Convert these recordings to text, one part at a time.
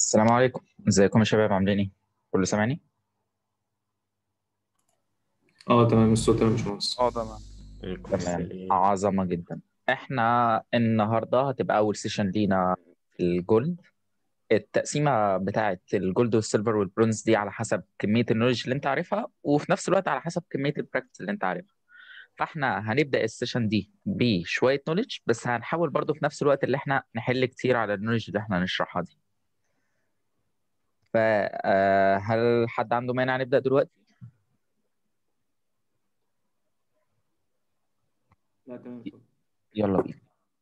السلام عليكم ازيكم يا شباب عاملين ايه كله سامعني اه تمام الصوت تمام يا باشمهندس اه تمام عليكم تمام السلام عظمة جدا احنا النهاردة هتبقى أول سيشن لينا في الجولد التقسيمة بتاعة الجولد والسيلفر والبرونز دي على حسب كمية النولج اللي انت عارفها وفي نفس الوقت على حسب كمية البراكتس اللي انت عارفها فاحنا هنبدأ السيشن دي بشوية نولج بس هنحاول برضو في نفس الوقت اللي احنا نحل كتير على النولج اللي احنا هنشرحها دي فهل حد عنده مانع نبدأ دلوقتي؟ لا تمام اتفضل. يلا بينا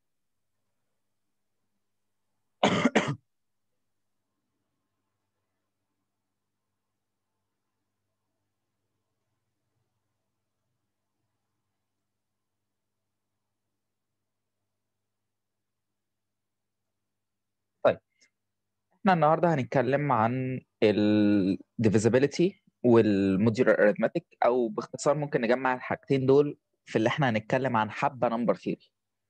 طيب احنا النهارده هنتكلم عن ال divisibility والموديولار arithmetic او باختصار ممكن نجمع الحاجتين دول في اللي احنا هنتكلم عن حبة نمبر ثيوري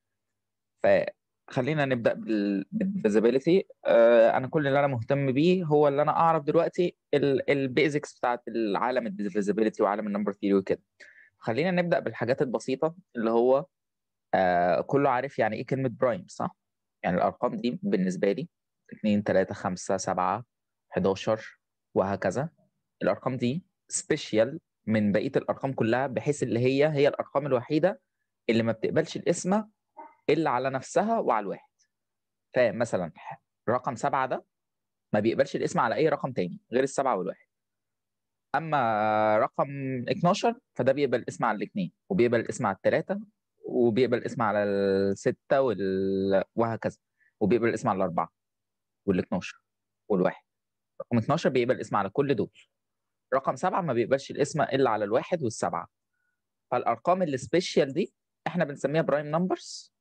فخلينا نبدأ بال بالديفيزابيلتي آه انا كل اللي انا مهتم بيه هو اللي انا اعرف دلوقتي البيزكس بتاعت العالم الديفيزابيلتي وعالم النمبر ثيوري وكده خلينا نبدأ بالحاجات البسيطة اللي هو آه كله عارف يعني ايه كلمة برايم صح؟ يعني الارقام دي بالنسبة لي 2 3 5 7 11 وهكذا الارقام دي سبيشال من بقيه الارقام كلها بحيث اللي هي هي الارقام الوحيده اللي ما بتقبلش القسمه الا على نفسها وعلى الواحد فمثلا رقم سبعة ده ما بيقبلش القسمه على اي رقم تاني غير السبعة والواحد اما رقم 12 فده بيقبل القسمه على الاثنين وبيقبل القسمه على الثلاثه وبيقبل القسمه على السته وال... وهكذا وبيقبل القسمه على الاربعه وال 12 والواحد رقم 12 بيقبل القسمه على كل دول رقم سبعة ما بيقبلش القسمة إلا على الواحد والسبعة فالأرقام السبيشال دي إحنا بنسميها برايم نمبرز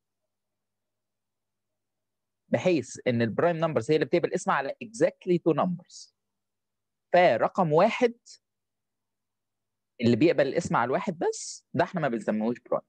بحيث إن البرايم نمبرز هي اللي بتقبل القسمة على exactly two numbers فرقم واحد اللي بيقبل القسمة على الواحد بس ده إحنا ما بنسميهوش برايم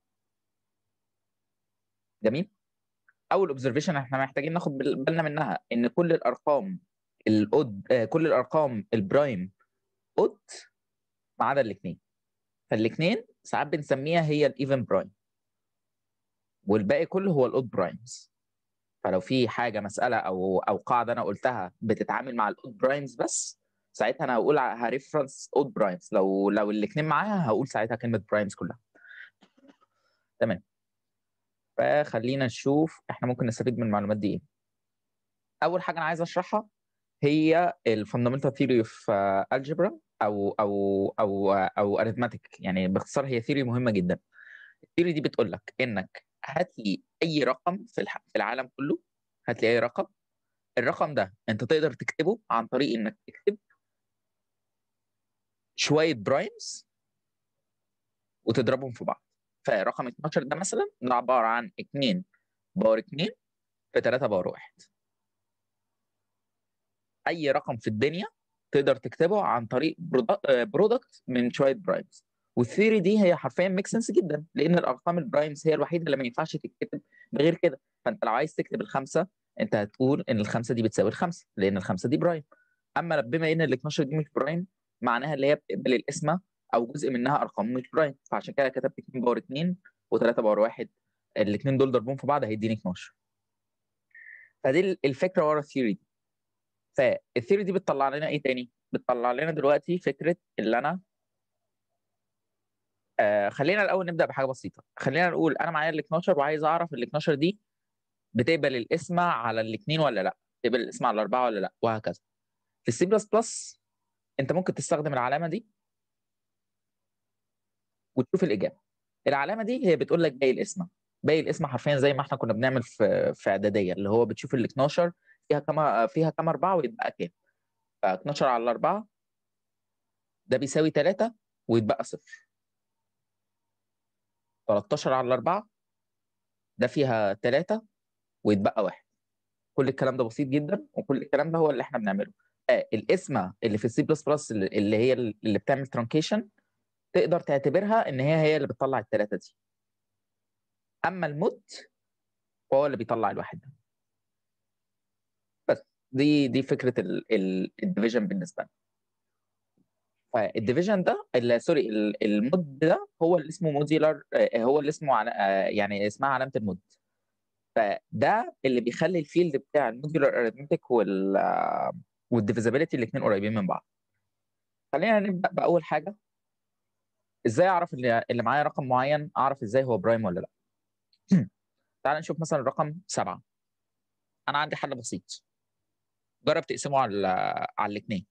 جميل أول اوبزرفيشن إحنا محتاجين ناخد بالنا منها إن كل الأرقام الأود آه كل الأرقام البرايم اود ما عدا الاثنين فالاثنين ساعات بنسميها هي الايفن برايم والباقي كله هو الاود برايمز فلو في حاجه مساله او او قاعده انا قلتها بتتعامل مع الاود برايمز بس ساعتها انا هقول هريفرنس اود برايمز لو لو الاثنين معاها هقول ساعتها كلمه برايمز كلها تمام فخلينا نشوف احنا ممكن نستفيد من المعلومات دي ايه اول حاجه انا عايز اشرحها هي الفاندامنتال ثيوري اوف الجبرا او او او او اريثماتيك يعني باختصار هي ثيوري مهمه جدا الثيوري دي بتقول لك انك هات لي اي رقم في في العالم كله هات لي اي رقم الرقم ده انت تقدر تكتبه عن طريق انك تكتب شويه برايمز وتضربهم في بعض فرقم 12 ده مثلا ده عباره عن 2 باور 2 في 3 باور 1 اي رقم في الدنيا تقدر تكتبه عن طريق برودكت من شويه برايمز والثيوري دي هي حرفيا ميك سنس جدا لان الارقام البرايمز هي الوحيده اللي ما ينفعش تتكتب بغير كده فانت لو عايز تكتب الخمسه انت هتقول ان الخمسه دي بتساوي الخمسه لان الخمسه دي برايم اما بما ان ال 12 دي مش برايم معناها اللي هي بتقبل القسمه او جزء منها ارقام مش برايم فعشان كده كتبت 2 باور 2 و3 باور 1 الاثنين دول ضربهم في بعض هيديني 12 فدي الفكره ورا الثيوري دي فالثيوري دي بتطلع لنا ايه تاني؟ بتطلع لنا دلوقتي فكره اللي انا آه خلينا الاول نبدا بحاجه بسيطه خلينا نقول انا معايا ال 12 وعايز اعرف ال 12 دي بتقبل القسمه على الاثنين ولا لا بتقبل القسمه على الاربعه ولا لا وهكذا في السي بلس بلس انت ممكن تستخدم العلامه دي وتشوف الاجابه العلامه دي هي بتقول لك باقي القسمه باقي القسمه حرفيا زي ما احنا كنا بنعمل في في اعداديه اللي هو بتشوف ال 12 فيها كام فيها كام اربعه ويتبقى كام ف 12 على الاربعه ده بيساوي 3 ويتبقى صفر 13 على الاربعه ده فيها 3 ويتبقى واحد كل الكلام ده بسيط جدا وكل الكلام ده هو اللي احنا بنعمله آه القسمه اللي في السي بلس بلس اللي هي اللي بتعمل ترانكيشن تقدر تعتبرها ان هي هي اللي بتطلع الثلاثه دي اما الموت فهو اللي بيطلع الواحد ده دي دي فكره الديفيجن بالنسبه لنا فالديفيجن ده ال- سوري ال- المود ده هو اللي اسمه موديولار هو اللي اسمه عل- آه، يعني اسمها علامه المود فده اللي بيخلي الفيلد بتاع الموديولار اريثمتيك وال والديفيزابيلتي الاثنين قريبين من بعض خلينا نبدا باول حاجه ازاي اعرف اللي, اللي معايا رقم معين اعرف ازاي هو برايم ولا لا تعال نشوف مثلا الرقم سبعة انا عندي حل بسيط جرب تقسمه على على الاثنين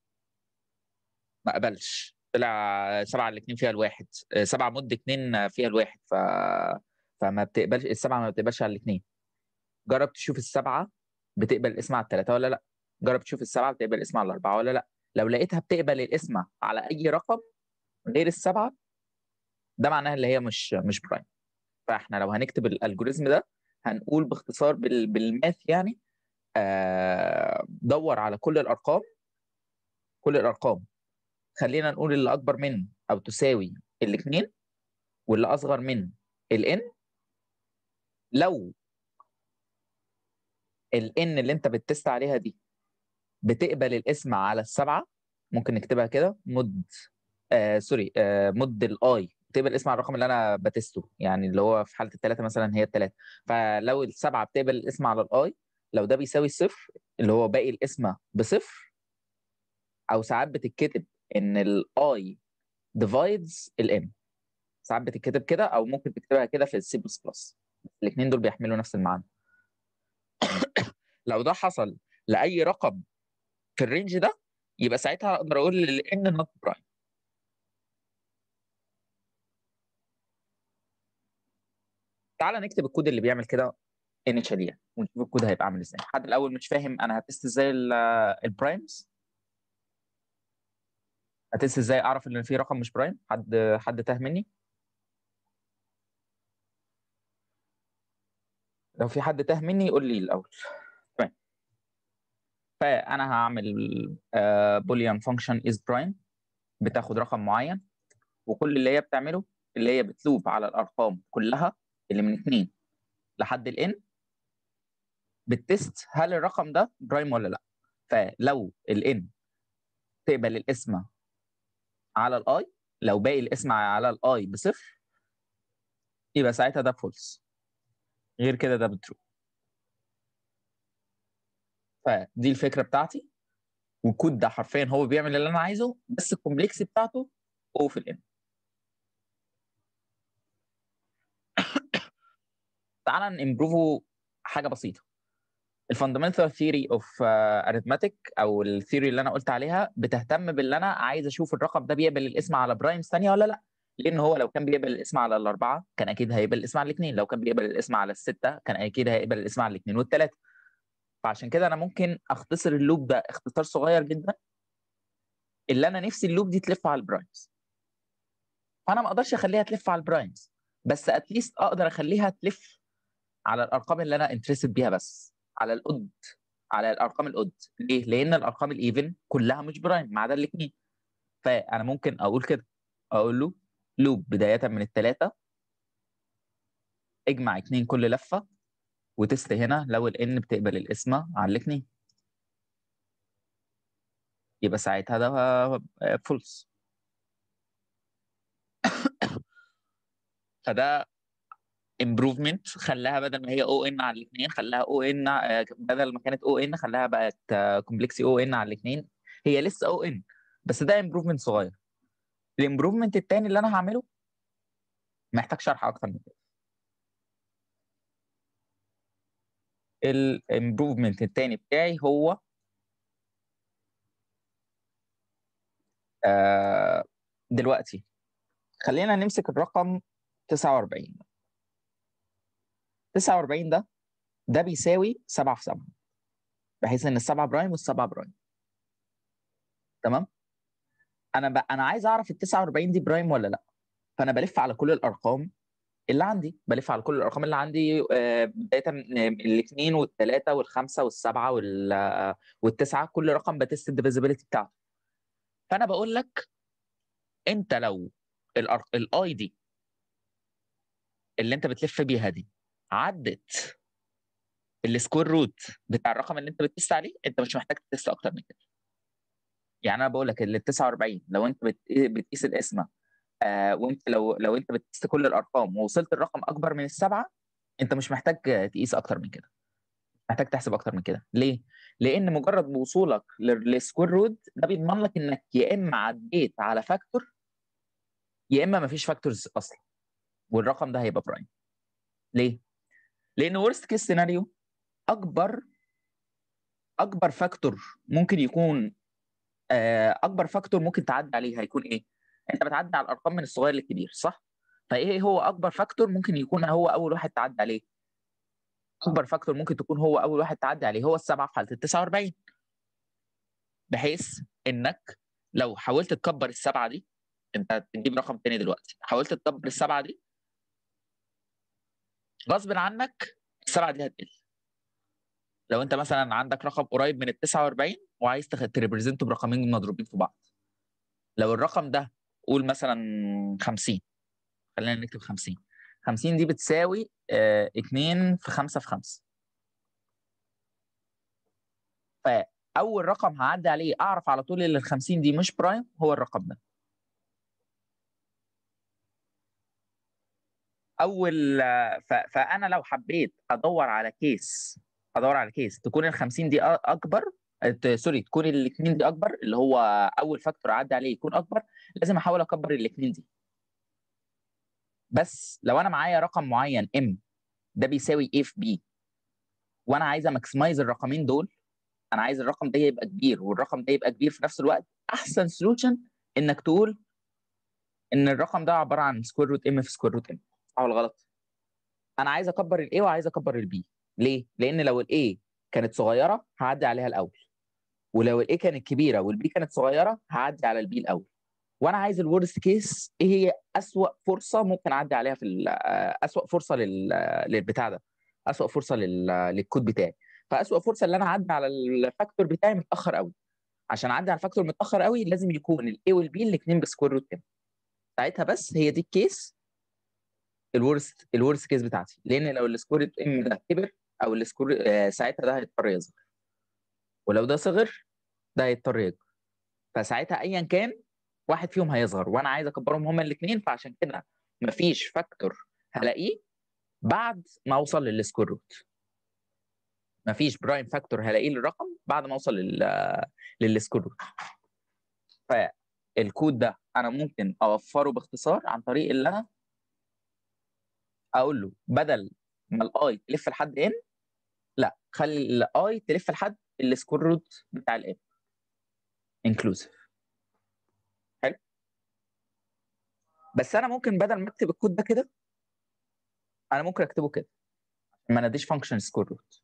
ما قبلش طلع سبعة على الاثنين فيها الواحد آه، سبعة مد اثنين فيها الواحد ف فما بتقبلش السبعة ما بتقبلش على الاثنين جرب تشوف السبعة بتقبل الاسم على الثلاثة ولا لا جرب تشوف السبعة بتقبل الاسم على الأربعة ولا لا لو لقيتها بتقبل الاسم على أي رقم غير السبعة ده معناها اللي هي مش مش برايم فاحنا لو هنكتب الالجوريزم ده هنقول باختصار بال... بالماث يعني آه دور على كل الارقام كل الارقام خلينا نقول اللي اكبر من او تساوي الاثنين واللي اصغر من الان لو الان اللي انت بتست عليها دي بتقبل الاسم على السبعه ممكن نكتبها كده مد آه سوري آه مد الاي بتقبل الاسم على الرقم اللي انا بتسته يعني اللي هو في حاله الثلاثه مثلا هي الثلاثه فلو السبعه بتقبل الاسم على الاي لو ده بيساوي الصفر اللي هو باقي الاسم بصفر او ساعات بتتكتب ان الاي ديفايدز الام ساعات بتتكتب كده او ممكن تكتبها كده في السي بلس بلس الاثنين دول بيحملوا نفس المعنى لو ده حصل لاي رقم في الرينج ده يبقى ساعتها اقدر اقول ان نوت برايم تعالى نكتب الكود اللي بيعمل كده انيشالي يعني ونشوف الكود هيبقى عامل ازاي حد الاول مش فاهم انا هتست ازاي البرايمز هتست ازاي اعرف ان في رقم مش برايم حد حد تاه مني لو في حد تاه مني يقول لي الاول تمام فانا هعمل بوليان فانكشن از برايم بتاخد رقم معين وكل اللي هي بتعمله اللي هي بتلوب على الارقام كلها اللي من 2 لحد الان بتست هل الرقم ده برايم ولا لا فلو الان تقبل الاسم على الاي لو باقي الاسم على الاي بصفر يبقى ساعتها ده فولس غير كده ده بترو فدي الفكره بتاعتي والكود ده حرفيا هو بيعمل اللي انا عايزه بس الكومبلكس بتاعته او في الان تعالى نمبروفه حاجه بسيطه الفاندمنتال ثيوري اوف اريثماتيك او الثيوري اللي انا قلت عليها بتهتم باللي انا عايز اشوف الرقم ده بيقبل الاسم على برايمز ثانيه ولا لا لان هو لو كان بيقبل الاسم على الاربعه كان اكيد هيقبل الاسم على الاثنين لو كان بيقبل الاسم على السته كان اكيد هيقبل الاسم على الاثنين والثلاثه فعشان كده انا ممكن اختصر اللوب ده اختصار صغير جدا اللي انا نفسي اللوب دي تلف على البرايمز فانا ما اقدرش اخليها تلف على البرايمز بس اتليست اقدر اخليها تلف على الارقام اللي انا انترستد بيها بس على الاود على الارقام الاود ليه؟ لان الارقام الايفن كلها مش برايم ما عدا الاثنين فانا ممكن اقول كده اقول له لوب بدايه من الثلاثه اجمع اثنين كل لفه وتست هنا لو الان بتقبل الاسم على الاثنين يبقى ساعتها ده فولس فده امبروفمنت خلاها بدل ما هي او ان على الاثنين خلاها او ان بدل ما كانت او ان خلاها بقت كومبلكسي او ان على الاثنين هي لسه او ان بس ده امبروفمنت صغير الامبروفمنت الثاني اللي انا هعمله محتاج شرح اكتر من كده الامبروفمنت الثاني بتاعي هو آه دلوقتي خلينا نمسك الرقم 49 49 ده ده بيساوي 7 في 7 بحيث ان السبعه برايم والسبعه برايم تمام انا ب... انا عايز اعرف ال 49 دي برايم ولا لا فانا بلف على كل الارقام اللي عندي بلف على كل الارقام اللي عندي بدايه من الاثنين والثلاثه والخمسه والسبعه وال... والتسعه كل رقم بتست الديفيزيبيليتي بتاعته فانا بقول لك انت لو الاي دي اللي انت بتلف بيها دي عدت السكوير روت بتاع الرقم اللي انت بتقيس عليه انت مش محتاج تقيس اكتر من كده يعني انا بقول لك ال 49 لو انت بت- بتقيس القسمه آه وانت لو لو انت بتقيس كل الارقام ووصلت الرقم اكبر من السبعه انت مش محتاج تقيس اكتر من كده محتاج تحسب اكتر من كده ليه لان مجرد وصولك لل- للسكوير روت ده بيضمن لك انك يا اما عديت على فاكتور يا اما مفيش فاكتورز اصلا والرقم ده هيبقى برايم ليه لان ورست كيس سيناريو اكبر اكبر فاكتور ممكن يكون آه، اكبر فاكتور ممكن تعدي عليه هيكون ايه انت بتعدي على الارقام من الصغير للكبير صح فايه هو اكبر فاكتور ممكن يكون هو اول واحد تعدي عليه اكبر فاكتور ممكن تكون هو اول واحد تعدي عليه هو السبعه في حاله ال 49 بحيث انك لو حاولت تكبر السبعه دي انت تجيب رقم تاني دلوقتي حاولت تكبر السبعه دي غصب عنك السبعه دي هتقل لو انت مثلا عندك رقم قريب من ال 49 وعايز تريبريزنته برقمين مضروبين في بعض لو الرقم ده قول مثلا 50 خلينا نكتب 50 50 دي بتساوي آه 2 في 5 في 5 فاول رقم هعدي عليه اعرف على طول ان ال 50 دي مش برايم هو الرقم ده اول آه، ف- فانا لو حبيت ادور على كيس ادور على كيس تكون ال 50 دي أ- اكبر آه، ت- سوري تكون الاثنين دي اكبر اللي هو اول فاكتور اعدي عليه يكون اكبر لازم احاول اكبر الاثنين دي بس لو انا معايا رقم معين ام ده بيساوي a في b وانا عايز اماكسمايز الرقمين دول انا عايز الرقم ده يبقى كبير والرقم ده يبقى كبير في نفس الوقت احسن سولوشن انك تقول ان الرقم ده عباره عن سكوير روت ام في سكوير روت ام صح ولا غلط؟ انا عايز اكبر الاي وعايز اكبر البي ليه؟ لان لو الاي كانت صغيره هعدي عليها الاول ولو الاي كانت كبيره والبي كانت صغيره هعدي على البي الاول وانا عايز الورست كيس ايه هي اسوأ فرصه ممكن اعدي عليها في ال- آه، اسوأ فرصه لل للبتاع ده اسوأ فرصه لل... للكود بتاعي فاسوأ فرصه اللي انا اعدي على الفاكتور بتاعي متاخر قوي عشان اعدي على الفاكتور متاخر قوي لازم يكون الاي والبي الاثنين بسكوير روت ام ساعتها بس هي دي الكيس الورست الورست كيس بتاعتي لان لو السكوير روت ام ده كبر او السكوير آه، ساعتها ده هيضطر يصغر ولو ده صغر ده هيضطر يكبر فساعتها ايا كان واحد فيهم هيصغر وانا عايز اكبرهم هما الاثنين فعشان كده مفيش فاكتور هلاقيه بعد ما اوصل للسكوير روت مفيش برايم فاكتور هلاقيه للرقم بعد ما اوصل لل للسكوير روت فالكود ده انا ممكن اوفره باختصار عن طريق اللي انا اقول له بدل ما الاي تلف لحد ان لا خلي الاي تلف لحد السكوير روت بتاع الان انكلوسيف حلو بس انا ممكن بدل ما اكتب الكود ده كده انا ممكن اكتبه كده ما ناديش فانكشن سكوير روت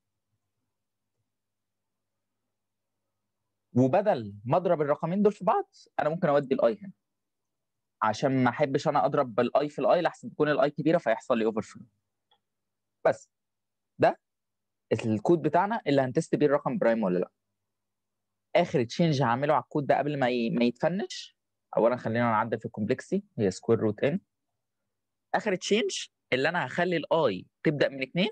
وبدل ما اضرب الرقمين دول في بعض انا ممكن اودي الاي هنا عشان ما احبش انا اضرب بالاي في الاي لحسن تكون الاي كبيره فيحصل لي اوفر فلو بس ده الكود بتاعنا اللي هنتست بيه الرقم برايم ولا لا اخر تشينج هعمله على الكود ده قبل ما ي... ما يتفنش اولا خلينا نعدل في الكومبلكسيتي هي سكوير روت ان اخر تشينج اللي انا هخلي الاي تبدا من اتنين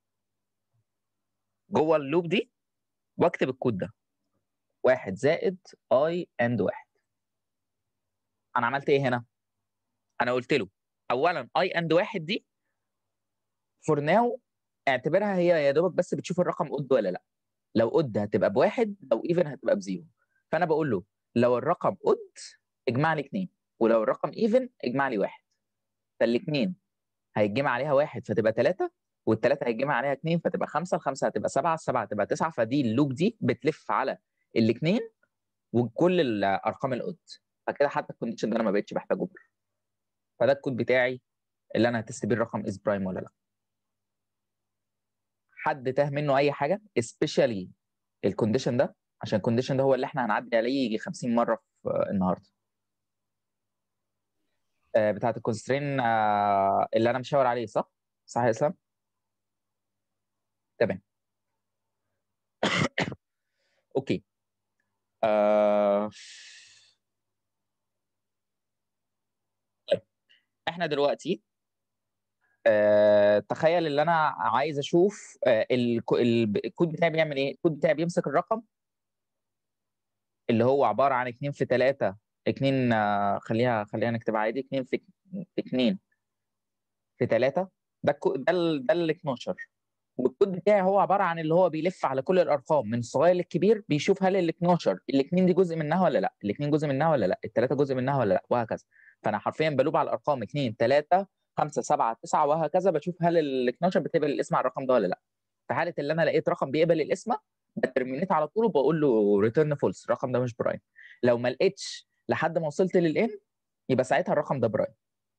جوه اللوب دي واكتب الكود ده واحد زائد اي اند واحد انا عملت ايه هنا؟ انا قلت له اولا اي اند واحد دي فور ناو اعتبرها هي يا دوبك بس بتشوف الرقم قد ولا لا لو قد هتبقى بواحد لو ايفن هتبقى بزيرو فانا بقول له لو الرقم قد اجمع لي اثنين ولو الرقم ايفن اجمع لي واحد فالاثنين هيتجمع عليها واحد فتبقى ثلاثة والثلاثة هيتجمع عليها اثنين فتبقى خمسة الخمسة هتبقى سبعة السبعة هتبقى تسعة فدي اللوب دي بتلف على الاثنين وكل الارقام القد فكده حتى الكونديشن ده انا ما بقتش بحتاجه بره فده الكود بتاعي اللي انا هتست بيه الرقم از برايم ولا لا حد تاه منه اي حاجه especially الكونديشن ده عشان الكونديشن ده هو اللي احنا هنعدي عليه يجي 50 مره في آه، النهارده آه، بتاعت الكونسترين آه، اللي انا مشاور عليه صح؟ صح يا اسلام؟ تمام اوكي آه... طيب احنا دلوقتي آه، تخيل ان انا عايز اشوف آه، الكو- ال- الكود بتاعي بيعمل ايه الكود بتاعي بيمسك الرقم اللي هو عباره عن 2 في 3 2 آه، خليها خليها نكتب عادي 2 في في 2 في 3 ده الكو- ده ال- ده ال 12 والكود بتاعي هو عباره عن اللي هو بيلف على كل الارقام من الصغير للكبير بيشوف هل ال 12 الاثنين دي جزء منها ولا لا الاثنين جزء منها ولا لا الثلاثه جزء منها ولا لا وهكذا فانا حرفيا بلوب على الارقام 2 3 5 7 9 وهكذا بشوف هل ال 12 بتقبل الاسم على الرقم ده ولا لا في حاله اللي انا لقيت رقم بيقبل الاسم بترمينيت على طول وبقول له ريتيرن فولس الرقم ده مش برايم لو ما لقيتش لحد ما وصلت للان يبقى ساعتها الرقم ده برايم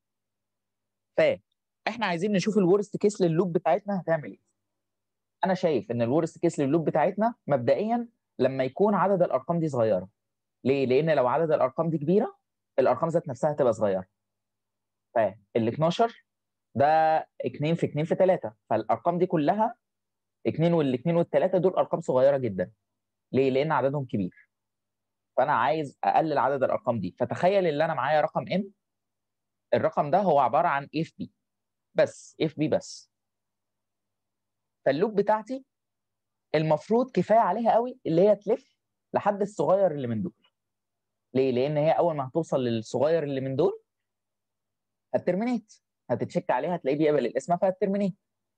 فاحنا عايزين نشوف الورست كيس لللوب بتاعتنا هتعمل ايه انا شايف ان الورست كيس لللوب بتاعتنا مبدئيا لما يكون عدد الارقام دي صغيره ليه لان لو عدد الارقام دي كبيره الارقام ذات نفسها هتبقى صغيره فال 12 ده 2 في 2 في 3 فالارقام دي كلها 2 والاثنين والثلاثه دول ارقام صغيره جدا ليه لان عددهم كبير فانا عايز اقلل عدد الارقام دي فتخيل ان انا معايا رقم ان الرقم ده هو عباره عن اف بي بس اف بي بس فاللوب بتاعتي المفروض كفايه عليها قوي اللي هي تلف لحد الصغير اللي من دول ليه لان هي اول ما هتوصل للصغير اللي من دول هترمينيت هتتشيك عليها هتلاقيه بيقبل الاسم فهترمينيت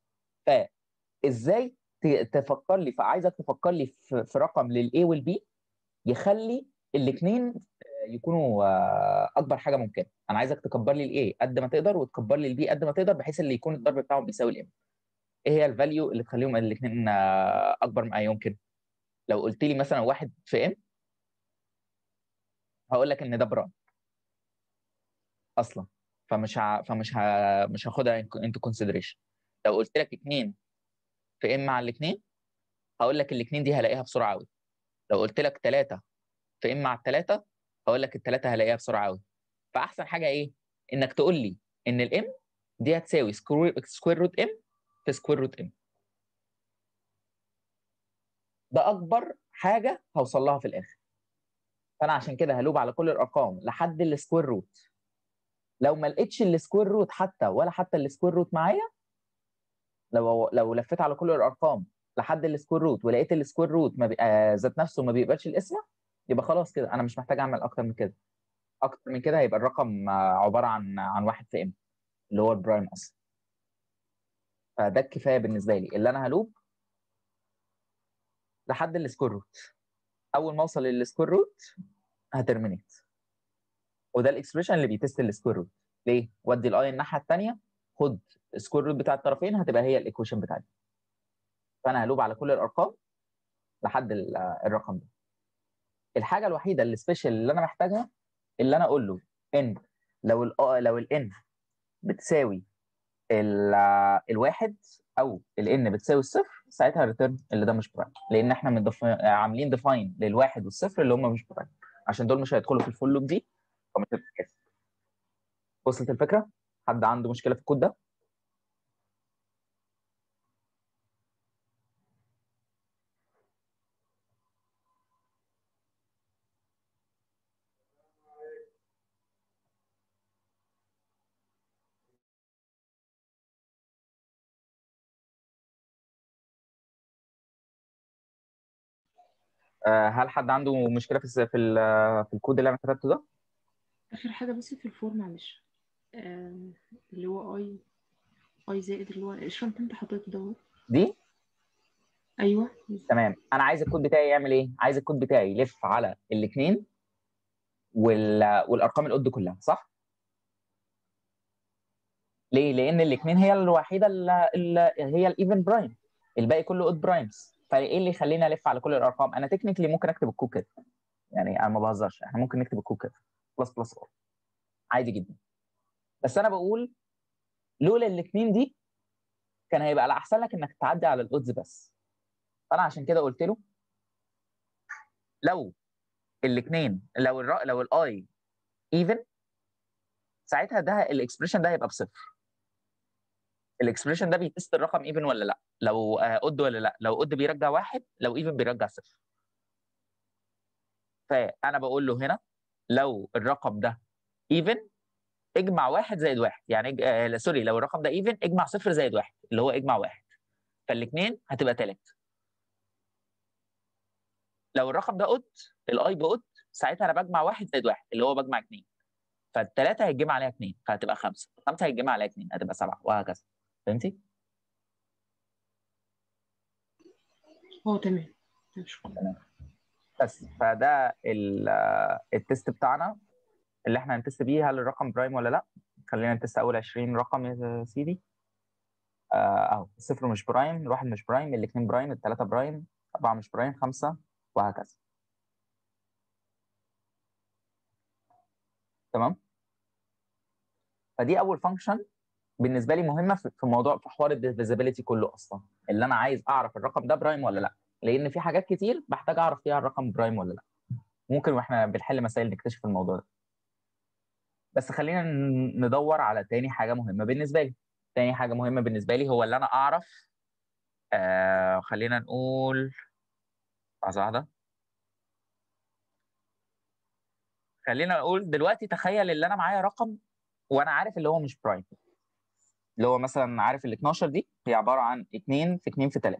فازاي ت- تفكر لي فعايزك تفكر لي في في رقم للاي والبي يخلي الاثنين يكونوا آه، اكبر حاجه ممكنه انا عايزك تكبر لي الاي قد ما تقدر وتكبر لي البي قد ما تقدر بحيث اللي يكون الضرب بتاعهم بيساوي الام ايه هي الفاليو اللي تخليهم الاثنين اكبر ما يمكن لو قلت لي مثلا واحد في ام هقول لك ان ده برايم اصلا فمش ه... فمش ه... مش هاخدها انتو كونسيدريشن لو قلت لك 2 في ام مع الاثنين هقول لك الاثنين دي هلاقيها بسرعه قوي لو قلت لك 3 في ام مع الثلاثه هقول لك الثلاثه هلاقيها بسرعه قوي فاحسن حاجه ايه انك تقول لي ان الام دي هتساوي سكوير روت ام في سكوير روت ام ده اكبر حاجه هوصل لها في الاخر فانا عشان كده هلوب على كل الارقام لحد السكوير روت لو ما لقيتش السكوير روت حتى ولا حتى السكوير روت معايا لو لو لفيت على كل الارقام لحد السكوير روت ولقيت السكوير روت ما بي... آه ذات نفسه ما بيقبلش الاسم يبقى خلاص كده انا مش محتاج اعمل اكتر من كده اكتر من كده هيبقى الرقم آه، عباره عن عن واحد في ام اللي هو البرايم اصلا فده الكفايه بالنسبه لي اللي انا هلوب لحد السكوير روت اول ما اوصل للسكوير روت هترمينيت وده الاكسبريشن اللي بيتست السكوير روت ليه؟ ودي الاي الناحيه الثانيه خد السكوير روت بتاع الطرفين هتبقى هي الايكويشن بتاعتي فانا هلوب على كل الارقام لحد ال- الرقم ده الحاجه الوحيده اللي سبيشال اللي انا محتاجها اللي انا اقول له ان لو ال لو الان بتساوي ال- الواحد او الان بتساوي الصفر ساعتها ريتيرن اللي ده مش برايم لان احنا مدف... عاملين ديفاين للواحد والصفر اللي هم مش برايم عشان دول مش هيدخلوا في الفول لوب دي فمش هتتحسب وصلت الفكره؟ حد عنده مشكله في الكود ده؟ آه، هل حد عنده مشكله في الس- في ال- في الكود اللي انا كتبته ده؟ آخر حاجة بس في الفور معلش آه اللي هو اي اي زائد اللي هو اشرح انت حطيته دوت دي ايوه تمام انا عايز الكود بتاعي يعمل ايه؟ عايز الكود بتاعي يلف على الاثنين وال... والارقام الاود كلها صح؟ ليه؟ لان الاثنين هي الوحيده اللي, اللي هي الايفن برايم الباقي كله اود برايمز فايه اللي يخليني الف على كل الارقام؟ انا تكنيكلي ممكن اكتب الكود كده يعني انا ما بهزرش احنا ممكن نكتب الكود كده بلس بلس اور عادي جدا بس انا بقول لولا الاثنين دي كان هيبقى الاحسن لك انك تعدي على الاودز بس فانا عشان كده قلت له لو الاثنين لو الر... لو الاي ايفن ساعتها ده الاكسبريشن ده هيبقى بصفر الاكسبريشن ده بيتست الرقم ايفن ولا لا لو اود ولا لا لو اود بيرجع واحد لو ايفن بيرجع صفر فانا بقول له هنا لو الرقم ده ايفن اجمع واحد زائد واحد يعني اج... آه لا، سوري لو الرقم ده ايفن اجمع صفر زائد واحد اللي هو اجمع واحد فالاثنين هتبقى ثلاثة لو الرقم ده اود الاي باود ساعتها انا بجمع واحد زائد واحد اللي هو بجمع اثنين فالثلاثة هيتجمع عليها اثنين فهتبقى خمسة خمسة هيتجمع عليها اثنين هتبقى سبعة وهكذا فهمتي؟ اه تمام تمام، شكرا بس فده ال- آه، التست بتاعنا اللي احنا هنتست بيه هل الرقم برايم ولا لا خلينا نتست اول 20 رقم يا سيدي آه، اهو الصفر مش برايم الواحد مش برايم الاثنين برايم الثلاثه برايم اربعه مش برايم خمسه وهكذا تمام فدي اول فانكشن بالنسبه لي مهمه في في موضوع في حوار الديفيزيبيليتي كله اصلا اللي انا عايز اعرف الرقم ده برايم ولا لا لان في حاجات كتير بحتاج اعرف فيها الرقم برايم ولا لا ممكن واحنا بنحل مسائل نكتشف الموضوع ده بس خلينا ن- ندور على تاني حاجه مهمه بالنسبه لي تاني حاجه مهمه بالنسبه لي هو اللي انا اعرف آه خلينا نقول لحظه واحده خلينا نقول دلوقتي تخيل اللي انا معايا رقم وانا عارف اللي هو مش برايم اللي هو مثلا عارف ال 12 دي هي عباره عن 2 في 2 في 3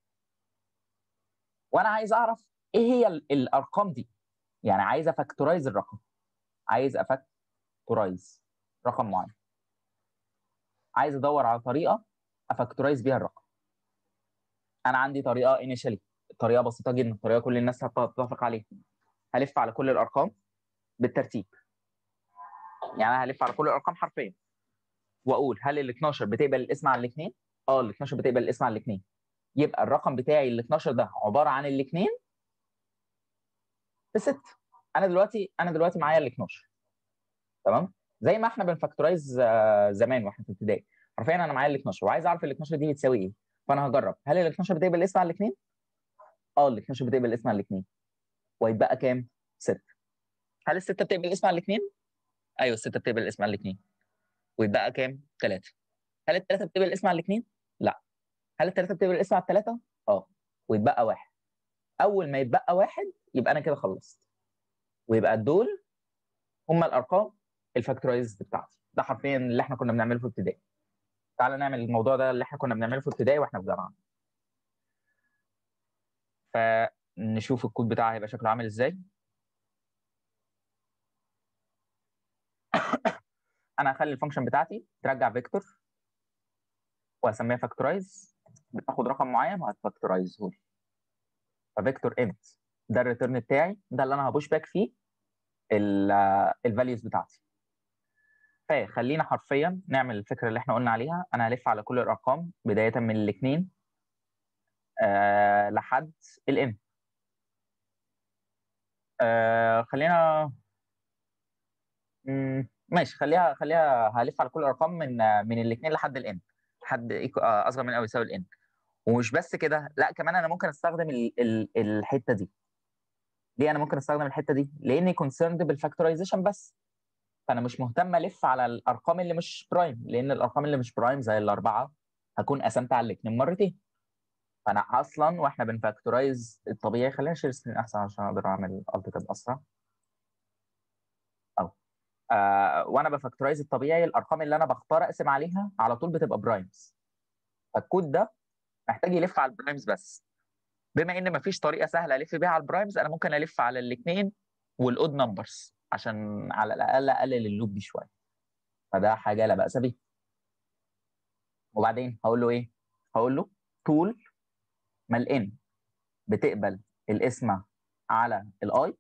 وانا عايز اعرف ايه هي ال- الارقام دي يعني عايز افاكتورايز الرقم عايز افاكتورايز رقم معين عايز ادور على طريقه افاكتورايز بيها الرقم انا عندي طريقه انيشالي طريقه بسيطه جدا طريقه كل الناس هتتفق عليها هلف على كل الارقام بالترتيب يعني انا هلف على كل الارقام حرفيا واقول هل ال 12 بتقبل الاسم على الاثنين اه ال 12 بتقبل الاسم على الاثنين يبقى الرقم بتاعي ال 12 ده عباره عن الاثنين في 6 انا دلوقتي انا دلوقتي معايا ال 12 تمام زي ما احنا بنفاكتورايز آه، زمان واحنا في ابتدائي حرفيا انا معايا ال 12 وعايز اعرف ال 12 دي بتساوي ايه فانا هجرب هل ال 12 بتقبل الاسم على الاثنين اه ال 12 بتقبل الاسم على الاثنين ويتبقى كام 6 هل الستة بتقبل الاسم على الاثنين ايوه الستة بتقبل الاسم على الاثنين ويتبقى كام 3 هل الثلاثة بتقبل الاسم على الاثنين لا هل الثلاثة بتقبل الاسم على الثلاثة اه ويتبقى واحد اول ما يتبقى واحد يبقى انا كده خلصت ويبقى دول هم الارقام الفاكتورايز بتاعتي ده حرفيا اللي احنا كنا بنعمله في ابتدائي تعالى نعمل الموضوع ده اللي احنا كنا بنعمله في ابتدائي واحنا في جامعه فنشوف الكود بتاعها هيبقى شكله عامل ازاي انا هخلي الفانكشن بتاعتي ترجع فيكتور وهسميها فاكتورايز بتاخد رقم معين وهتفاكتورايزه لي ففيكتور انت ده الريتيرن بتاعي ده اللي انا هبوش باك فيه الفاليوز بتاعتي فخلينا حرفيا نعمل الفكره اللي احنا قلنا عليها انا هلف على كل الارقام بدايه من الاثنين آه لحد الان آه خلينا مم، ماشي خليها خليها هلف على كل الارقام من من الاثنين لحد الان لحد إيكو- آه، اصغر من او يساوي الان ومش بس كده لا كمان انا ممكن استخدم ال ال الحته دي ليه انا ممكن استخدم الحته دي لاني كونسيرند بالفاكتورايزيشن بس فانا مش مهتم الف على الارقام اللي مش برايم لان الارقام اللي مش برايم زي الاربعه هكون قسمت على الاثنين مرتين فانا اصلا واحنا بنفاكتورايز الطبيعي خلينا نشير سكرين احسن عشان اقدر اعمل الت تاب اسرع او آه وانا بفاكتورايز الطبيعي الارقام اللي انا بختار اقسم عليها على طول بتبقى برايمز فالكود ده محتاج يلف على البرايمز بس بما ان مفيش طريقه سهله الف بيها على البرايمز انا ممكن الف على الاثنين والاود نمبرز عشان على الاقل اقلل اللوب دي شويه فده حاجه لا باس بيها وبعدين هقول له ايه هقول له طول ما الان بتقبل الاسم على الاي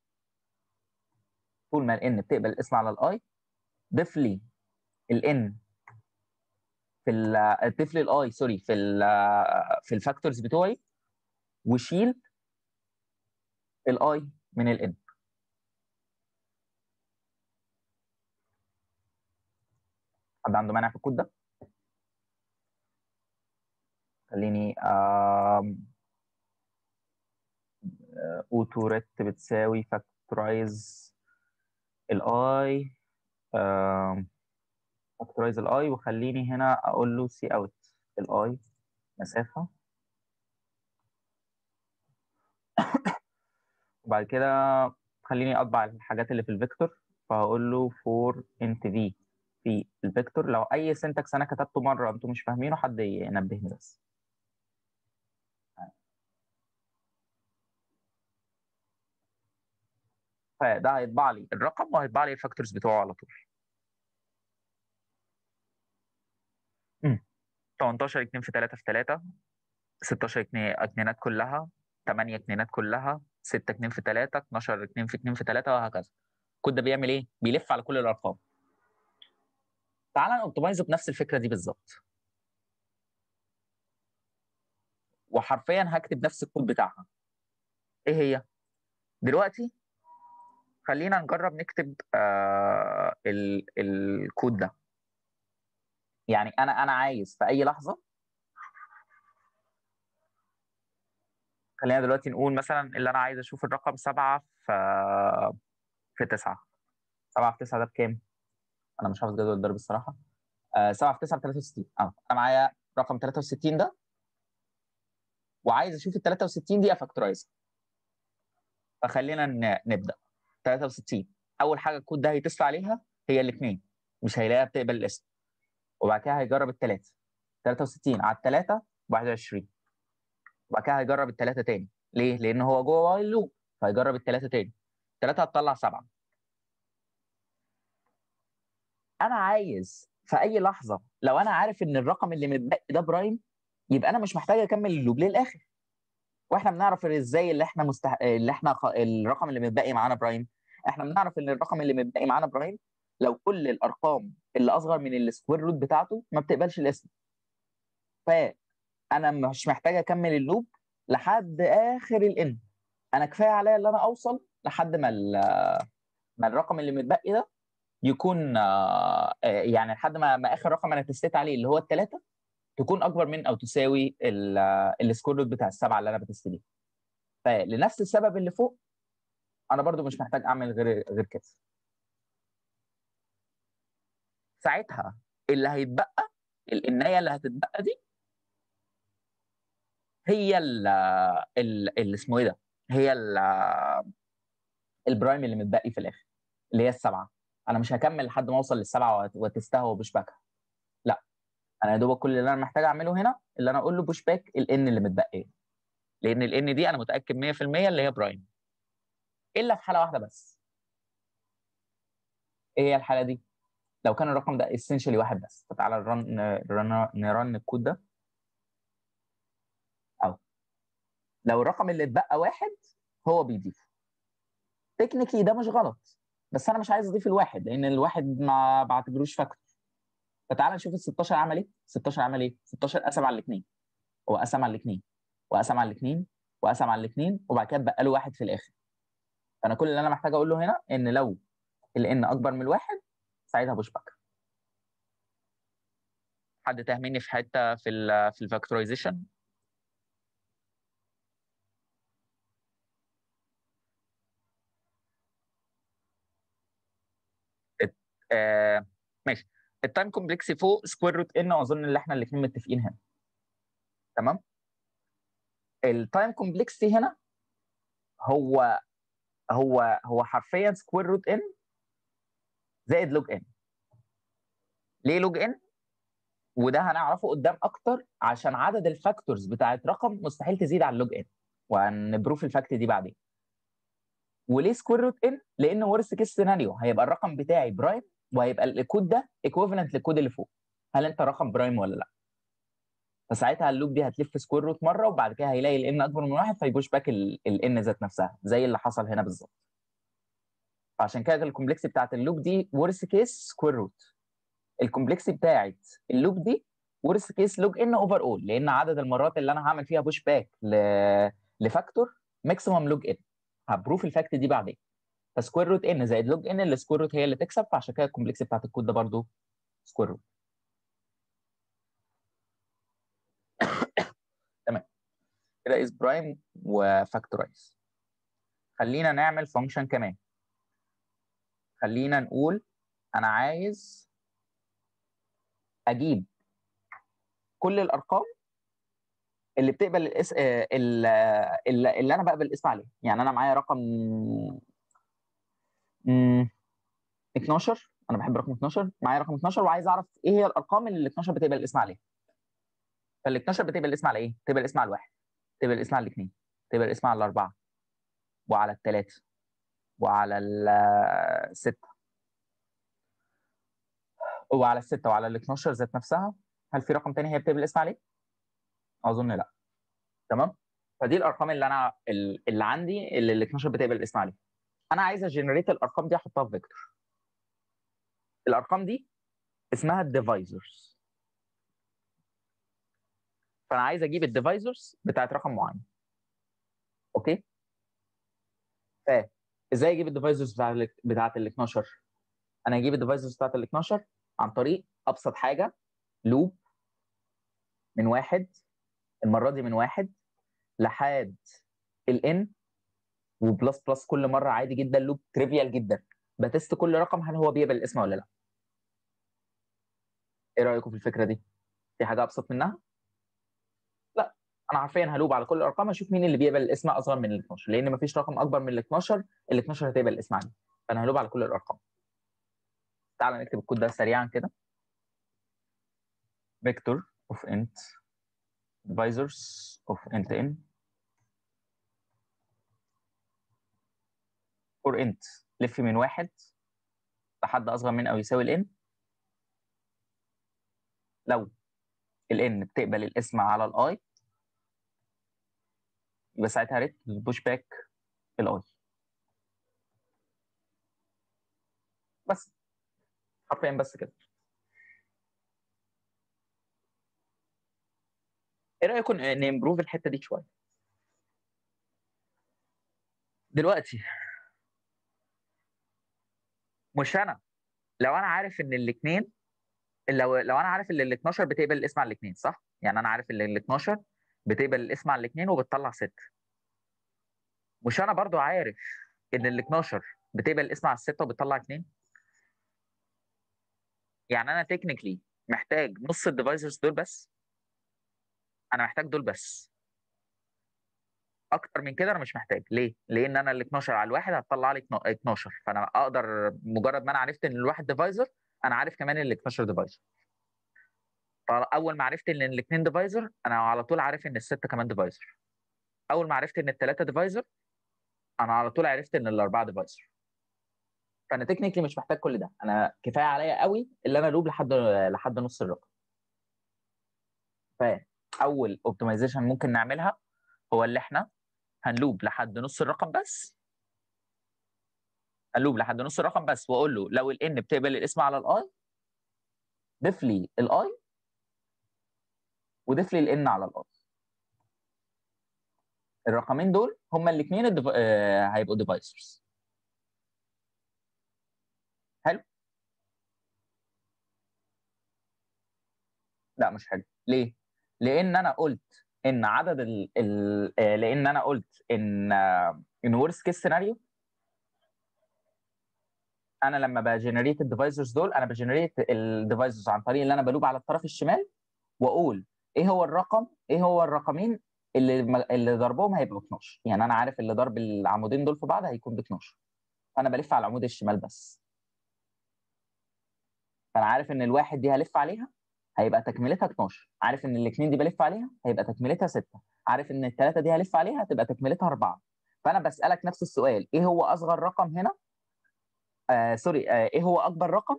طول ما الان بتقبل الاسم على الاي ضيف لي الان في ال ضيف لي الاي سوري في ال في الفاكتورز بتوعي وشيل الاي من الان حد عنده مانع في الكود ده؟ خليني اوتو ريت بتساوي فاكتورايز الاي فاكتورايز الاي وخليني هنا اقول له سي اوت الاي مسافه وبعد كده خليني اطبع الحاجات اللي في الفيكتور فهقول له فور انت في في الفيكتور لو اي سنتكس انا كتبته مره انتوا مش فاهمينه حد ينبهني بس فده هيطبع لي الرقم وهيطبع لي الفاكتورز بتوعه على طول امم 18 2 في 3 في 3 16 2 اتنينات كلها 8 اتنينات كلها 6 2 في 3 12 2 في 2 في 3 وهكذا الكود ده بيعمل ايه؟ بيلف على كل الارقام تعال نوبتمايزه بنفس الفكره دي بالظبط وحرفيا هكتب نفس الكود بتاعها ايه هي؟ دلوقتي خلينا نجرب نكتب آه ال الكود ده يعني انا انا عايز في اي لحظه خلينا دلوقتي نقول مثلا اللي انا عايز اشوف الرقم 7 في في 9 7 في 9 ده بكام؟ انا مش حافظ جدول الضرب الصراحه آه 7 في 9 ب 63 اه انا معايا رقم 63 ده وعايز اشوف ال 63 دي افاكتورايز فخلينا نبدا 63 اول حاجه الكود ده هيتست عليها هي الاثنين مش هيلاقيها بتقبل الاسم وبعد كده هيجرب الثلاثه 63 على الثلاثه 21 وبعد كده هيجرب الثلاثه تاني ليه؟ لان هو جوه وايل لوب فهيجرب الثلاثه تاني الثلاثه هتطلع سبعه انا عايز في اي لحظه لو انا عارف ان الرقم اللي متبقي ده برايم يبقى انا مش محتاج اكمل اللوب للاخر واحنا بنعرف ازاي اللي احنا مستح... اللي احنا خ... الرقم اللي متبقي معانا برايم احنا بنعرف ان الرقم اللي متبقي معانا برايم لو كل الارقام اللي اصغر من السكوير روت بتاعته ما بتقبلش الاسم فانا مش محتاج اكمل اللوب لحد اخر الان انا كفايه عليا ان انا اوصل لحد ما ال... ما الرقم اللي متبقي ده يكون يعني لحد ما, ما اخر رقم انا تستيت عليه اللي هو الثلاثه تكون اكبر من او تساوي السكور روت بتاع السبعه اللي انا بتست بيه فلنفس السبب اللي فوق انا برضو مش محتاج اعمل غير غير كده ساعتها اللي هيتبقى النايه اللي هتتبقى دي هي ال اللي اسمه ايه ده هي ال البرايم اللي متبقي في الاخر اللي هي السبعه انا مش هكمل لحد ما اوصل للسبعه وتستهوى بوش باكها لا انا يا دوبك كل اللي انا محتاج اعمله هنا اللي انا اقول له بوش باك الان اللي متبقيه لان الان دي انا متاكد 100% اللي هي برايم الا في حاله واحده بس ايه هي الحاله دي لو كان الرقم ده اسينشالي واحد بس فتعالى نرن نرن نرن الكود ده او لو الرقم اللي اتبقى واحد هو بيضيفه تكنيكلي ده مش غلط بس انا مش عايز اضيف الواحد لان الواحد ما بعتبروش فاكتور فتعالى نشوف ال 16 عمل ايه 16 عمل ايه 16 قسم على الاثنين هو قسم على الاثنين وقسم على الاثنين وقسم على الاثنين وبعد كده اتبقى له واحد في الاخر فانا كل اللي انا محتاج اقول له هنا ان لو الان اكبر من الواحد ساعتها بوش باك حد تهمني في حته في ال في الفاكتورايزيشن آه ماشي التايم كومبلكس فوق سكوير روت ان واظن ان احنا الاثنين متفقين هنا تمام التايم كومبلكسيتي هنا هو هو هو حرفيا سكوير روت ان زائد لوج ان ليه لوج ان وده هنعرفه قدام اكتر عشان عدد الفاكتورز بتاعت رقم مستحيل تزيد عن لوج ان وهنبروف الفاكت دي بعدين وليه سكوير روت ان لان ورست كيس سيناريو هيبقى الرقم بتاعي برايم وهيبقى الكود ده ايكويفالنت للكود اللي فوق هل انت رقم برايم ولا لا فساعتها اللوب دي هتلف سكوير روت مره وبعد كده هيلاقي الان اكبر من واحد فيبوش باك الان ذات نفسها زي اللي حصل هنا بالظبط فعشان كده الكومبلكس بتاعت اللوب دي ورست كيس سكوير روت الكومبلكس بتاعت اللوب دي ورست كيس لوج ان اوفر اول لان عدد المرات اللي انا هعمل فيها بوش باك ل... لفاكتور ماكسيمم لوج ان هبروف الفاكت دي بعدين فسكوير روت ان زائد لوج ان السكوير روت هي اللي تكسب فعشان كده الكومبلكس بتاعت الكود ده برضو سكوير روت تمام كده از برايم وفاكتورايز خلينا نعمل فانكشن كمان خلينا نقول انا عايز اجيب كل الارقام اللي بتقبل الاسم اللي, اللي انا بقبل الاسم عليه يعني انا معايا رقم 12 انا بحب رقم 12 معايا رقم 12 وعايز اعرف ايه هي الارقام اللي ال 12 بتقبل الاسم عليها فال 12 بتقبل الاسم على ايه؟ بتقبل الاسم على الواحد بتقبل الاسم على الاثنين بتقبل الاسم على الاربعه وعلى الثلاثه وعلى السته وعلى السته وعلى ال 12 ذات نفسها هل في رقم تاني هي بتقبل الاسم عليه؟ اظن لا تمام فدي الارقام اللي انا اللي عندي اللي ال 12 بتقبل الاسم عليه انا عايز اجنريت الارقام دي احطها في فيكتور الارقام دي اسمها الديفايزرز فانا عايز اجيب الديفايزرز بتاعت رقم معين اوكي فازاي اجيب الديفايزرز بتاعت ال بتاعت ال 12 انا هجيب الديفايزرز بتاعت ال 12 عن طريق ابسط حاجه لوب من واحد المره دي من واحد لحد الان وبلس بلس كل مره عادي جدا لوب تريفيال جدا بتست كل رقم هل هو بيقبل الاسم ولا لا ايه رايكم في الفكره دي في حاجه ابسط منها لا انا عارفين هلوب على كل الارقام اشوف مين اللي بيقبل الاسم اصغر من ال 12 لان مفيش رقم اكبر من ال 12 ال 12 هتقبل الاسم عندي فانا هلوب على كل الارقام تعال نكتب الكود ده سريعا كده vector of int divisors of int n for int لف من واحد لحد اصغر من او يساوي ال n لو ال n بتقبل الاسم على ال i يبقى ساعتها ريت بوش باك ال i بس حرفيا بس كده ايه رايكم نمبروف الحته دي شويه دلوقتي مش انا لو انا عارف ان الاثنين لو لو انا عارف ان ال 12 بتقبل الاسم على الاثنين صح يعني انا عارف ان ال 12 بتقبل الاسم على الاثنين وبتطلع 6 مش انا برضو عارف ان ال 12 بتقبل الاسم على الستة وبتطلع 2 يعني انا تكنيكلي محتاج نص الديفايسز دول بس انا محتاج دول بس اكتر من كده انا مش محتاج ليه لان انا ال 12 على الواحد هتطلع لي 12 فانا اقدر مجرد ما انا عرفت ان الواحد ديفايزر انا عارف كمان ال 12 ديفايزر فاول ما عرفت ان الاثنين ديفايزر انا على طول عارف ان السته كمان ديفايزر اول ما عرفت ان الثلاثه ديفايزر انا على طول عرفت ان الاربعه ديفايزر فانا تكنيكلي مش محتاج كل ده انا كفايه عليا قوي اللي انا لوب لحد لحد نص الرقم فاول اوبتمايزيشن ممكن نعملها هو اللي احنا هنلوب لحد نص الرقم بس هنلوب لحد نص الرقم بس واقول له لو الان بتقبل الاسم على الاي ضيف لي الاي وضيف لي الان على الاي الرقمين دول هما الاثنين الدف... آه هيبقوا ديفايسرز حلو لا مش حلو ليه لان انا قلت ان عدد ال ال لان انا قلت ان ان ورست كيس سيناريو انا لما بجنريت الديفايسرز دول انا بجنريت الديفايسرز عن طريق اللي انا بلوب على الطرف الشمال واقول ايه هو الرقم ايه هو الرقمين اللي اللي ضربهم هيبقوا 12 يعني انا عارف اللي ضرب العمودين دول في بعض هيكون ب 12 فانا بلف على العمود الشمال بس فانا عارف ان الواحد دي هلف عليها هيبقى تكملتها 12 عارف ان الاثنين دي بلف عليها هيبقى تكملتها 6 عارف ان الثلاثه دي هلف عليها هتبقى تكملتها 4 فانا بسالك نفس السؤال ايه هو اصغر رقم هنا آه سوري آه ايه هو اكبر رقم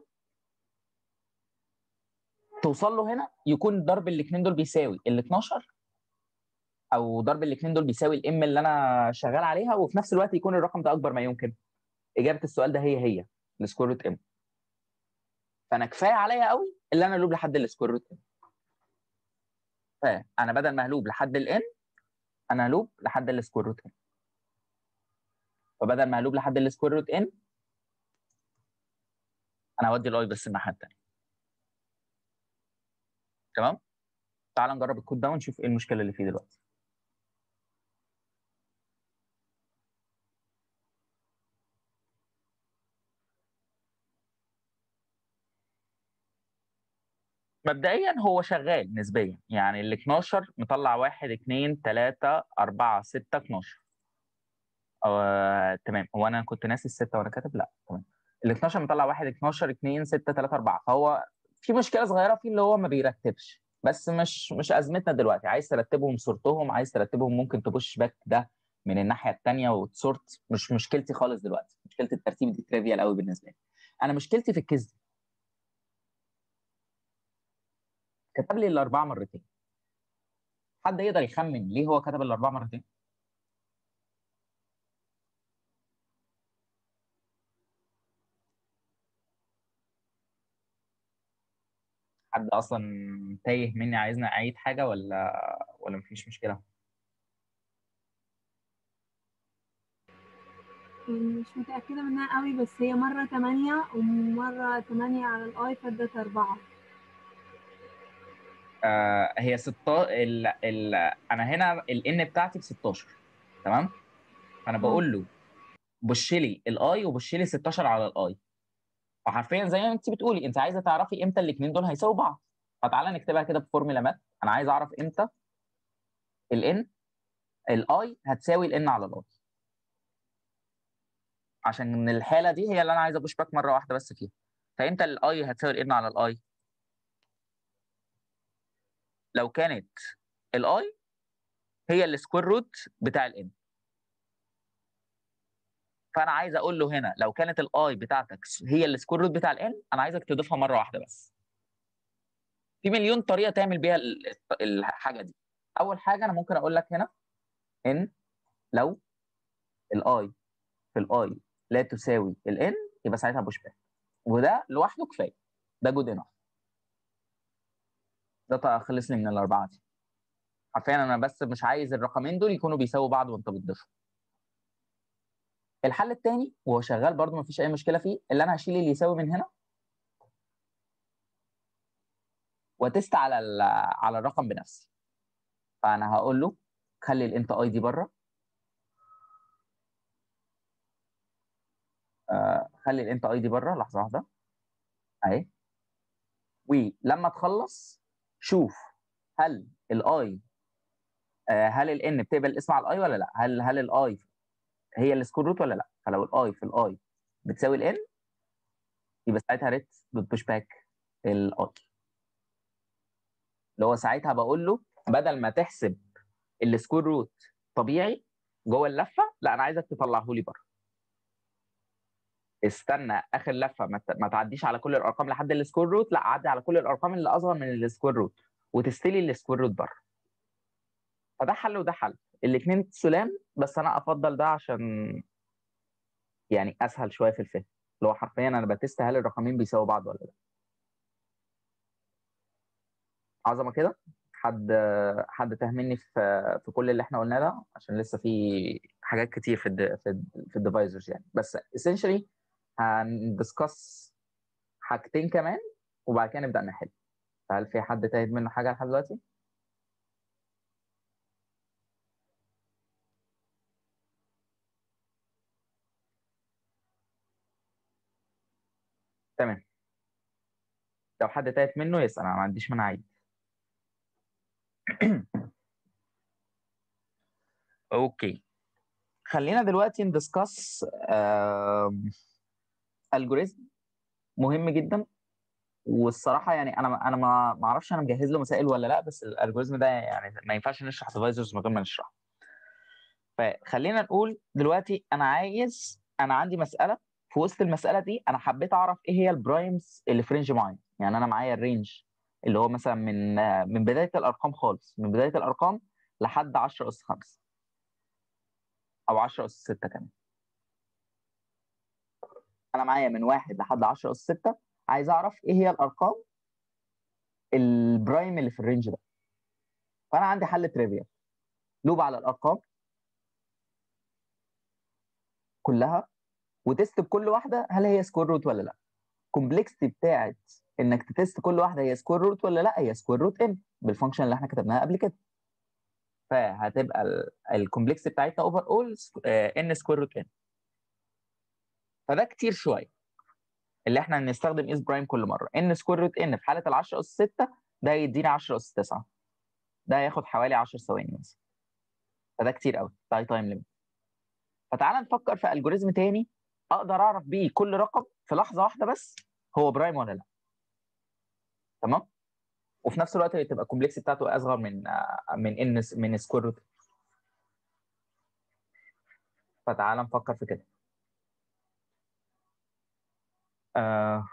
توصل له هنا يكون ضرب الاثنين دول بيساوي ال 12 او ضرب الاثنين دول بيساوي الام اللي انا شغال عليها وفي نفس الوقت يكون الرقم ده اكبر ما يمكن اجابه السؤال ده هي هي السكوير روت ام فانا كفايه عليا قوي اللي انا الوب لحد السكوير روت ام فانا بدل ما هلوب لحد الان انا هلوب لحد السكوير روت ان فبدل ما هلوب لحد السكوير روت ان انا هودي الاي بس الناحيه الثانيه تمام تعال نجرب الكود ده ونشوف ايه المشكله اللي فيه دلوقتي مبدئيا هو شغال نسبيا يعني ال 12 مطلع 1 2 3 4 6 12 آه، تمام هو انا كنت ناسي الستة وانا كاتب لا تمام ال 12 مطلع 1 12 2 6 3 4 فهو في مشكله صغيره فيه اللي هو ما بيرتبش بس مش مش ازمتنا دلوقتي عايز ترتبهم صورتهم عايز ترتبهم ممكن تبوش باك ده من الناحيه الثانيه وتصورت مش مشكلتي خالص دلوقتي مشكله الترتيب دي تريفيال قوي بالنسبه لي انا مشكلتي في الكيس دي كتب لي الاربعه مرتين حد يقدر يخمن ليه هو كتب الاربعه مرتين حد اصلا تايه مني عايزني اعيد حاجه ولا ولا مفيش مشكله مش متأكدة منها قوي بس هي مرة تمانية ومرة تمانية على الآي فادت أربعة آه هي 16 ال... ال... انا هنا الان بتاعتي ب 16 تمام فانا بقول له بش لي الاي وبش لي 16 على الاي فحرفيا زي ما انت بتقولي انت عايزه تعرفي امتى الاثنين دول هيساووا بعض فتعالى نكتبها كده بفورمولا مات انا عايز اعرف امتى الان الاي هتساوي الان على الاي عشان الحاله دي هي اللي انا عايز ابوش باك مره واحده بس فيها فامتى الاي هتساوي الان على الاي لو كانت الاي هي السكوير روت بتاع الان فانا عايز اقول له هنا لو كانت الاي بتاعتك هي السكوير روت بتاع الان انا عايزك تضيفها مره واحده بس في مليون طريقه تعمل بيها الحاجه دي اول حاجه انا ممكن اقول لك هنا ان لو الاي في الاي لا تساوي الان يبقى ساعتها بوش باك وده لوحده كفايه ده جود انف ده خلصني من الاربعه دي حرفيا انا بس مش عايز الرقمين دول يكونوا بيساووا بعض وانت بتضيفهم الحل الثاني وهو شغال برده مفيش اي مشكله فيه اللي انا هشيل اللي يساوي من هنا وتست على على الرقم بنفسي فانا هقول له خلي الانت اي دي بره آه خلي الانت اي دي بره لحظه واحده اهي ولما تخلص شوف هل الاي آه هل الان بتقبل الاسم على الاي ولا لا هل هل الاي هي السكور روت ولا لا فلو الاي في الاي بتساوي الان يبقى ساعتها ريت بتبوش باك الاي اللي هو ساعتها بقول له بدل ما تحسب السكور روت طبيعي جوه اللفه لا انا عايزك تطلعه لي بره استنى اخر لفه ما تعديش على كل الارقام لحد السكور روت لا عدي على كل الارقام اللي اصغر من السكور روت وتستلي السكور روت بره فده حل وده حل الاثنين سلام بس انا افضل ده عشان يعني اسهل شويه في الفهم اللي هو حرفيا انا بتست هل الرقمين بيساووا بعض ولا لا عظمه كده حد حد تهمني في في كل اللي احنا قلناه ده عشان لسه في حاجات كتير في ال في ال في الديفايزرز يعني بس essentially هندسكس حاجتين كمان وبعد كده نبدا نحل هل في حد تاهت منه حاجه لحد دلوقتي؟ تمام لو حد تاهت منه يسأل انا ما عنديش مانع عيد اوكي خلينا دلوقتي ندسكس الجوريزم مهم جدا والصراحه يعني انا انا ما ما اعرفش انا مجهز له مسائل ولا لا بس الالجوريزم ده يعني ما ينفعش نشرح ديفايزرز من غير ما نشرحه فخلينا نقول دلوقتي انا عايز انا عندي مساله في وسط المساله دي انا حبيت اعرف ايه هي البرايمز اللي في رينج معين يعني انا معايا الرينج اللي هو مثلا من من بدايه الارقام خالص من بدايه الارقام لحد 10 اس 5 او 10 اس 6 كمان انا معايا من واحد لحد 10 اس 6 عايز اعرف ايه هي الارقام البرايم اللي في الرينج ده فانا عندي حل تريفيال لوب على الارقام كلها وتست بكل واحده هل هي سكوير روت ولا لا الكومبلكسيتي بتاعت انك تتست كل واحده هي سكوير روت ولا لا هي سكوير روت ان بالفانكشن اللي احنا كتبناها قبل كده فهتبقى الكومبلكسيتي بتاعتها اوفر اول ان سكوير روت ان فده كتير شويه اللي احنا نستخدم اس برايم كل مره ان سكوير روت ان في حاله ال 10 اس 6 ده هيديني 10 اس 9 ده هياخد حوالي 10 ثواني مثلا فده كتير قوي ده تايم ليميت فتعالى نفكر في الجوريزم تاني اقدر اعرف بيه كل رقم في في لحظه واحده بس هو برايم ولا لا تمام وفي نفس الوقت تبقى الكومبلكس بتاعته اصغر من آه، من ان من سكوير روت فتعال نفكر في كده آه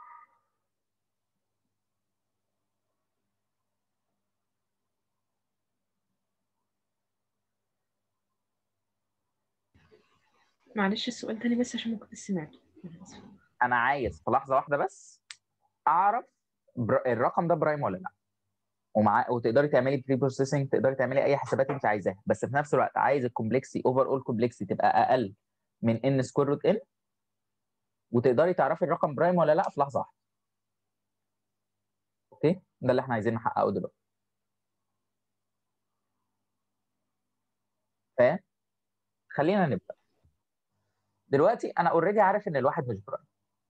معلش السؤال تاني بس عشان ما كنت سمعته أنا آسفة. انا عايز في لحظه واحده بس اعرف بر... الرقم ده برايم ولا لا ومع وتقدري تعملي بري بروسيسنج تقدري تعملي اي حسابات انت عايزاها بس في نفس الوقت عايز الكومبلكسي اوفر اول كومبلكسي تبقى اقل من ان سكوير روت ان وتقدري تعرفي الرقم برايم ولا لا في لحظه واحده اوكي ده اللي احنا عايزين نحققه دلوقتي ف خلينا نبدا دلوقتي انا اوريدي عارف ان الواحد مش برايم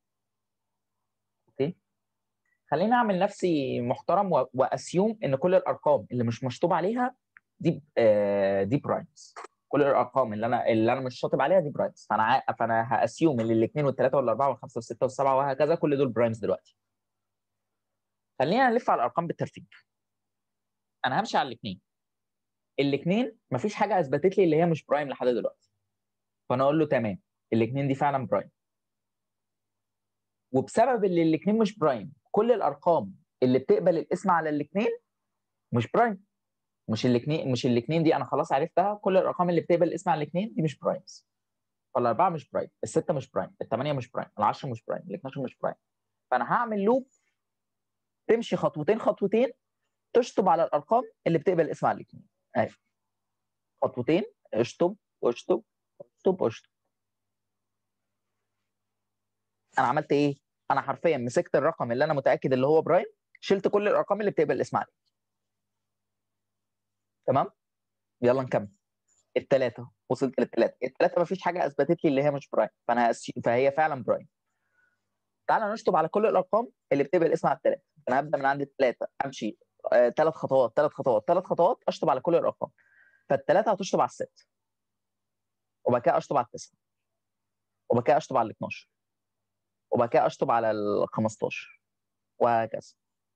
اوكي خليني اعمل نفسي محترم و- واسيوم ان كل الارقام اللي مش مشطوب عليها دي آه، دي برايمز كل الارقام اللي انا اللي انا مش شاطب عليها دي برايمز فانا عا- فانا هاسيوم ان الاثنين والثلاثه والاربعه والخمسه والسته والسبعه وهكذا كل دول برايمز دلوقتي خلينا نلف على الارقام بالترتيب انا همشي على الاثنين الاثنين مفيش حاجه اثبتت لي اللي هي مش برايم لحد دلوقتي فانا اقول له تمام الاثنين دي فعلا برايم وبسبب اللي الاثنين مش برايم كل الارقام اللي بتقبل الاسم على الاثنين مش برايم مش الاثنين مش الاثنين دي انا خلاص عرفتها كل الارقام اللي بتقبل الاسم على الاثنين دي مش برايمز فالاربعه مش برايم السته مش برايم الثمانيه مش برايم العشره مش برايم ال 12 مش برايم فانا هعمل لوب تمشي خطوتين خطوتين تشطب على الارقام اللي بتقبل الاسم على الاثنين اهي خطوتين اشطب واشطب اشطب واشطب انا عملت ايه؟ انا حرفيا مسكت الرقم اللي انا متاكد اللي هو برايم شلت كل الارقام اللي بتقبل الاسم عليه تمام؟ يلا نكمل الثلاثه وصلت للثلاثه الثلاثه مفيش حاجه اثبتت لي اللي هي مش برايم فانا هس... فهي فعلا برايم تعالى نشطب على كل الارقام اللي بتقبل الاسم على الثلاثه انا هبدا من عند الثلاثه امشي ثلاث خطوات ثلاث خطوات ثلاث خطوات اشطب على كل الارقام فالثلاثه هتشطب على الست وبعد كده اشطب على التسعه وبعد كده اشطب على ال 12 وبعد كده اشطب على ال 15 وهكذا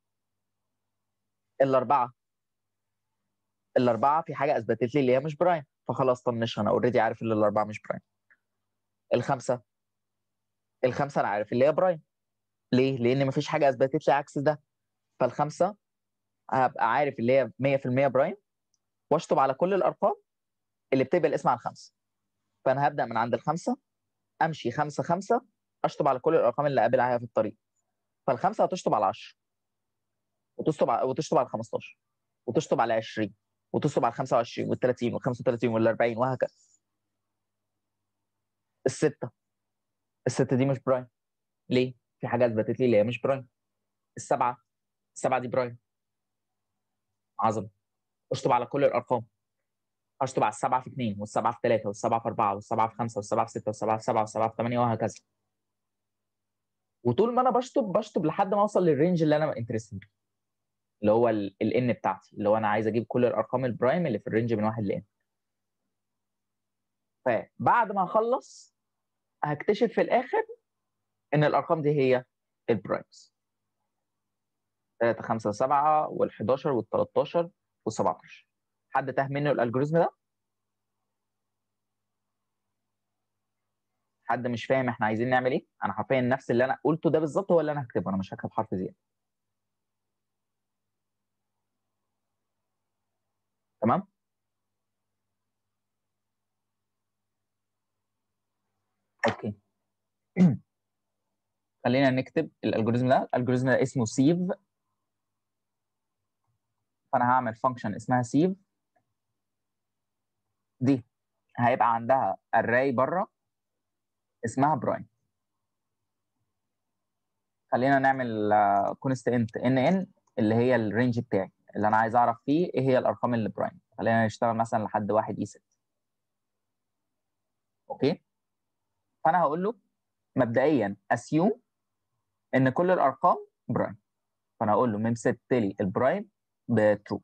الاربعه الاربعه في حاجه اثبتت لي اللي هي مش برايم فخلاص طنشها انا اوريدي عارف ان الاربعه مش برايم الخمسه الخمسه انا عارف اللي هي برايم ليه؟ لان مفيش حاجه اثبتت لي عكس ده فالخمسه هبقى عارف اللي هي 100% برايم واشطب على كل الارقام اللي بتقبل الاسم على الخمسه فانا هبدا من عند الخمسه امشي خمسه خمسه اشطب على كل الارقام اللي قابل عليها في الطريق فالخمسه هتشطب على 10 وتشطب على وتشطب على 15 وتشطب على 20 وتشطب على 25 وال 30 وال 35 وال 40 وهكذا السته السته دي مش برايم ليه؟ في حاجه اثبتت لي اللي هي مش برايم السبعه السبعه دي برايم عظمه اشطب على كل الارقام اشطب على السبعه في اثنين والسبعه في ثلاثه والسبعه في اربعه والسبعه في خمسه والسبعه في سته والسبعه في سبعه والسبعه في ثمانيه وهكذا وطول ما انا بشطب بشطب لحد ما اوصل للرينج اللي انا انترستد بيه اللي هو الان بتاعتي اللي هو انا عايز اجيب كل الارقام البرايم اللي في الرينج من واحد لان فبعد ما اخلص هكتشف في الاخر ان الارقام دي هي البرايمز 3 5 7 وال 11 وال 13 وال 17 حد تاه منه الالجوريزم ده؟ حد مش فاهم احنا عايزين نعمل ايه؟ انا حرفيا نفس اللي انا قلته ده بالظبط هو اللي انا هكتبه انا مش هكتب حرف زياده. تمام؟ اوكي خلينا نكتب الالجوريزم ده الالجوريزم ده اسمه سيف فانا هعمل فانكشن اسمها سيف دي هيبقى عندها array بره اسمها برايم خلينا نعمل كونستنت ان ان اللي هي الرينج بتاعي اللي انا عايز اعرف فيه ايه هي الارقام اللي برايم خلينا نشتغل مثلا لحد واحد اي 6 اوكي فانا هقول له مبدئيا اسيوم ان كل الارقام برايم فانا هقول له ممست لي البرايم بترو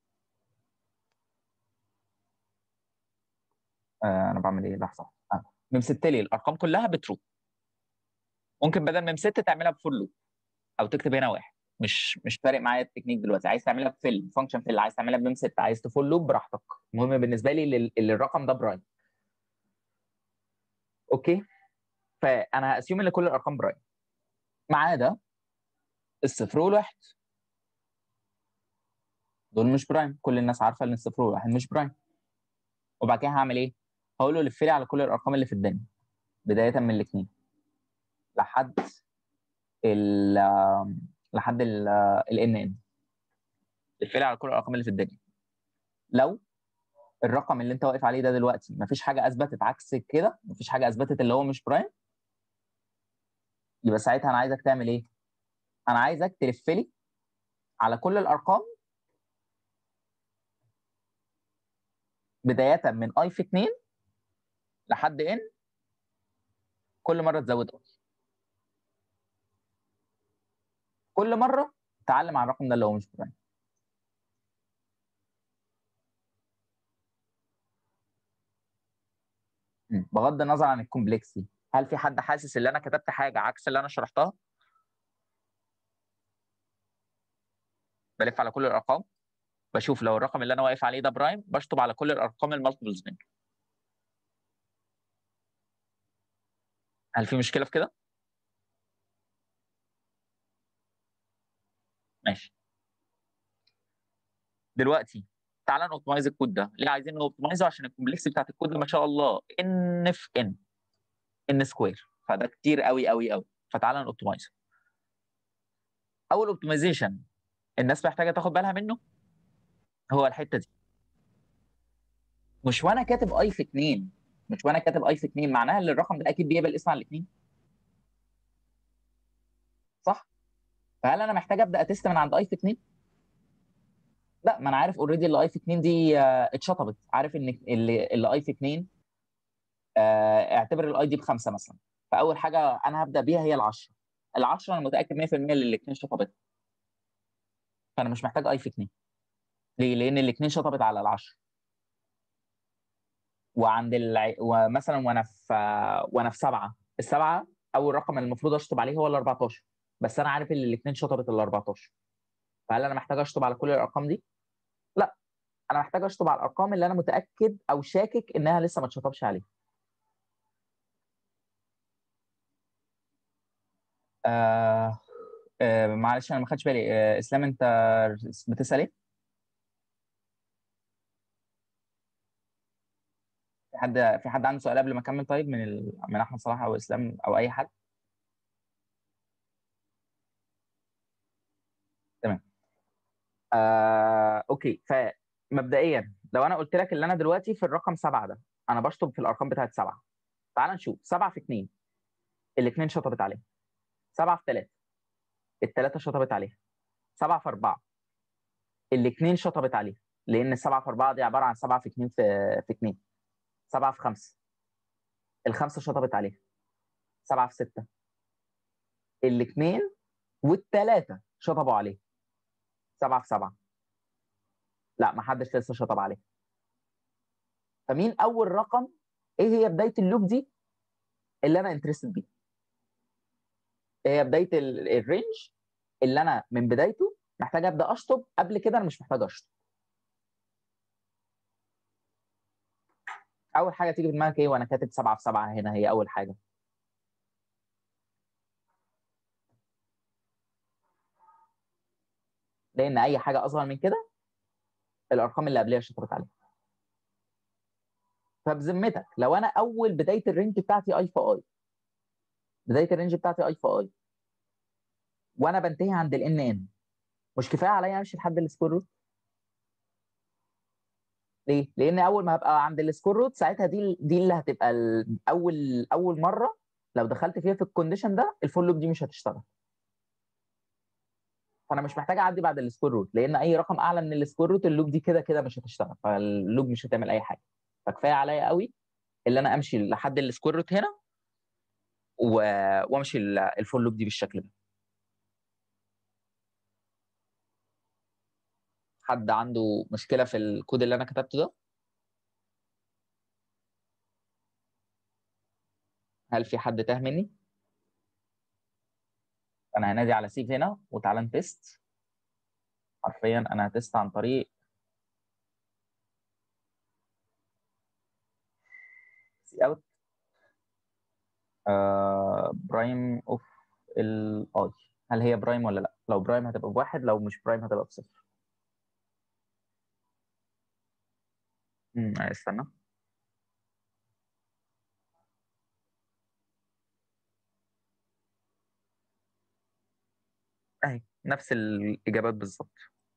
آه انا بعمل ايه لحظه آه. ممست لي الارقام كلها بترو ممكن بدل ممست تعملها بفور لوب او تكتب هنا واحد مش مش فارق معايا التكنيك دلوقتي عايز تعملها بفيل فانكشن فيل عايز تعملها بممست عايز تفول لوب براحتك المهم بالنسبه لي لل- للرقم ده برايم اوكي فانا هاسيوم ان كل الارقام برايم ما عدا الصفر والواحد دول مش برايم كل الناس عارفه ان الصفر والواحد مش برايم وبعد كده هعمل ايه؟ هقول له لف لي على كل الارقام اللي في الدنيا بدايه من الاثنين لحد ال لحد ال ان ان لف لي على كل الارقام اللي في الدنيا لو الرقم اللي انت واقف عليه ده دلوقتي مفيش حاجه اثبتت عكس كده مفيش حاجه اثبتت اللي هو مش برايم يبقى ساعتها انا عايزك تعمل ايه؟ انا عايزك تلف لي على كل الارقام بدايه من اي في 2 لحد ان كل مره تزود اي كل مره تعلم على الرقم ده اللي هو مش برايم مم. بغض النظر عن الكومبلكسي هل في حد حاسس ان انا كتبت حاجه عكس اللي انا شرحتها بلف على كل الارقام بشوف لو الرقم اللي انا واقف عليه ده برايم بشطب على كل الارقام المالتيبلز منه هل في مشكله في كده ماشي دلوقتي تعالى نوبتمايز الكود ده ليه عايزين نوبتمايزه عشان الكومبلكس بتاعت الكود ده ما شاء الله ان في ان ان سكوير فده كتير قوي قوي قوي فتعالى نوبتمايزه اول اوبتمايزيشن الناس محتاجه تاخد بالها منه هو الحته دي مش وانا كاتب اي في 2 مش وانا كاتب اي في 2 معناها ان الرقم ده اكيد بيقبل اسم على الاثنين صح فهل انا محتاج ابدا اتست من عند اي في 2 لا ما انا عارف اوريدي اللي اي في 2 دي آه، اتشطبت عارف ان اللي اللي اي في 2 آه، اعتبر الاي دي بخمسه مثلا فاول حاجه انا هبدا بيها هي ال10 ال10 انا متاكد 100% ان الاثنين شطبت فانا مش محتاج اي في 2 ليه؟ لان الاثنين شطبت على ال10 وعند الع... ومثلا وانا في وانا في سبعه السبعه اول رقم المفروض اشطب عليه هو ال 14 بس انا عارف ان الاثنين شطبت ال 14 فهل انا محتاج اشطب على كل الارقام دي؟ لا انا محتاج اشطب على الارقام اللي انا متاكد او شاكك انها لسه ما اتشطبش عليها آه آه معلش انا ما خدتش بالي آه اسلام انت بتسال ايه؟ في حد في حد عنده سؤال قبل ما اكمل طيب من ال... من احمد صلاح او اسلام او اي حد؟ تمام آه، اوكي فمبدئيا لو انا قلت لك اللي انا دلوقتي في الرقم سبعه ده انا بشطب في الارقام بتاعت سبعه تعال نشوف سبعه في اثنين الاثنين شطبت عليها سبعه في ثلاثه الثلاثه شطبت عليها سبعه في اربعه الاثنين شطبت عليها لان السبعه في اربعه دي عباره عن سبعه في اثنين في في اثنين سبعه في خمسه الخمسه شطبت عليها سبعه في سته الاثنين والثلاثه شطبوا عليها سبعه في سبعه لا ما حدش لسه شطب عليه فمين اول رقم ايه هي بدايه اللوب دي اللي انا انترستد بيه ايه هي بدايه ال- الرينج اللي انا من بدايته محتاج ابدا اشطب قبل كده انا مش محتاج اشطب اول حاجه تيجي في دماغك ايه وانا كاتب سبعه في سبعه هنا هي اول حاجه لان اي حاجه اصغر من كده الارقام اللي قبلها شطبت عليها فبذمتك لو انا اول بدايه الرينج بتاعتي اي في اي بدايه الرينج بتاعتي اي في اي وانا بنتهي عند الان ان مش كفايه عليا امشي لحد السكور روت ليه؟ لان اول ما هبقى عند السكور روت ساعتها دي دي اللي هتبقى ال- اول اول مره لو دخلت فيها في الكونديشن ده الفول لوب دي مش هتشتغل فانا مش محتاج اعدي بعد السكور روت لان اي رقم اعلى من السكور روت اللوب دي كده كده مش هتشتغل فاللوب مش هتعمل اي حاجه فكفايه عليا قوي اللي انا امشي لحد السكور روت هنا و... وامشي ال- الفول لوب دي بالشكل ده حد عنده مشكله في الكود اللي انا كتبته ده هل في حد تاه مني انا هنادي على سيف هنا وتعالى نتست حرفيا انا هتست عن طريق سي اوت برايم اوف الاي هل هي برايم ولا لا لو برايم هتبقى بواحد لو مش برايم هتبقى بصفر امم استنى اهي نفس الاجابات بالظبط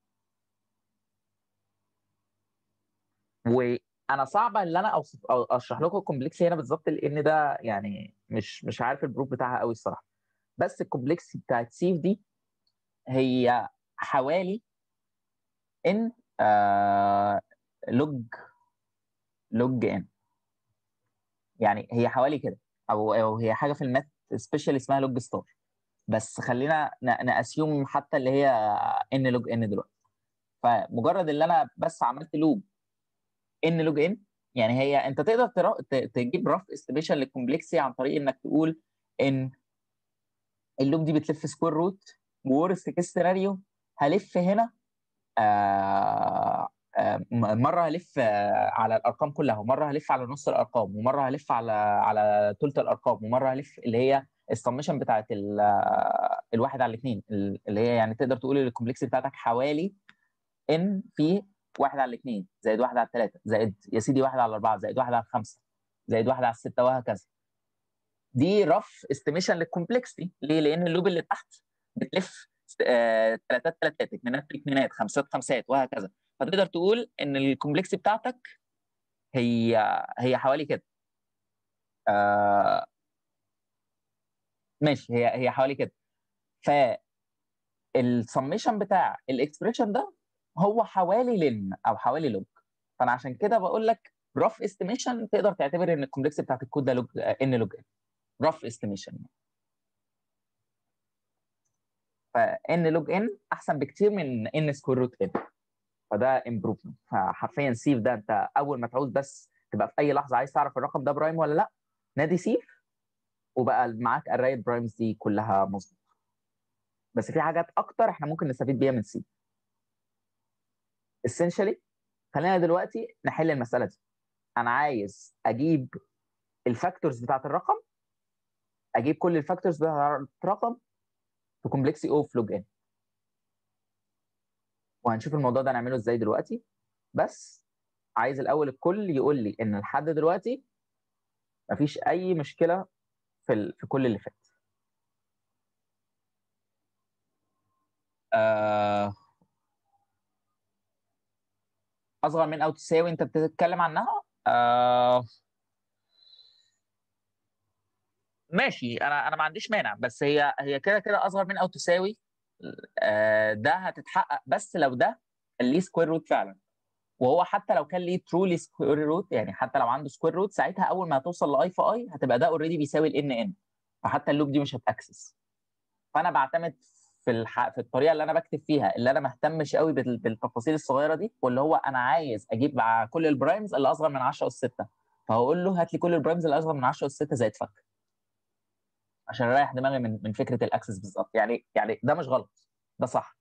وانا صعب ان انا اوصف او اشرح لكم الكومبلكسي هنا بالظبط لان ده يعني مش مش عارف البروف بتاعها قوي الصراحه بس الكومبلكسي بتاعت سيف دي هي حوالي ان آه لوج لوج ان يعني هي حوالي كده او او هي حاجه في الماث سبيشال اسمها لوج ستار بس خلينا ناسيوم حتى اللي هي ان لوج ان دلوقتي فمجرد اللي انا بس عملت لوب ان لوج ان يعني هي انت تقدر ترا... تجيب رف استيميشن للكومبلكسي عن طريق انك تقول ان اللوب دي بتلف سكوير روت وورست كيس سيناريو هلف هنا آه آه مره هلف آه على الارقام كلها ومره هلف على نص الارقام ومره هلف على على ثلث الارقام ومره هلف اللي هي السمشن بتاعت الواحد على الاثنين اللي هي يعني تقدر تقول الكومبلكسي بتاعتك حوالي ان في واحد على الاثنين زائد واحد على الثلاثه زائد يا سيدي واحد على الاربعه زائد واحد على الخمسه زائد واحد على السته وهكذا دي رف استيميشن للكومبلكسيتي ليه؟ لان اللوب اللي تحت بتلف آه، ثلاثات ثلاثات اثنينات اثنينات خمسات خمسات وهكذا فتقدر تقول ان الكومبلكسيتي بتاعتك هي هي حوالي كده آه ماشي هي هي حوالي كده ف السميشن بتاع الاكسبريشن ده هو حوالي لن او حوالي لوج فانا عشان كده بقول لك رف استيميشن تقدر تعتبر ان الكومبلكس بتاعت الكود ده لوج ان لوج ان رف استيميشن فان لوج ان احسن بكتير من ان سكوير روت ان فده امبروفمنت فحرفيا سيف ده انت اول ما تعوز بس تبقى في اي لحظه عايز تعرف الرقم ده برايم ولا لا نادي سيف وبقى معاك الراي برايمز دي كلها مظبوط بس في حاجات اكتر احنا ممكن نستفيد بيها من سيف essentially خلينا دلوقتي نحل المساله دي انا عايز اجيب الفاكتورز بتاعت الرقم اجيب كل الفاكتورز بتاعت الرقم في كومبلكسي اوف لوج ان وهنشوف الموضوع ده نعمله ازاي دلوقتي بس عايز الاول الكل يقول لي ان لحد دلوقتي مفيش اي مشكله في ال... في كل اللي فات آه... اصغر من او تساوي انت بتتكلم عنها آه... ماشي انا انا ما عنديش مانع بس هي هي كده كده اصغر من او تساوي آه ده هتتحقق بس لو ده ليه سكوير روت فعلا وهو حتى لو كان ليه ترولي سكوير روت يعني حتى لو عنده سكوير روت ساعتها اول ما هتوصل لاي في اي هتبقى ده اوريدي بيساوي الان ان فحتى اللوب دي مش هتاكسس فانا بعتمد في الح... في الطريقه اللي انا بكتب فيها اللي انا ما اهتمش قوي بال... بالتفاصيل الصغيره دي واللي هو انا عايز اجيب مع كل البرايمز اللي اصغر من 10 اس 6 فهقول له هات لي كل البرايمز اللي اصغر من 10 اس 6 زائد فك عشان اريح دماغي من من فكره الاكسس بالظبط يعني يعني ده مش غلط ده صح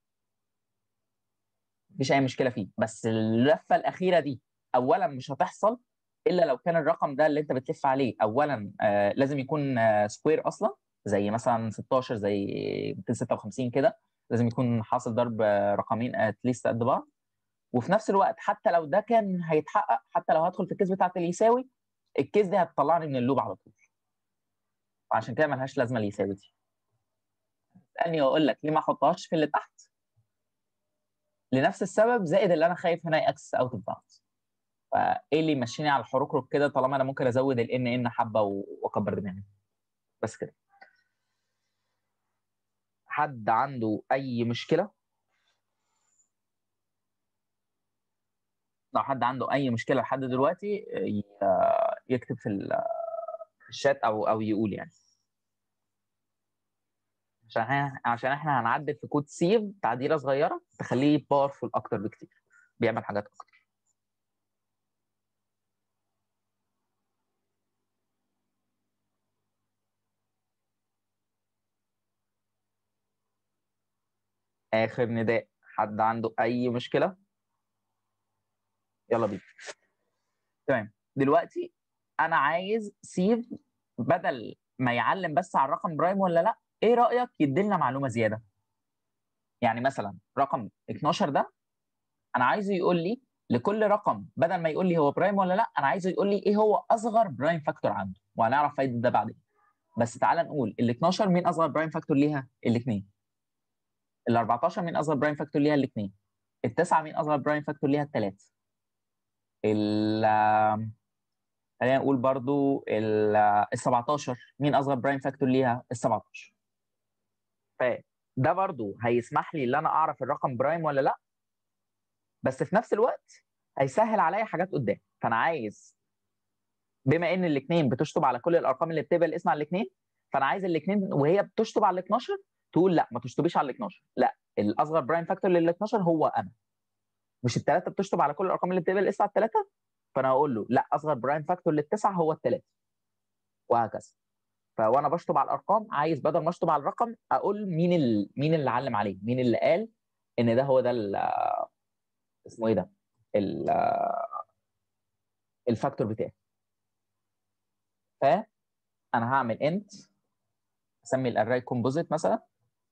مفيش اي مشكله فيه بس اللفه الاخيره دي اولا مش هتحصل الا لو كان الرقم ده اللي انت بتلف عليه اولا آه لازم يكون آه سكوير اصلا زي مثلا 16 زي 256 كده لازم يكون حاصل ضرب آه رقمين اتليست قد بعض وفي نفس الوقت حتى لو ده كان هيتحقق حتى لو هدخل في الكيس بتاعت اللي يساوي الكيس دي هتطلعني من اللوب على طول وعشان كده ملهاش لازمه اللي يساوي دي تسالني واقول لك ليه ما احطهاش في اللي تحت لنفس السبب زائد اللي انا خايف هنا ياكسس اوت اوف باوندز فايه اللي يمشيني على الحروكرك كده طالما انا ممكن ازود الان ان حبه واكبر دماغي بس كده حد عنده اي مشكله لو حد عنده اي مشكله لحد دلوقتي يكتب في الشات او او يقول يعني عشان احنا عشان احنا هنعدل في كود سيف تعديله صغيره تخليه باورفول اكتر بكتير بيعمل حاجات اكتر اخر نداء حد عنده اي مشكله يلا بينا تمام دلوقتي انا عايز سيف بدل ما يعلم بس على الرقم برايم ولا لا ايه رايك يديلنا معلومه زياده يعني مثلا رقم 12 ده انا عايزه يقول لي لكل رقم بدل ما يقول لي هو برايم ولا لا انا عايزه يقول لي ايه هو اصغر برايم فاكتور عنده وهنعرف فايده ده بعدين بس تعالى نقول ال 12 مين اصغر برايم فاكتور ليها الاثنين ال 14 مين اصغر برايم فاكتور ليها الاثنين التسعه مين اصغر برايم فاكتور ليها الثلاثه ال خلينا نقول برضو ال ال 17 مين اصغر برايم فاكتور ليها ال 17 فده برضو هيسمح لي ان انا اعرف الرقم برايم ولا لا بس في نفس الوقت هيسهل عليا حاجات قدام فانا عايز بما ان الاثنين بتشطب على كل الارقام اللي بتقبل الاسم على الاثنين فانا عايز الاثنين وهي بتشطب على ال 12 تقول لا ما تشطبيش على ال 12 لا الاصغر برايم فاكتور لل 12 هو انا مش الثلاثه بتشطب على كل الارقام اللي بتقبل الاسم على الثلاثه فانا هقول له لا اصغر برايم فاكتور للتسعه هو الثلاثه وهكذا فوانا بشطب على الارقام عايز بدل ما اشطب على الرقم اقول مين ال... مين اللي علم عليه مين اللي قال ان ده هو ده ال... اسمه ايه ده ال... الفاكتور بتاعي فانا هعمل انت اسمي الاري كومبوزيت مثلا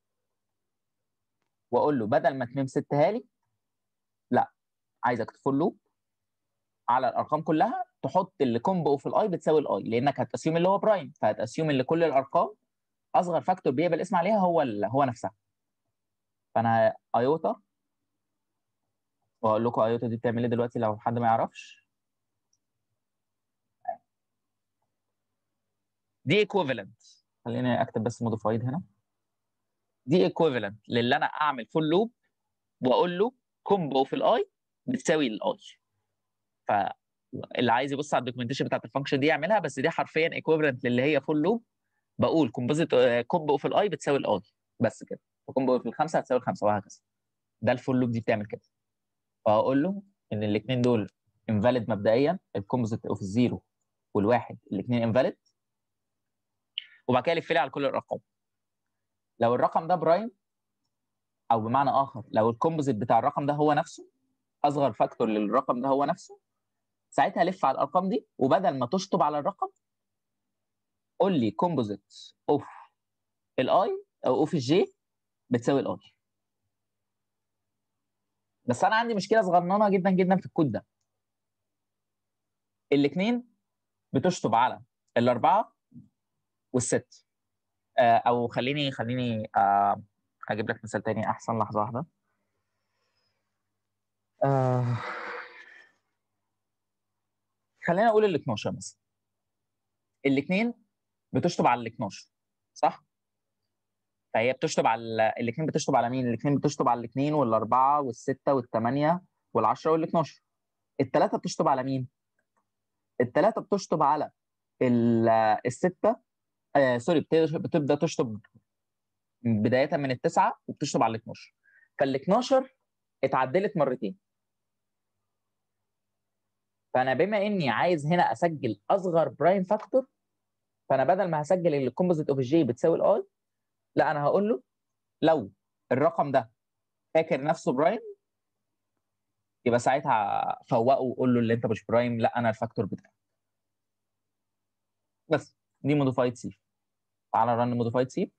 واقول له بدل ما تميم ستها لي لا عايزك تفول لوب على الارقام كلها تحط اللي كومبو في الاي بتساوي الاي لانك هتاسيوم اللي هو برايم فهتاسيوم اللي كل الارقام اصغر فاكتور بيقبل اسم عليها هو ال... هو نفسها فانا ايوتا واقول لكم ايوتا دي بتعمل ايه دلوقتي لو حد ما يعرفش دي ايكوفالنت خليني اكتب بس موديفايد هنا دي ايكوفالنت للي انا اعمل فول لوب واقول له كومبو في الاي بتساوي الاي فاللي عايز يبص على الدوكيومنتيشن بتاعت الفانكشن دي يعملها بس دي حرفيا ايكوفالنت للي هي فول لوب بقول كومبوزيت كومبو في الاي بتساوي الاي بس كده وكومبو في الخمسه هتساوي الخمسه وهكذا ده الفول لوب دي بتعمل كده فهقول له ان الاثنين دول انفاليد مبدئيا الكومبوزيت اوف الزيرو والواحد الاثنين انفاليد وبعد كده لف لي على كل الارقام لو الرقم ده برايم او بمعنى اخر لو الكومبوزيت بتاع الرقم ده هو نفسه اصغر فاكتور للرقم ده هو نفسه ساعتها لف على الارقام دي وبدل ما تشطب على الرقم قول لي كومبوزيت اوف الاي او اوف الجي بتساوي الاي بس انا عندي مشكله صغننه جدا جدا في الكود ده الاثنين بتشطب على الاربعه والست آه او خليني خليني آه اجيب لك مثال تاني احسن لحظه واحده آه خلينا اقول ال 12 مثلا الاثنين بتشطب على ال 12 صح؟ فهي بتشطب على الاثنين بتشطب على مين؟ الاثنين بتشطب على الاثنين والاربعه والسته والثمانيه والعشره وال 12 الثلاثه بتشطب على مين؟ الثلاثه بتشطب على السته آه سوري بتبدا تشطب بدايه من التسعه وبتشطب على ال 12 فال 12 اتعدلت مرتين فانا بما اني عايز هنا اسجل اصغر برايم فاكتور فانا بدل ما هسجل الكومبوزيت اوف جي بتساوي الاي لا انا هقول له لو الرقم ده فاكر نفسه برايم يبقى ساعتها فوقه وقول له اللي انت مش برايم لا انا الفاكتور بتاعك بس دي موديفايد سيف تعالى رن موديفايد سيف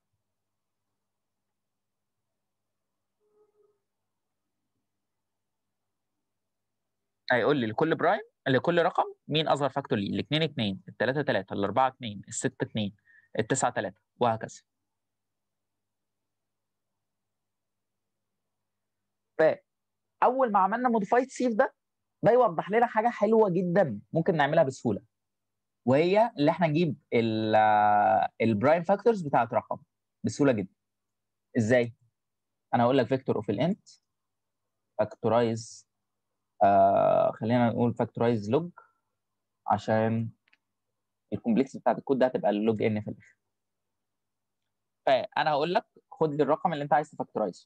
هيقول لي لكل برايم لكل رقم مين اصغر فاكتور ليه الاثنين 2 الثلاثه 3 الاربعه 2 السته 2 التسعه 3 وهكذا فاول ما عملنا موديفايد سيف ده ده يوضح لنا حاجه حلوه جدا ممكن نعملها بسهوله وهي اللي احنا نجيب البرايم فاكتورز بتاعت رقم بسهوله جدا ازاي انا هقول لك فيكتور اوف الانت فاكتورايز آه خلينا نقول فاكتورايز لوج عشان الكومبلكس بتاعت الكود ده هتبقى اللوج ان في الاخر فانا هقول لك خد لي الرقم اللي انت عايز تفاكتورايزه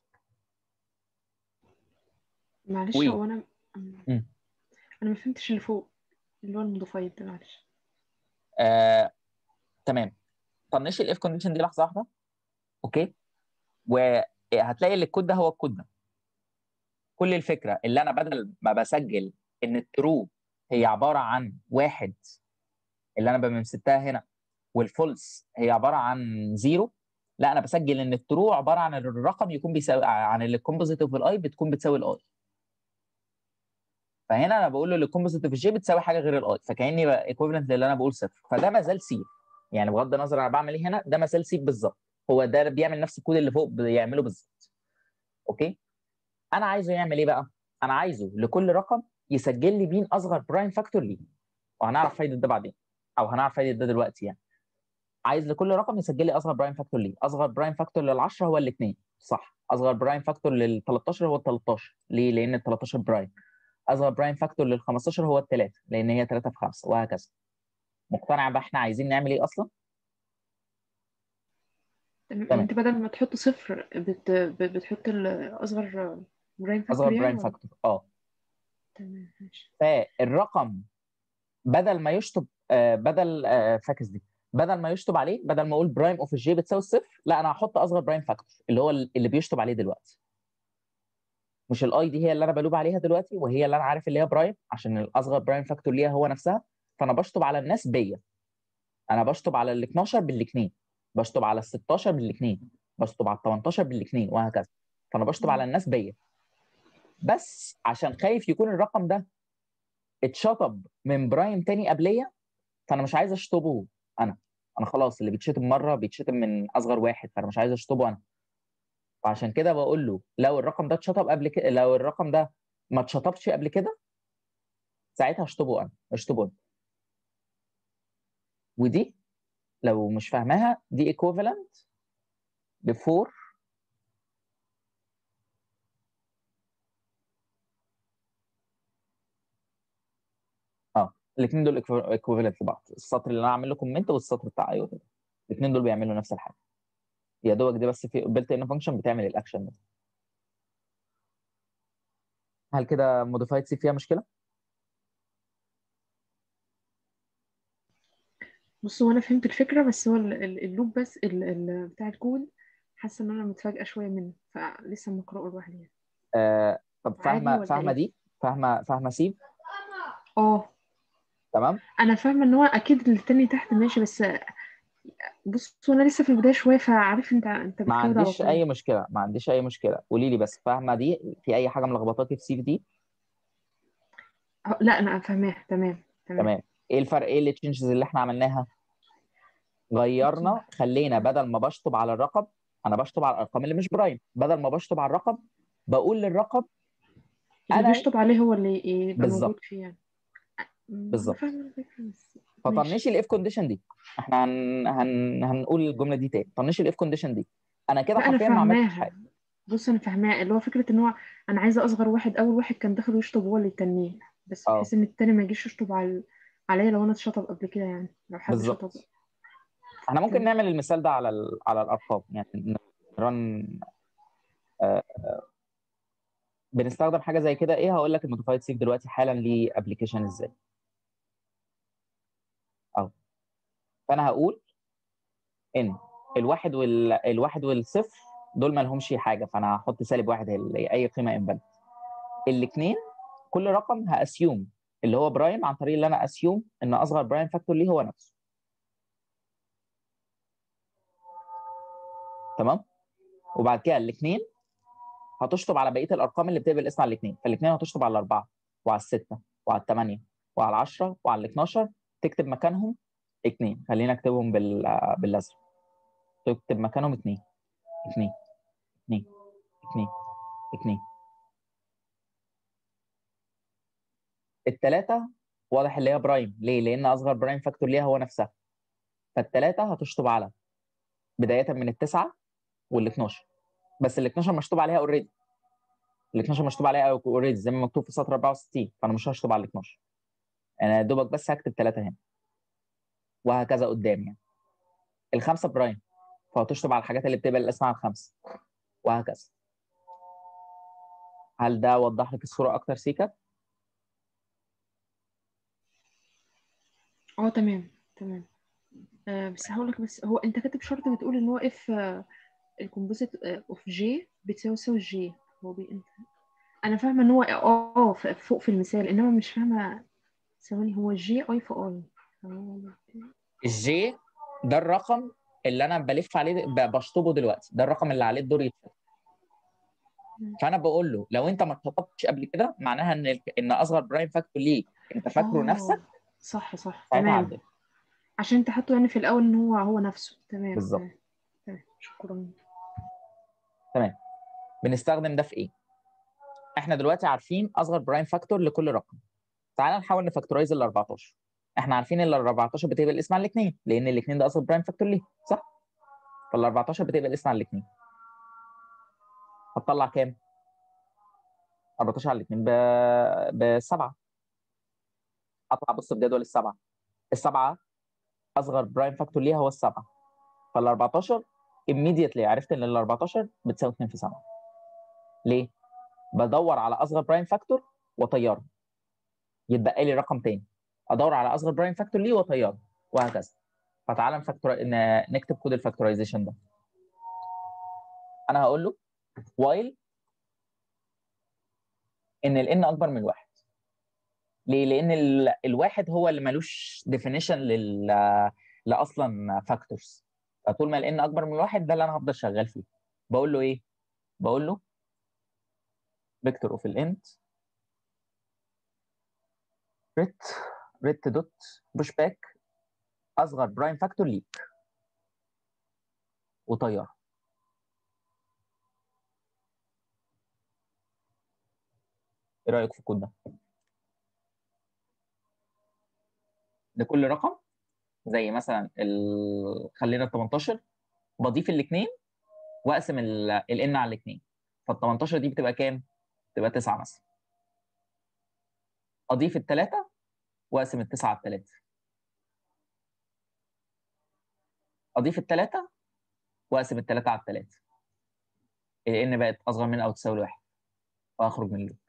معلش وي. هو انا مم. انا ما فهمتش اللي فوق اللي هو المضيفايد ده معلش آه، تمام طنشي الاف كونديشن دي لحظه واحده اوكي و إيه، هتلاقي ان الكود ده هو الكود ده كل الفكره اللي انا بدل ما بسجل ان الترو هي عباره عن واحد اللي انا بمسكتها هنا والفولس هي عباره عن زيرو لا انا بسجل ان الترو عباره عن الرقم يكون بيساوي عن الكومبوزيت اوف الاي بتكون بتساوي الاي فهنا انا بقول له الكومبوزيت اوف جي بتساوي حاجه غير الاي فكاني ايكويفالنت للي انا بقول صفر فده ما زال سي يعني بغض النظر انا بعمل ايه هنا ده ما زال سي بالظبط هو ده بيعمل نفس الكود اللي فوق بيعمله بالظبط اوكي انا عايزه يعمل ايه بقى انا عايزه لكل رقم يسجل لي مين اصغر برايم فاكتور ليه وهنعرف فايده ده بعدين او هنعرف فايده ده دلوقتي يعني عايز لكل رقم يسجل لي اصغر برايم فاكتور ليه اصغر برايم فاكتور لل10 هو الاثنين صح اصغر برايم فاكتور لل13 هو ال13 ليه لان ال13 برايم اصغر برايم فاكتور لل15 هو الثلاثه لان هي 3 في 5 وهكذا مقتنع بقى احنا عايزين نعمل ايه اصلا تمام تمام. انت بدل ما تحط صفر بت... ب- بتحط الاصغر برايم فاكتور اصغر يعني برايم ولا؟ فاكتور اه تمام ماشي فالرقم بدل ما يشطب آه بدل آه فاكس دي بدل ما يشطب عليه بدل ما اقول برايم اوف الجي بتساوي الصفر لا انا هحط اصغر برايم فاكتور اللي هو اللي بيشطب عليه دلوقتي مش الاي دي هي اللي انا بلوب عليها دلوقتي وهي اللي انا عارف اللي هي برايم عشان الاصغر برايم فاكتور ليها هو نفسها فانا بشطب على الناس بيا انا بشطب على ال 12 بالاثنين بشطب على ال 16 بالاثنين بشطب على ال 18 بالاثنين وهكذا فانا بشطب على الناس بيا بس عشان خايف يكون الرقم ده اتشطب من برايم تاني قبليه فانا مش عايز اشطبه انا انا خلاص اللي بيتشطب مره بيتشطب من اصغر واحد فانا مش عايز اشطبه انا فعشان كده بقول له لو الرقم ده اتشطب قبل كده لو الرقم ده ما اتشطبش قبل كده ساعتها اشطبه انا اشطبه انت ودي لو مش فاهماها دي equivalent ل 4 اه الاثنين دول equivalent لبعض السطر اللي انا عامل له كومنت والسطر بتاع ايوه كده الاثنين دول بيعملوا نفس الحاجه يا دوبك دي بس في بيلت ان فانكشن بتعمل الاكشن ده هل كده موديفايد سي فيها مشكله؟ بص هو انا فهمت الفكره بس هو ال- ال- اللوب بس ال... ال... بتاع الكود حاسه ان انا متفاجئه شويه منه فلسه بقراه لوحدي يعني آه طب عادي فاهمه ولا فاهمه إيه؟ دي فاهمه فاهمه سيف اه تمام انا فاهمه ان هو اكيد التاني تحت ماشي بس بص انا لسه في البدايه شويه فعارف انت انت ما بتكود على عنديش طول اي مشكله ما عنديش اي مشكله قولي لي بس فاهمه دي في اي حاجه ملخبطاكي في سيف دي أه، لا انا فاهماها تمام تمام تمام ايه الفرق ايه التشنجز اللي احنا عملناها غيرنا خلينا بدل ما بشطب على الرقم انا بشطب على الارقام اللي مش برايم بدل ما بشطب على الرقم بقول للرقم اللي أنا- بيشطب عليه هو اللي يبقى بالظبط. موجود فيه يعني أمم، بالظبط. انا فاهمه الفكره بس فطنشي ماشي. الاف كونديشن دي احنا هن... هن... هنقول الجمله دي تاني طنشي الاف كونديشن دي انا كده لا انا حرفيا ما عملتش فاهماها حاجه بص انا فاهماها اللي هو فكره ان هو انا عايزه اصغر واحد اول واحد كان داخل يشطب هو اللي يتنيه بس اه. بحيث ان التاني ما يجيش يشطب على عليا لو انا اتشطب قبل كده يعني لو حد بالظبط. شطب احنا ممكن تمام. نعمل المثال ده على ال... على الارقام يعني رن بنستخدم حاجه زي كده ايه هقول لك الموديفايد سيف دلوقتي حالا ليه ابلكيشن ازاي اهو فانا هقول ان الواحد وال الواحد والصفر دول ما لهمش حاجه فانا هحط سالب واحد هي اللي- اي قيمه انفاليد الاثنين كل رقم هاسيوم اللي هو برايم عن طريق اللي انا اسيوم ان اصغر برايم فاكتور ليه هو نفسه تمام وبعد كده الاثنين هتشطب على بقيه الارقام اللي بتقبل اسم على الاثنين فالاثنين هتشطب على الاربعه وعلى السته وعلى الثمانيه وعلى العشره وعلى ال 12 تكتب مكانهم اثنين خلينا اكتبهم بال بالازرق تكتب مكانهم اثنين اثنين اثنين اثنين اثنين الثلاثه واضح اللي هي برايم ليه؟ لان اصغر برايم فاكتور ليها هو نفسها فالثلاثه هتشطب على بدايه من التسعه وال 12 بس ال 12 مشطوب عليها اوريدي ال 12 مشطوب عليها اوريدي زي ما مكتوب في سطر 64 فانا مش هشطب على ال 12 انا يا دوبك بس هكتب ثلاثه هنا وهكذا قدام يعني الخمسه برايم فهتشطب على الحاجات اللي بتقبل الاسم على الخمسه وهكذا هل ده وضح لك الصوره اكتر سيكا؟ اه تمام تمام آه بس هقول لك بس هو انت كاتب شرط بتقول ان هو اف الكومبوزيت اوف جي بتساوي تساوي الجي هو بي انت انا فاهمه ان هو اه ف- فوق في المثال انما مش فاهمه ثواني هو جي اي في اي الجي ده الرقم اللي انا بلف عليه ب- بشطبه دلوقتي ده الرقم اللي عليه الدور يتفتح مم. فانا بقول له لو انت ما اتشطبتش قبل كده معناها ان ال- ان اصغر برايم فاكتور ليك انت فاكره آه، نفسك صح صح ساعتها تمام عدل عشان انت حاطه يعني في الاول ان هو هو نفسه تمام بالظبط. تمام تمام شكرا بنستخدم ده في ايه؟ احنا دلوقتي عارفين اصغر برايم فاكتور لكل رقم تعال نحاول نفاكتورايز ال 14 احنا عارفين ال 14 بتبقى الاسم على الاثنين لان الاثنين ده اصغر برايم فاكتور ليه صح؟ فال 14 بتبقى الاسم على الاثنين هتطلع كام؟ 14 على الاثنين ب بسبعه اطلع بص بجدول السبعه السبعه اصغر برايم فاكتور ليها هو السبعه فال 14 immediately عرفت ان ال 14 بتساوي 2 في 7 ليه؟ بدور على اصغر برايم فاكتور واطيره يتبقى لي رقم تاني ادور على اصغر برايم فاكتور ليه واطيره وهكذا فتعالى نفاكتور... ن- نكتب كود الفاكتورايزيشن ده انا هقول له while ان ال n اكبر من الواحد ليه؟ لان ال... الواحد هو اللي ملوش ديفينيشن لل لاصلا فاكتورز فطول ما ال n اكبر من الواحد ده اللي انا هفضل شغال فيه بقول له ايه؟ بقول له فيكتور اوف الانت ريت ريت دوت بوش باك اصغر برايم فاكتور ليك وطياره ايه رايك في الكود ده؟ لكل رقم زي مثلا ال... خلينا 18 بضيف الاثنين واقسم ال n على الاثنين فال 18 دي بتبقى كام؟ تبقى 9 مثلا اضيف الثلاثه واقسم التسعه على الثلاثه اضيف الثلاثه واقسم الثلاثه على الثلاثه ان بقت اصغر من او تساوي واحد واخرج من اللوب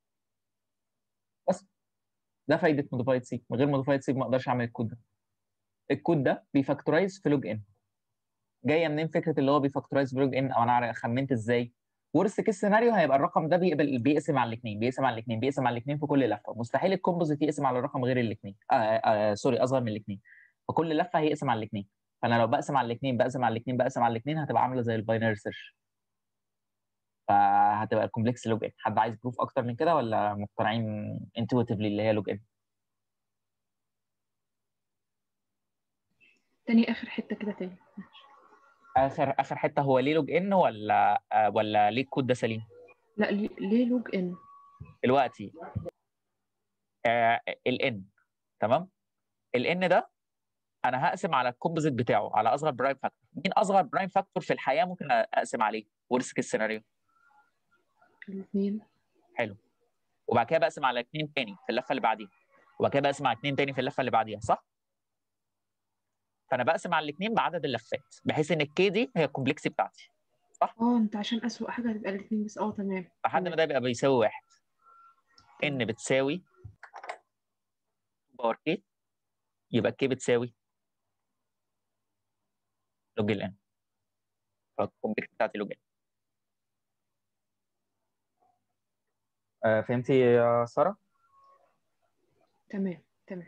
بس ده فايده موديفايد سي من غير موديفايد سي ما اقدرش اعمل الكود ده الكود ده بيفاكتورايز في لوج ان جايه منين فكره اللي هو بيفاكتورايز في لوج ان او انا خمنت ازاي ورست كيس سيناريو هيبقى الرقم ده بيقبل بيقسم على الاثنين بيقسم على الاثنين بيقسم على الاثنين في كل لفه مستحيل الكومبوزيت يقسم على الرقم غير الاثنين آه آه سوري اصغر من الاثنين فكل لفه هيقسم على الاثنين فانا لو بقسم على الاثنين بقسم على الاثنين بقسم على الاثنين هتبقى عامله زي الباينري سيرش فهتبقى الكومبلكس لوج ان حد عايز بروف اكتر من كده ولا مقتنعين انتويتيفلي اللي هي لوج ان تاني اخر حته كده تاني اخر اخر حته هو ليه لوج ان ولا آه ولا ليه الكود ده سليم لا ليه ليه لوج ان دلوقتي آه الان تمام الان ده انا هقسم على الكومبوزيت بتاعه على اصغر برايم فاكتور مين اصغر برايم فاكتور في الحياه ممكن اقسم عليه ورست كيس سيناريو الاثنين وبعد كده بقسم على اثنين تاني في اللفه اللي بعديها وبعد كده بقسم على اثنين تاني في اللفه اللي بعديها صح فانا بقسم على الاثنين بعدد اللفات بحيث ان الكي دي هي الكومبلكسي بتاعتي اه انت عشان اسوأ حاجه هتبقى الاثنين بس اه تمام لحد ما ده يبقى بيساوي واحد ان بتساوي باور كي يبقى كي بتساوي لوج الان فالكومبلكس بتاعتي لوج ان آه فهمتي يا ساره؟ تمام تمام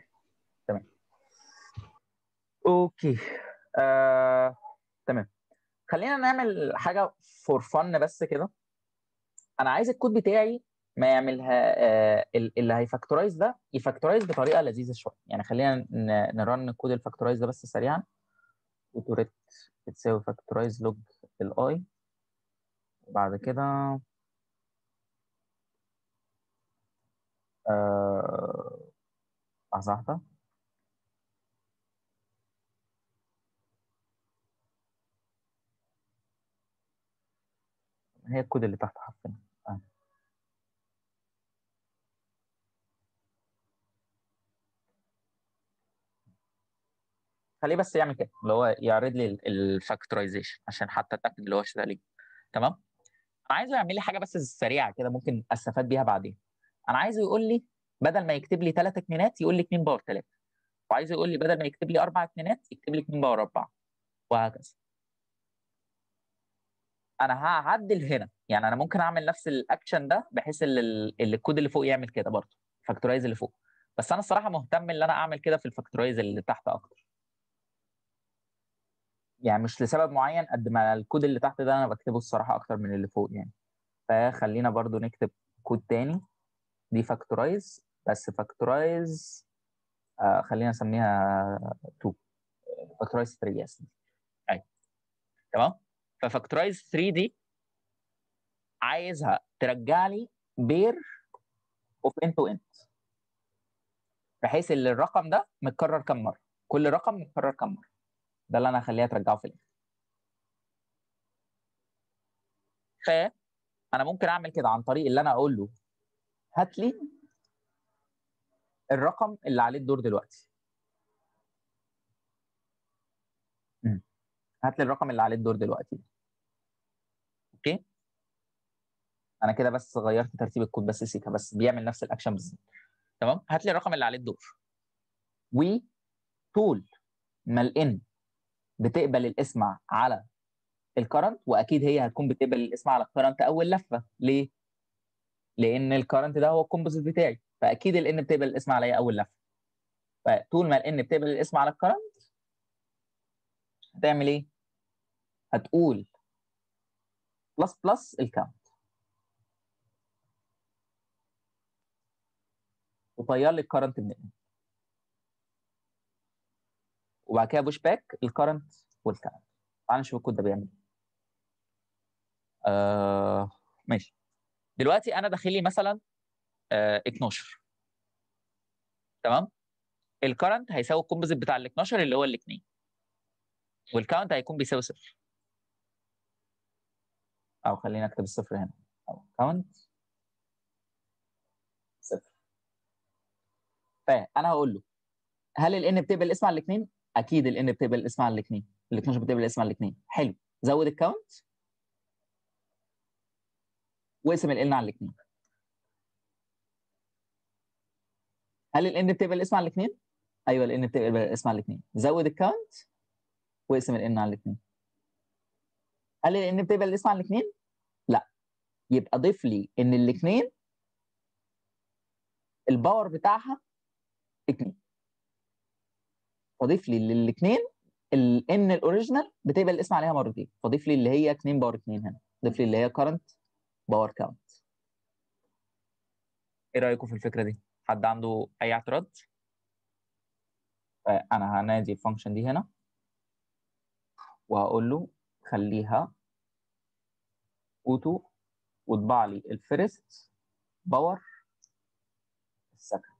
اوكي آه، تمام خلينا نعمل حاجه فور فن بس كده انا عايز الكود بتاعي ما يعملها آه ال- اللي هيفاكتورايز ده يفاكتورايز بطريقه لذيذه شويه يعني خلينا ن- نرن كود الفاكتورايز ده بس سريعا وتوريت بتساوي فاكتورايز لوج الاي وبعد كده آه، لحظه واحده هي الكود اللي تحت حرفيا آه. خليه بس يعمل كده اللي هو يعرض لي الفاكتورايزيشن عشان حتى اتاكد اللي هو شغال تمام انا عايزه يعمل لي حاجه بس سريعه كده ممكن استفاد بيها بعدين انا عايزه يقول لي بدل ما يكتب لي ثلاث اتنينات يقول لي 2 باور 3 وعايزه يقول لي بدل ما يكتب لي اربع اتنينات يكتب لي 2 باور 4 وهكذا انا هعدل هنا يعني انا ممكن اعمل نفس الاكشن ده بحيث ال- ال- ال- الكود اللي فوق يعمل كده برضه فاكتورايز اللي فوق بس انا الصراحه مهتم ان انا اعمل كده في الفاكتورايز اللي تحت اكتر يعني مش لسبب معين قد ما الكود اللي تحت ده انا بكتبه الصراحه اكتر من اللي فوق يعني فخلينا برضو نكتب كود تاني دي فاكتورايز بس فاكتورايز آه خلينا نسميها 2 فاكتورايز 3 يس ايوه تمام ففاكتورايز 3 دي عايزها ترجع لي بير اوف انت تو انت بحيث ان الرقم ده متكرر كم مره كل رقم متكرر كم مره ده اللي انا هخليها ترجعه في الاخر فانا ممكن اعمل كده عن طريق اللي انا اقول له هات لي الرقم اللي عليه الدور دلوقتي مم. هات لي الرقم اللي عليه الدور دلوقتي اوكي انا كده بس غيرت ترتيب الكود بس سيكا بس بيعمل نفس الاكشن بالظبط تمام هات لي الرقم اللي عليه الدور وطول ما الان بتقبل الاسم على الكرنت واكيد هي هتكون بتقبل الاسم على الكرنت اول لفه ليه لان الكرنت ده هو الكومبوزيت بتاعي فاكيد الان بتقبل الاسم عليا اول لفه فطول ما الان بتقبل الاسم على الكرنت هتعمل ايه هتقول بلس بلس الكاونت وطير لي الكرنت من الان وبعد كده بوش باك الكرنت والكاونت تعال نشوف الكود ده بيعمل ايه آه ماشي دلوقتي انا داخل لي مثلا آه 12 تمام الكرنت هيساوي الكومبوزيت بتاع ال 12 اللي هو الاثنين والكاونت هيكون بيساوي صفر او خلينا اكتب الصفر هنا او كاونت صفر فانا هقول له هل الان بتقبل الاسم على الاثنين؟ اكيد الان بتقبل الاسم على الاثنين ال 12 بتقبل الاسم على الاثنين حلو زود الكاونت واقسم الان على الاثنين هل الان بتقبل الاسم على الاثنين؟ ايوه الان بتقبل الاسم على الاثنين زود الكاونت واقسم الان على الاثنين هل الان بتقبل الاسم على الاثنين؟ لا يبقى ضيف لي ان الاثنين الباور بتاعها 2 فضيف لي للاثنين الان الاوريجينال بتقبل الاسم عليها مرتين فضيف لي اللي هي 2 باور 2 هنا ضيف لي اللي هي كارنت باور كاونت ايه رايكم في الفكره دي حد عنده اي اعتراض انا هنادي الفانكشن دي هنا وهقول له خليها اوتو وطبع لي الفيرست باور السكند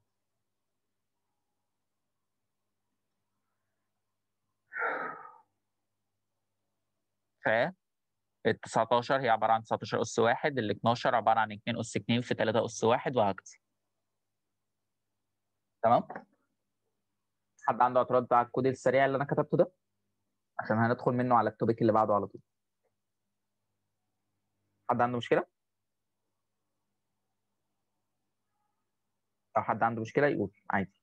ف ال 19 هي عباره عن 19 اس 1 ال 12 عباره عن 2 اس 2 في 3 اس 1 وهكذا تمام حد عنده اعتراض على الكود السريع اللي انا كتبته ده عشان هندخل منه على التوبيك اللي بعده على طول حد عنده مشكله لو حد عنده مشكله يقول عادي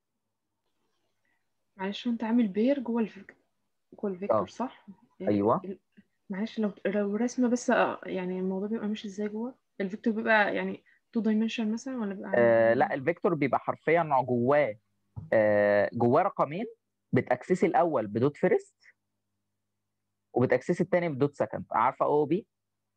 معلش انت عامل بير جوه الفيكتور جوه الفيكتور اه. صح؟ ايوه ال- معلش لو لو رسمة بس اه، يعني الموضوع بيبقى ماشي ازاي جوه الفيكتور بيبقى يعني تو دايمنشن مثلا ولا بيبقى آه لا الفيكتور بيبقى حرفيا جواه آه جواه رقمين بتاكسسي الاول بدوت فيرست وبتاكسسي الثاني بدوت سكند عارفه او بي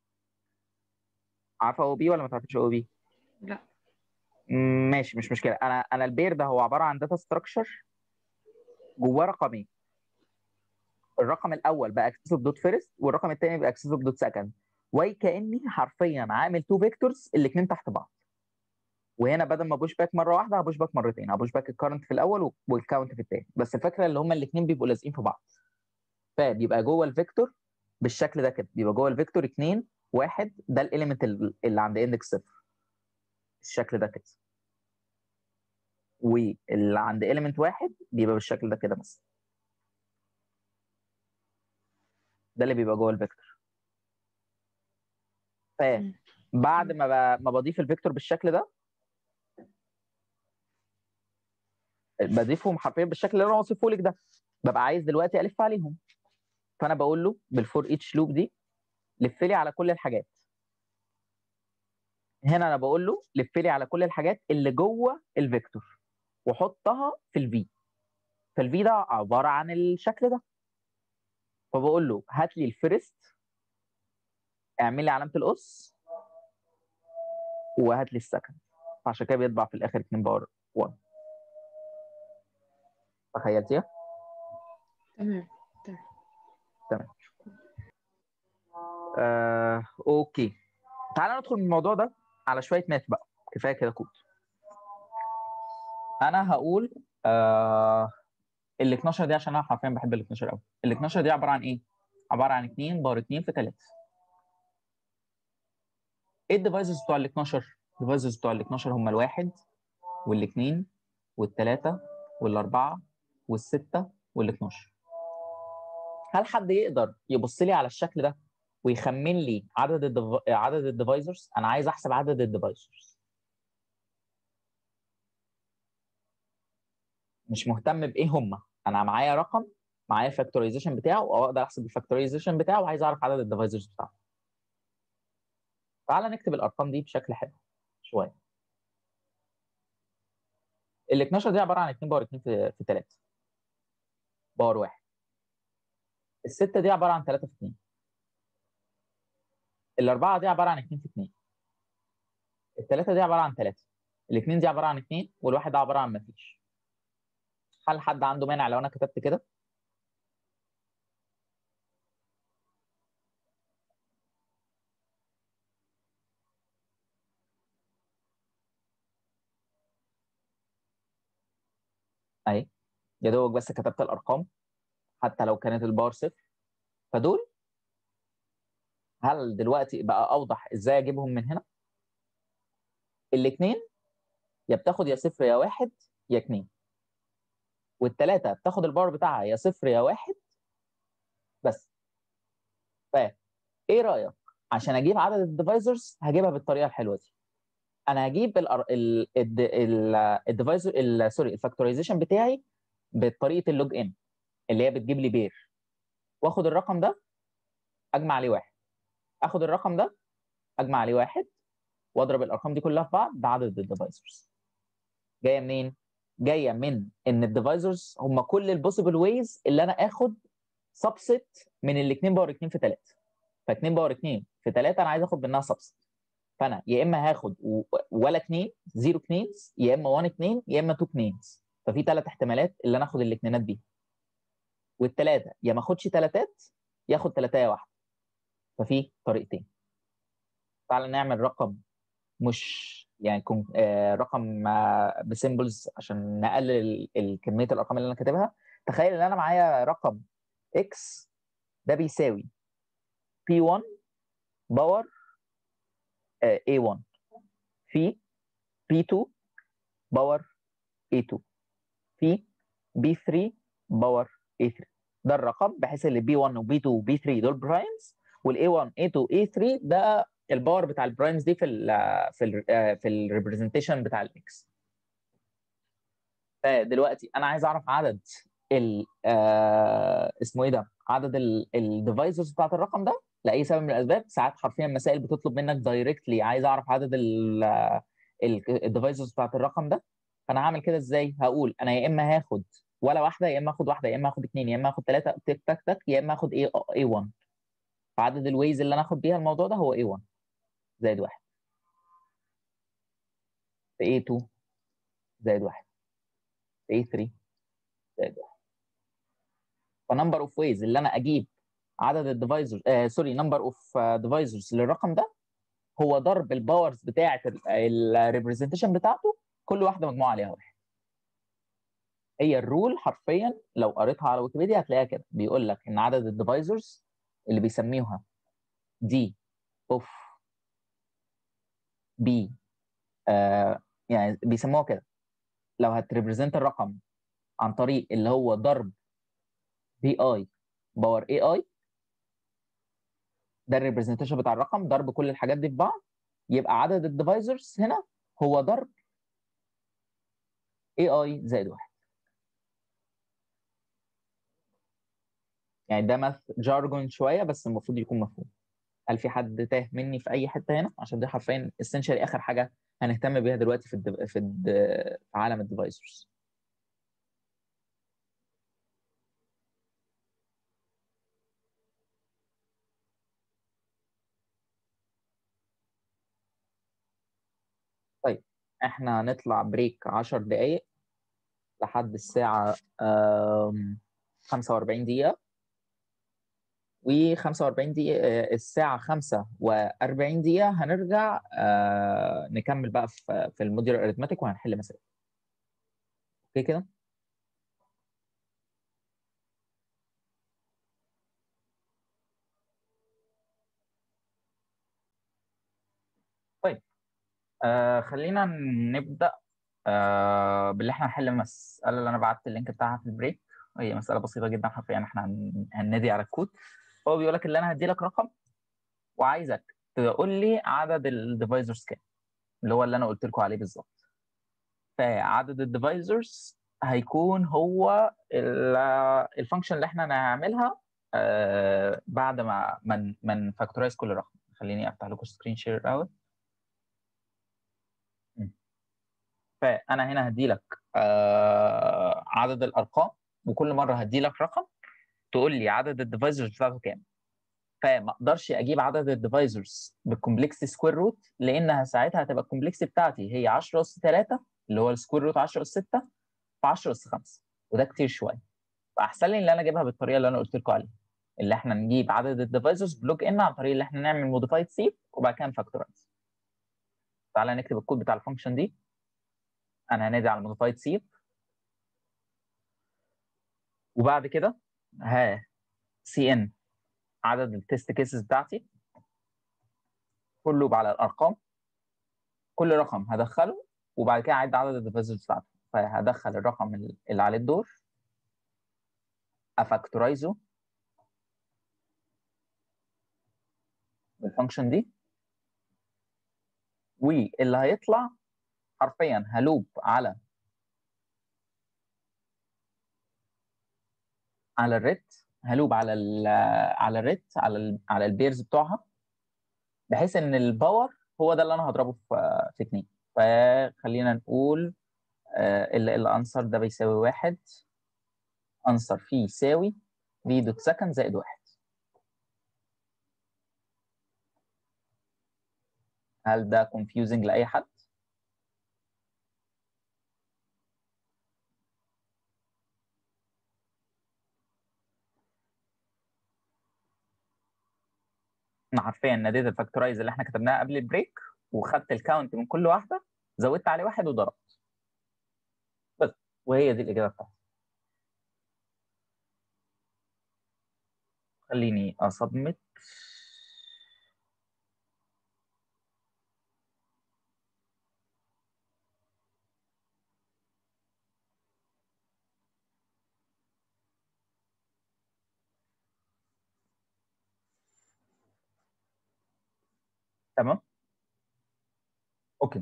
عارفه او بي ولا ما تعرفيش او بي لا ماشي مش مشكله انا انا البير ده هو عباره عن داتا ستراكشر جواه رقمين الرقم الاول بقى اكسسه بدوت فيرست والرقم الثاني بقى اكسسه بدوت سكند وكاني حرفيا عامل تو فيكتورز الاثنين تحت بعض وهنا بدل ما بوش باك مره واحده هبوش باك مرتين هبوش باك الكارنت في الاول والكاونت في الثاني بس الفكره اللي هما الاثنين بيبقوا لازقين في بعض فبيبقى جوه الفيكتور بالشكل ده كده بيبقى جوه الفيكتور 2 1 ده الاليمنت اللي عند اندكس صفر الشكل ده كده واللي عند اليمنت واحد بيبقى بالشكل ده كده مثلا ده اللي بيبقى جوه الفيكتور فبعد ما ب... ما بضيف الفيكتور بالشكل ده بضيفهم حرفيا بالشكل اللي انا واصفه لك ده ببقى عايز دلوقتي الف عليهم فانا بقول له بالفور اتش لوب دي لف لي على كل الحاجات هنا انا بقول له لف لي على كل الحاجات اللي جوه الفيكتور وحطها في الفي فالفي ده عباره عن الشكل ده فبقول له هات لي الفيرست اعمل لي علامه القص وهات لي السكند فعشان كده بيطبع في الاخر 2 باور 1 تخيلتيها؟ تمام تمام آه، اوكي تعالى ندخل من الموضوع ده على شويه ماث بقى كفايه كده كود انا هقول آه ال 12 دي عشان انا حرفيا بحب ال 12 قوي ال 12 دي عباره عن ايه عباره عن 2 باور 2 في 3 ايه الديفايسز بتوع ال 12 الديفايسز بتوع ال 12 هم الواحد والاثنين والثلاثه والاربعه والسته وال 12 هل حد يقدر يبص لي على الشكل ده ويخمن لي عدد الديف... عدد الديفايزرز انا عايز احسب عدد الديفايزرز مش مهتم بايه هم انا معايا رقم معايا الفاكتورايزيشن بتاعه او اقدر احسب الفاكتورايزيشن بتاعه وعايز اعرف عدد الديفايزرز بتاعه تعالى نكتب الارقام دي بشكل حلو شويه ال 12 دي عباره عن 2 باور 2 في, في 3 باور 1 الستة دي عبارة عن 3 في 2 الأربعة دي عبارة عن 2 في 2 الثلاثة دي عبارة عن 3 الاثنين دي عبارة عن 2 والواحد ده عبارة عن مفيش هل حد عنده مانع لو أنا كتبت كده؟ أهي يا دوبك بس كتبت الأرقام حتى لو كانت الباور صفر فدول هل دلوقتي بقى اوضح ازاي اجيبهم من هنا الاثنين يا بتاخد يا صفر يا واحد يا اتنين والتلاته بتاخد الباور بتاعها يا صفر يا واحد بس ف ايه رايك عشان اجيب عدد الديفايزرز هجيبها بالطريقه الحلوه دي انا هجيب الديفايزر سوري الفاكتورايزيشن بتاعي بطريقه اللوج ان اللي هي بتجيب لي بير واخد الرقم ده اجمع عليه واحد اخد الرقم ده اجمع عليه واحد واضرب الارقام دي كلها في بعض بعدد الديفايزرز جايه منين جايه من ان الديفايزرز هم كل البوسيبل ويز اللي انا اخد سبست من ال 2 باور 2 في 3 ف 2 باور 2 في 3 انا عايز اخد منها سبست فانا يا اما هاخد ولا 2 0 2 يا اما 1 2 يا اما 2 2 ففي ثلاث احتمالات اللي انا اخد الاثنينات بيها والثلاثه يا ما اخدش ثلاثات ياخد ثلاثايه واحده ففي طريقتين تعالى نعمل رقم مش يعني كون آه رقم آه بسيمبلز عشان نقلل كميه الارقام اللي انا كاتبها تخيل ان انا معايا رقم x ده بيساوي p1 باور آه a1 في p2 باور a2 في b3 باور a3 ده الرقم بحيث ان b1 وb2 وb3 دول برايمز والاي 1 اي 2 اي 3 ده الباور بتاع البرايمز دي في ال في ال في الريبريزنتيشن بتاع الاكس فدلوقتي انا عايز اعرف عدد ال آه اسمه ايه ده عدد الديفايسز بتاعت الرقم ده لاي سبب من الاسباب ساعات حرفيا مسائل بتطلب منك دايركتلي عايز اعرف عدد الديفايسز بتاعت الرقم ده فانا هعمل كده ازاي هقول انا يا اما هاخد ولا واحده يا اما اخد واحده يا اما اخد اثنين يا اما اخد ثلاثه تك تك تك يا اما اخد ايه اي 1 فعدد الويز اللي انا اخد بيها الموضوع ده هو A1 زائد واحد في A2 زائد واحد في A3 زائد واحد فنمبر اوف ويز اللي انا اجيب عدد الديفايزرز آه سوري نمبر اوف ديفايزرز للرقم ده هو ضرب الباورز بتاعه الريبريزنتيشن بتاعته كل واحده مجموعه عليها واحد هي الرول حرفيا لو قريتها على ويكيبيديا هتلاقيها كده بيقول لك ان عدد الديفايزرز اللي بيسميوها دي اوف بي آه يعني بيسموها كده لو هتريبريزنت الرقم عن طريق اللي هو ضرب بي اي باور اي اي ده الريبريزنتيشن بتاع الرقم ضرب كل الحاجات دي في بعض يبقى عدد الديفايزرز هنا هو ضرب اي اي زائد واحد يعني ده مث جارجون شويه بس المفروض يكون مفهوم هل في حد تاه مني في اي حته هنا عشان دي حرفيا essentially اخر حاجه هنهتم بيها دلوقتي في الدب... في, الد... في عالم الديفايسرز طيب احنا هنطلع بريك 10 دقايق لحد الساعة آم، 45 دقيقة و 45 دقيقة آه، الساعة 45 دقيقة هنرجع آه، نكمل بقى في في الموديول اريثماتيك وهنحل مسائل اوكي كده طيب آه خلينا نبدأ آه باللي احنا هنحل المسألة اللي انا بعت اللينك بتاعها في البريك هي مسألة بسيطة جدا حرفيا احنا هن- هننادي على الكود هو بيقول لك اللي انا هدي لك رقم وعايزك تقول لي عدد الديفايزرز كام اللي هو اللي انا قلت لكم عليه بالظبط فعدد الديفايزرز هيكون هو الفانكشن اللي احنا هنعملها آه بعد ما من من فاكتورايز كل رقم خليني افتح لكم سكرين شير الاول فانا هنا هدي لك آه عدد الارقام وكل مره هدي لك رقم تقول لي عدد الديفايزرز بتاعته كام فما اقدرش اجيب عدد الديفايزرز بالكومبلكس سكوير روت لانها ساعتها هتبقى الكومبلكس بتاعتي هي 10 اس 3 اللي هو السكوير روت 10 اس 6 في 10 اس 5 وده كتير شويه فاحسن لي ان انا اجيبها بالطريقه اللي انا قلت لكم عليها اللي احنا نجيب عدد الديفايزرز بلوج ان عن طريق اللي احنا نعمل موديفايد سيف وبعد كده نفاكتورايز تعالى نكتب الكود بتاع الفانكشن دي انا هنادي على الموديفايد سيف وبعد كده ها سي ان عدد التست كيسز بتاعتي كل لوب على الارقام كل رقم هدخله وبعد كده اعد عدد الديفايزرز بتاعته فهدخل الرقم اللي عليه الدور افاكتورايزه بالفانكشن دي واللي هيطلع حرفيا هلوب على على الريت هلوب على ال على الريت على ال على البيرز بتوعها بحيث ان الباور هو ده اللي انا هضربه في في اتنين فخلينا نقول ال الانسر ده بيساوي واحد انسر فيه يساوي في دوت سكند زائد واحد هل ده confusing لأي حد؟ انا حرفيا ناديت الفاكتورايز اللي احنا كتبناها قبل البريك وخدت الكاونت من كل واحده زودت عليه واحد وضربت بس وهي دي الاجابه بتاعتي خليني اصمت تمام اوكي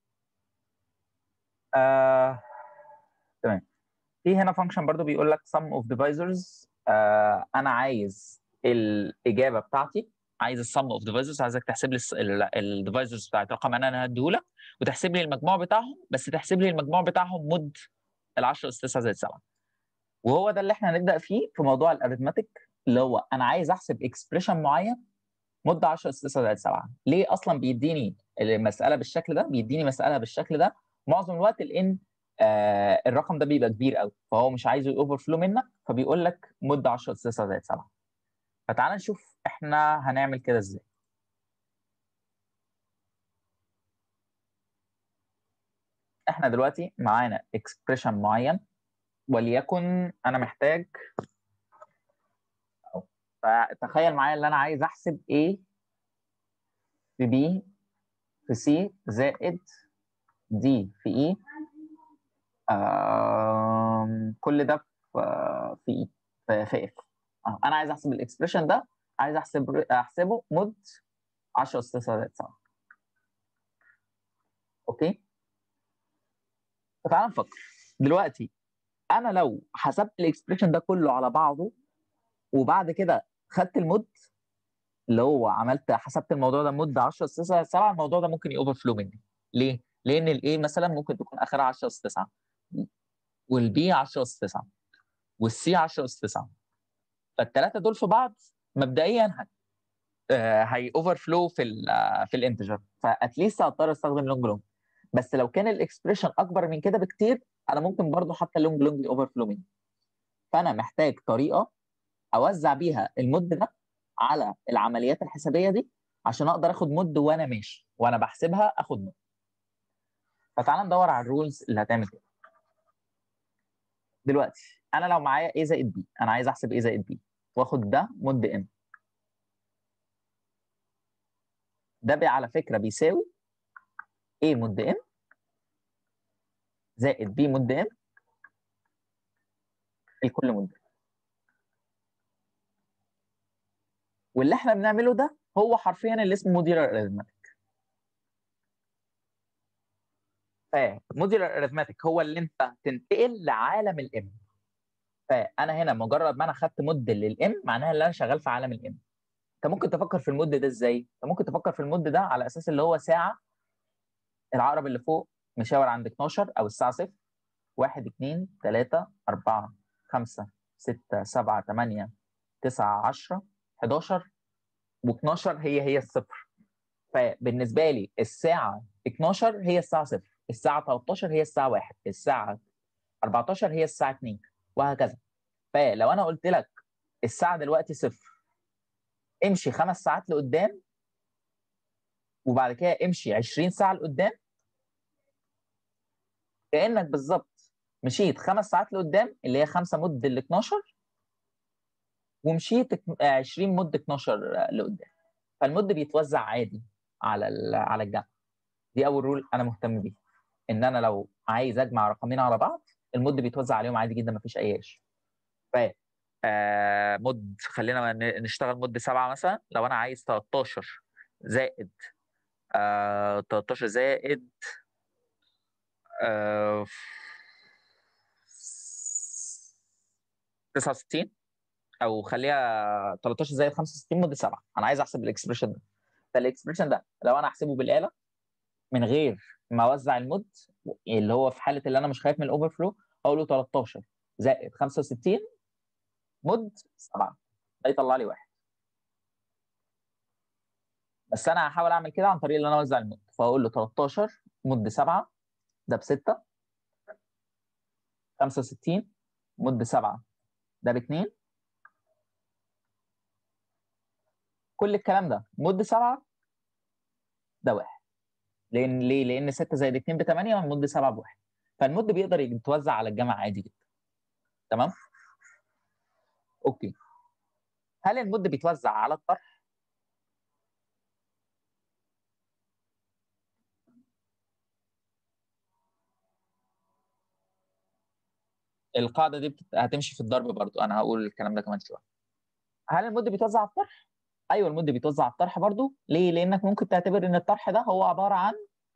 آه... تمام في هنا فانكشن برضو بيقول لك sum of divisors آه... انا عايز الاجابه بتاعتي عايز السم اوف ديفايزرز عايزك تحسب لي الديفايزرز بتاعت رقم انا انا هديهولك وتحسب لي المجموع بتاعهم بس تحسب لي المجموع بتاعهم مد ال 10 اس 9 زائد 7 وهو ده اللي احنا هنبدا فيه في موضوع الاريثماتيك اللي هو انا عايز احسب اكسبريشن معين مده 10 اس 9 زائد 7 ليه اصلا بيديني المساله بالشكل ده بيديني مساله بالشكل ده معظم الوقت لان آه الرقم ده بيبقى كبير قوي فهو مش عايزه يوفر فلو منك فبيقول لك مده 10 اس 9 زائد 7 فتعال نشوف احنا هنعمل كده ازاي احنا دلوقتي معانا اكسبريشن معين وليكن انا محتاج فتخيل معايا ان انا عايز احسب A في B في C زائد D في E آم كل ده في في E في, في F آه. انا عايز احسب الاكسبريشن ده عايز احسب احسبه مد 10 اس 9 زائد 7 اوكي فتعال نفكر دلوقتي انا لو حسبت الاكسبريشن ده كله على بعضه وبعد كده خدت المد اللي هو عملت حسبت الموضوع ده مده 10 اس 9 7 الموضوع ده ممكن يوفر فلو مني ليه؟ لان الاي مثلا ممكن تكون اخرها 10 اس 9 والبي 10 اس 9 والسي 10 اس 9 فالثلاثه دول في بعض مبدئيا هت هي اوفر فلو في ال في الانتجر فاتليست هضطر استخدم لونج لونج بس لو كان الاكسبريشن اكبر من كده بكتير انا ممكن برضو حتى اللونج لونج اوفر فلو مني فانا محتاج طريقه اوزع بيها المد ده على العمليات الحسابيه دي عشان اقدر اخد مد وانا ماشي وانا بحسبها اخد مد فتعال ندور على الرولز اللي هتعمل كده دلوقتي انا لو معايا a زائد b انا عايز احسب a زائد b واخد ده مد n ده بي على فكره بيساوي a مد n زائد b مد n الكل مد واللي احنا بنعمله ده هو حرفيا اللي اسمه موديولار اريثماتيك فموديولار اريثماتيك هو اللي انت تنتقل لعالم الام فانا هنا مجرد ما انا خدت مد للام معناها ان انا شغال في عالم الام انت ممكن تفكر في المد ده ازاي؟ انت ممكن تفكر في المد ده على اساس اللي هو ساعه العقرب اللي فوق مشاور عند 12 او الساعه 0 1 2 3 4 5 6 7 8 9 10 11 و12 هي هي الصفر فبالنسبه لي الساعه 12 هي الساعه 0 الساعه 13 هي الساعه 1 الساعه 14 هي الساعه 2 وهكذا فلو انا قلت لك الساعه دلوقتي صفر امشي خمس ساعات لقدام وبعد كده امشي 20 ساعه لقدام كانك بالظبط مشيت خمس ساعات لقدام اللي هي 5 مد ال 12 ومشيت 20 مد 12 لقدام فالمد بيتوزع عادي على على الجمع دي اول رول انا مهتم بيها ان انا لو عايز اجمع رقمين على بعض المد بيتوزع عليهم عادي جدا مفيش اي ايش ف آه مد خلينا نشتغل مد سبعة مثلا لو انا عايز 13 زائد آه 13 زائد آه 69 او خليها 13 زائد 65 مده 7 انا عايز احسب الاكسبريشن ده فالاكسبريشن ده لو انا احسبه بالاله من غير ما اوزع المد اللي هو في حاله اللي انا مش خايف من الاوفر فلو اقول له 13 زائد 65 مد 7 ده يطلع لي واحد بس انا هحاول اعمل كده عن طريق ان انا اوزع المد فاقول له 13 مد 7 ده ب 6 65 مد 7 ده ب 2 كل الكلام ده مد 7 ده واحد لان ليه؟ لان 6 زائد 2 ب 8 والمد 7 بواحد فالمد بيقدر يتوزع على الجمع عادي جدا تمام؟ اوكي هل المد بيتوزع على الطرح؟ القاعده دي بتت... هتمشي في الضرب برضو انا هقول الكلام ده كمان شويه هل المد بيتوزع على الطرح؟ ايوه المد بيتوزع على الطرح برضو ليه؟ لانك ممكن تعتبر ان الطرح ده هو عباره عن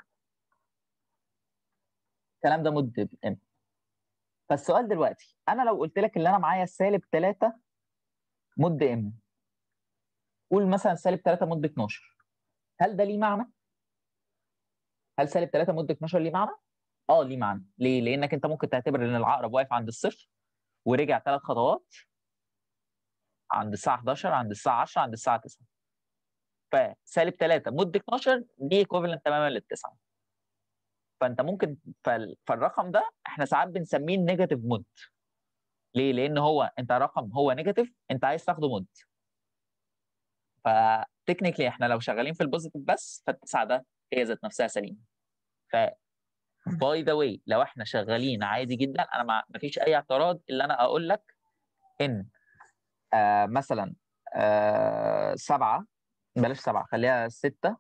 الكلام ده مد ام فالسؤال دلوقتي انا لو قلت لك ان انا معايا سالب 3 مد ام قول مثلا سالب 3 مد 12 هل ده ليه معنى؟ هل سالب 3 مد 12 ليه معنى؟ اه ليه معنى ليه؟ لانك انت ممكن تعتبر ان العقرب واقف عند الصفر ورجع ثلاث خطوات عند الساعه 11 عند الساعه 10 عند الساعه 9 فسالب 3 مد 12 دي ايكوفالنت تماما للتسعه فانت ممكن فال... فالرقم ده احنا ساعات بنسميه النيجاتيف مود ليه؟ لان هو انت رقم هو نيجاتيف انت عايز تاخده مود فتكنيكلي احنا لو شغالين في البوزيتيف بس فالتسعه ده هي ذات نفسها سليمه ف باي ذا واي لو احنا شغالين عادي جدا انا ما فيش اي اعتراض الا انا اقول لك ان آه مثلا آه سبعه بلاش سبعه خليها سته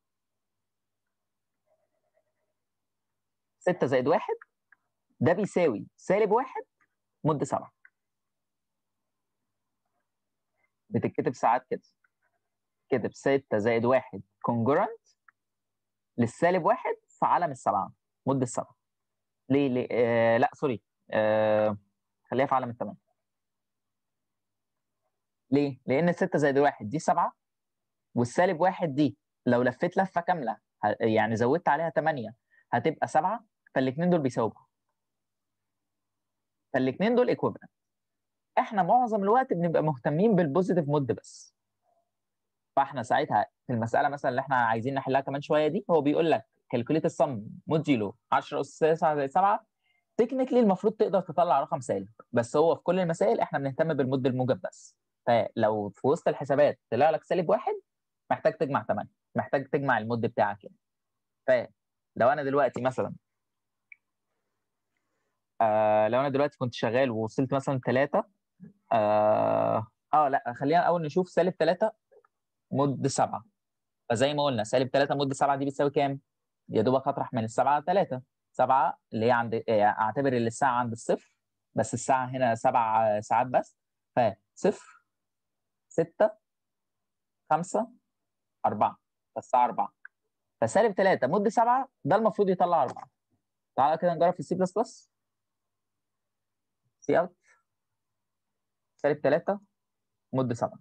سته زائد واحد ده بيساوي سالب واحد مد سبعه بتتكتب ساعات كده كتب 6 زائد 1 كونجرنت للسالب واحد في علم السبعه مده السبعه ليه ليه آه لا سوري آه خليها في علم الثمانيه ليه؟ لان 6 زائد 1 دي 7 والسالب واحد دي لو لفيت لفه كامله ه- يعني زودت عليها 8 هتبقى 7 فالاثنين دول بيساووا بعض فالاثنين دول ايكويفالنت احنا معظم الوقت بنبقى مهتمين بالبوزيتيف مود بس فاحنا ساعتها في المساله مثلا اللي احنا عايزين نحلها كمان شويه دي هو بيقول لك كالكوليت السم موديلو 10 اس 9 زائد 7 تكنيكلي المفروض تقدر تطلع رقم سالب بس هو في كل المسائل احنا بنهتم بالمود الموجب بس فلو في وسط الحسابات طلع لك سالب واحد محتاج تجمع 8 محتاج تجمع المود بتاعك يعني فلو انا دلوقتي مثلا آه لو انا دلوقتي كنت شغال ووصلت مثلا 3 اه, آه لا خلينا الاول نشوف سالب 3 مد 7 فزي ما قلنا سالب 3 مد 7 دي بتساوي كام؟ يا دوبك هطرح من السبعه 3 7 اللي هي عند آه، اعتبر ان الساعه عند الصفر بس الساعه هنا سبع ساعات بس فصفر 6 5 4 فالساعه 4 فسالب 3 مد 7 ده المفروض يطلع 4 تعالى كده نجرب في السي بلس بلس سي اوت سالب 3 مد 7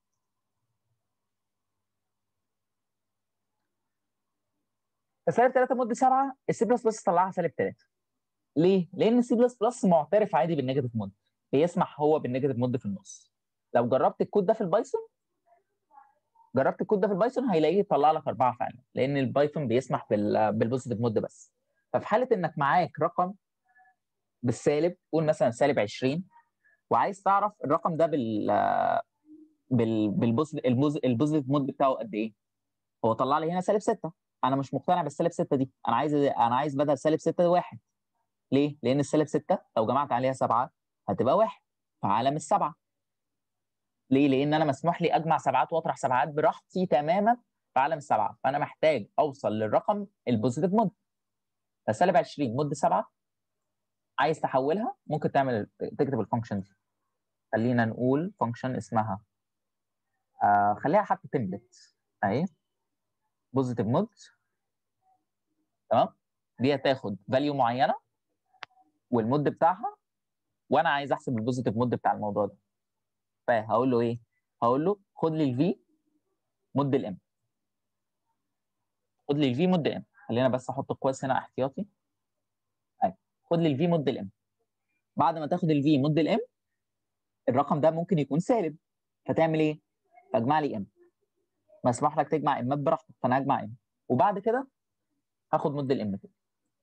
فسالب 3 مد 7 السي بلس بلس طلعها سالب 3 ليه؟ لان السي بلس بلس معترف عادي بالنيجاتيف مود بيسمح هو بالنيجاتيف مود في النص لو جربت الكود ده في البايثون جربت الكود ده في البايثون هيلاقيه يطلع لك اربعه فعلا لان البايثون بيسمح بال بالبوزيتيف مود بس ففي حاله انك معاك رقم بالسالب قول مثلا سالب 20 وعايز تعرف الرقم ده بال بال بالبوزيتيف البوزيتيف مود بتاعه قد ايه هو طلع لي هنا سالب 6 انا مش مقتنع بالسالب 6 دي انا عايز انا عايز بدل سالب 6 واحد ليه؟ لان السالب 6 لو جمعت عليها 7 هتبقى واحد في عالم السبعه ليه؟ لان انا مسموح لي اجمع سبعات واطرح سبعات براحتي تماما في عالم السبعه فانا محتاج اوصل للرقم البوزيتيف مود فسالب 20 مد 7 عايز تحولها ممكن تعمل تكتب الفانكشن دي خلينا نقول فانكشن اسمها آه خليها حتى تمبلت اهي بوزيتيف مود تمام دي هتاخد فاليو معينه والمود بتاعها وانا عايز احسب البوزيتيف مود بتاع الموضوع ده فهقول له ايه؟ هقول له خد لي الفي مد الام خد لي الفي مد الام خلينا بس احط القوس هنا احتياطي ايوه خد لي الفي مد الام بعد ما تاخد الفي مد الام الرقم ده ممكن يكون سالب فتعمل ايه؟ فاجمع لي ام مسموح لك تجمع امات براحتك فانا هجمع ام وبعد كده هاخد مد الام كده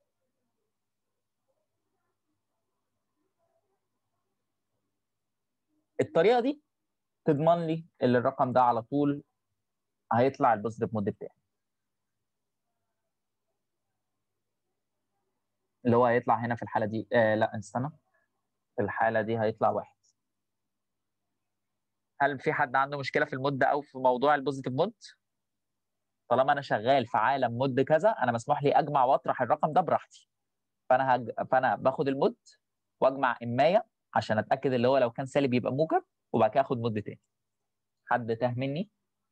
الطريقه دي تضمن لي ان الرقم ده على طول هيطلع البوزيتيف مود بتاعي اللي هو هيطلع هنا في الحاله دي آه لا استنى في الحاله دي هيطلع واحد هل في حد عنده مشكله في المده او في موضوع البوزيتيف مود طالما انا شغال في عالم مود كذا انا مسموح لي اجمع واطرح الرقم ده براحتي فانا هج... فانا باخد المود واجمع امايه عشان اتاكد اللي هو لو كان سالب يبقى موجب وبعد كده اخد مود تاني حد تاه مني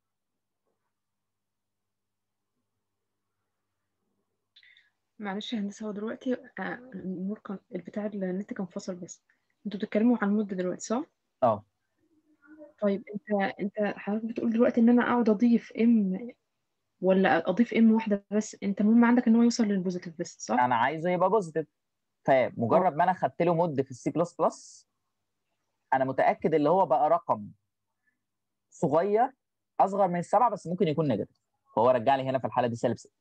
معلش يا هندسة هو دلوقتي آه، النور كان البتاع النت كان فصل بس انتوا بتتكلموا عن المدة دلوقتي صح؟ اه طيب انت انت حضرتك بتقول دلوقتي ان انا اقعد اضيف ام ولا اضيف ام واحدة بس انت المهم عندك ان هو يوصل للبوزيتيف بس صح؟ انا عايزه يبقى بوزيتيف فمجرد ما انا خدت له مود في السي بلس بلس انا متاكد اللي هو بقى رقم صغير اصغر من السبعه بس ممكن يكون نيجاتيف فهو رجع لي هنا في الحاله دي سالب 6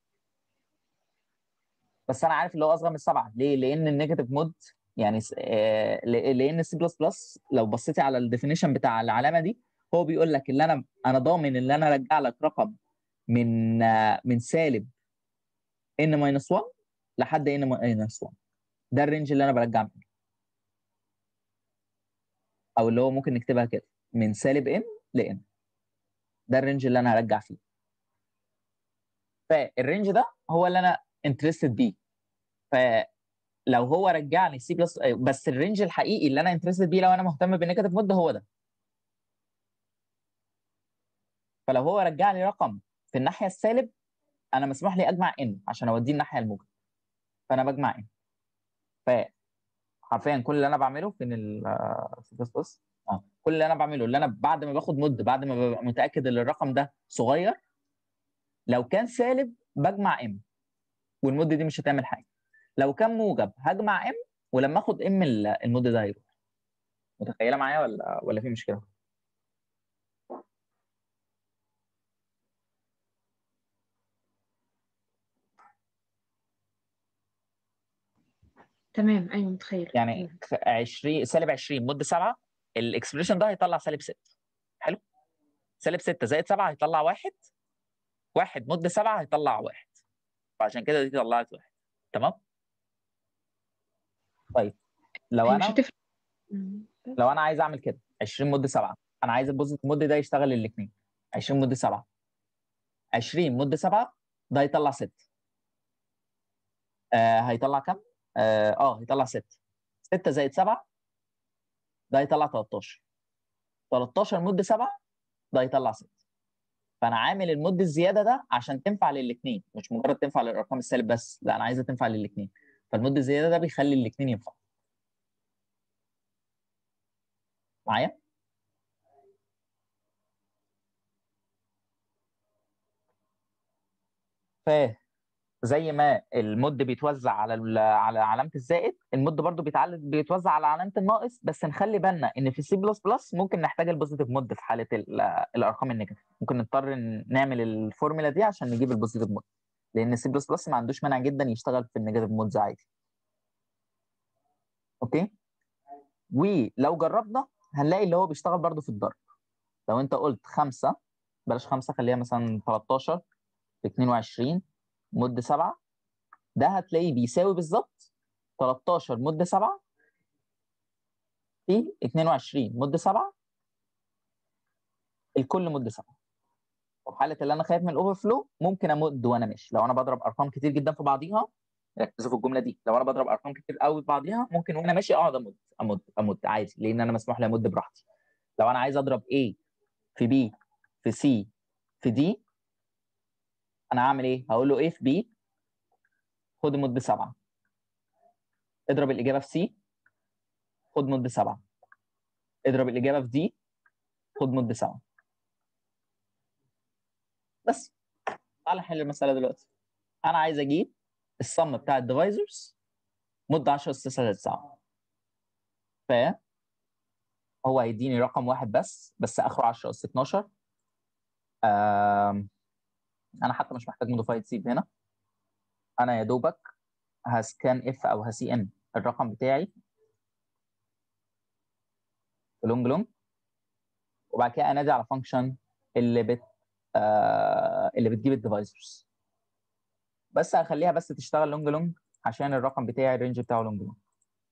بس انا عارف اللي هو اصغر من السبعه ليه؟ لان النيجاتيف مود يعني س- آه، ل- لان السي بلس بلس لو بصيتي على الديفينيشن بتاع العلامه دي هو بيقول لك ان انا انا ضامن ان انا ارجع لك رقم من آه، من سالب ان ماينس 1 لحد ان ماينس 1 ده الرينج اللي انا برجع منه او اللي هو ممكن نكتبها كده من سالب ان لان ده الرينج اللي انا هرجع فيه فالرينج ده هو اللي انا انترستد بيه فلو هو رجعني سي بلس بس الرينج الحقيقي اللي انا انترستد بيه لو انا مهتم بالنيجاتيف مود هو ده فلو هو رجع لي رقم في الناحيه السالب انا مسموح لي اجمع ان عشان اوديه الناحيه الموجب فانا بجمع ان ف حرفيا كل اللي انا بعمله فين ال سي بلس بلس اه كل كل اللي انا بعمله اللي انا بعد ما باخد مد بعد ما ببقى متاكد ان الرقم ده صغير لو كان سالب بجمع ام والمد دي مش هتعمل حاجه لو كان موجب هجمع ام ولما اخد ام المد ده هيروح متخيله معايا ولا ولا في مشكله تمام ايوه متخيل يعني تمام. 20 سالب 20 مد 7 الاكسبريشن ده هيطلع سالب 6 حلو سالب 6 زائد 7 هيطلع 1 1 مد 7 هيطلع 1 فعشان كده دي طلعت 1 تمام طيب لو هي مش انا هتفرق مم. لو انا عايز اعمل كده 20 مد 7 انا عايز البوزيتيف مد ده يشتغل الاثنين 20 مد 7 20 مد 7 ده هيطلع 6 آه هيطلع كام؟ اه آه، هيطلع 6 6 زائد 7 ده هيطلع 13 13 مد 7 ده هيطلع 6 فانا عامل المد الزياده ده عشان تنفع للاثنين مش مجرد تنفع للارقام السالب بس لا انا عايزها تنفع للاثنين فالمد الزياده ده بيخلي الاثنين ينفعوا معايا؟ فزي ما المد بيتوزع على ال- على علامه الزائد المد برضو بيتعل- بيتوزع على علامه الناقص بس نخلي بالنا ان في سي بلس بلس ممكن نحتاج البوزيتيف مد في حاله ال- الارقام النيجاتيف ممكن نضطر ن- نعمل الفورمولا دي عشان نجيب البوزيتيف مود لان السي بلس بلس ما عندوش مانع جدا يشتغل في النيجاتيف مودز عادي اوكي ولو جربنا هنلاقي اللي هو بيشتغل برضو في الضرب لو انت قلت خمسة بلاش خمسة خليها مثلا 13 في 22 مد 7 ده هتلاقيه بيساوي بالظبط 13 مد 7 في 22 مد 7 الكل مد 7 وفي حاله اللي انا خايف من الاوفر فلو ممكن امد وانا ماشي لو انا بضرب ارقام كتير جدا في بعضيها ركزوا في الجمله دي لو انا بضرب ارقام كتير قوي في بعضيها ممكن وانا ماشي اقعد امد امد امد عادي لان انا مسموح لي امد براحتي لو انا عايز اضرب A في B في C في D انا هعمل ايه؟ هقول له A في B خد مد بسبعه اضرب الاجابه في C خد مد بسبعه اضرب الاجابه في D خد مد بسبعه بس تعال نحل المساله دلوقتي انا عايز اجيب الصم بتاع الديفايزرز مده 10 اس 9 زائد 7 ف هو هيديني رقم واحد بس بس اخره 10 اس 12 آم، انا حتى مش محتاج موديفايد سيب هنا انا يا دوبك هسكان اف او هسي ان الرقم بتاعي لونج لونج وبعد كده انادي على فانكشن اللي بت آه اللي بتجيب الديفايزرز بس هخليها بس تشتغل لونج لونج عشان الرقم بتاعي الرينج بتاعه لونج لونج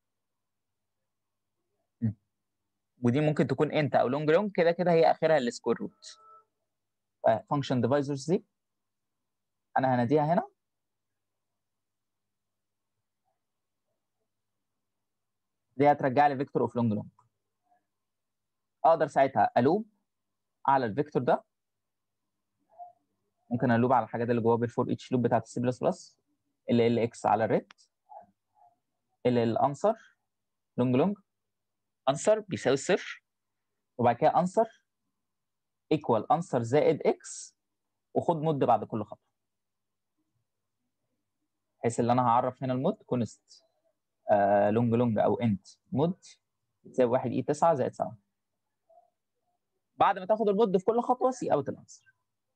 م. ودي ممكن تكون انت او لونج لونج كده كده هي اخرها السكوير روت فانكشن ديفايزرز دي انا هناديها هنا دي هترجع لي فيكتور اوف لونج لونج اقدر ساعتها الوب على الفيكتور ده ممكن الوب على الحاجات اللي جواه بالفور اتش لوب بتاعت السي بلس بلس ال ال اكس على الريت ال ال انسر لونج لونج انسر بيساوي الصفر وبعد كده انسر ايكوال انسر زائد اكس وخد مود بعد كل خطوه بحيث ان انا هعرف هنا المود كونست آه لونج لونج او انت مود بتساوي 1 اي 9 زائد 7 بعد ما تاخد المود في كل خطوه سي اوت الانسر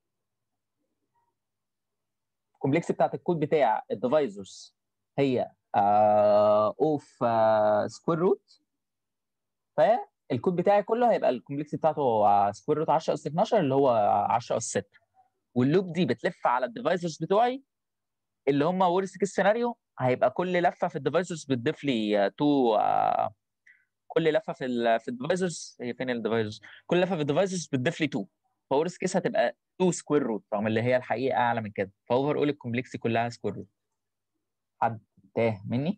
الكومبلكس بتاعت الكود بتاع الديفايزرز هي اوف سكوير روت فالكود بتاعي كله هيبقى الكومبلكس بتاعته سكوير روت 10 اس 12 اللي هو 10 اس 6 واللوب دي بتلف على الديفايزرز بتوعي اللي هم ورست كيس سيناريو هيبقى كل لفه في الديفايزرز بتضيف لي تو كل لفه في ال في الديفايزرز هي فين الديفايزرز كل لفه في الديفايزرز بتضيف لي 2 فورست كيس هتبقى 2 سكوير روت رغم اللي هي الحقيقه اعلى من كده فاوفر اول الكومبلكسي كلها سكوير روت حد تاه مني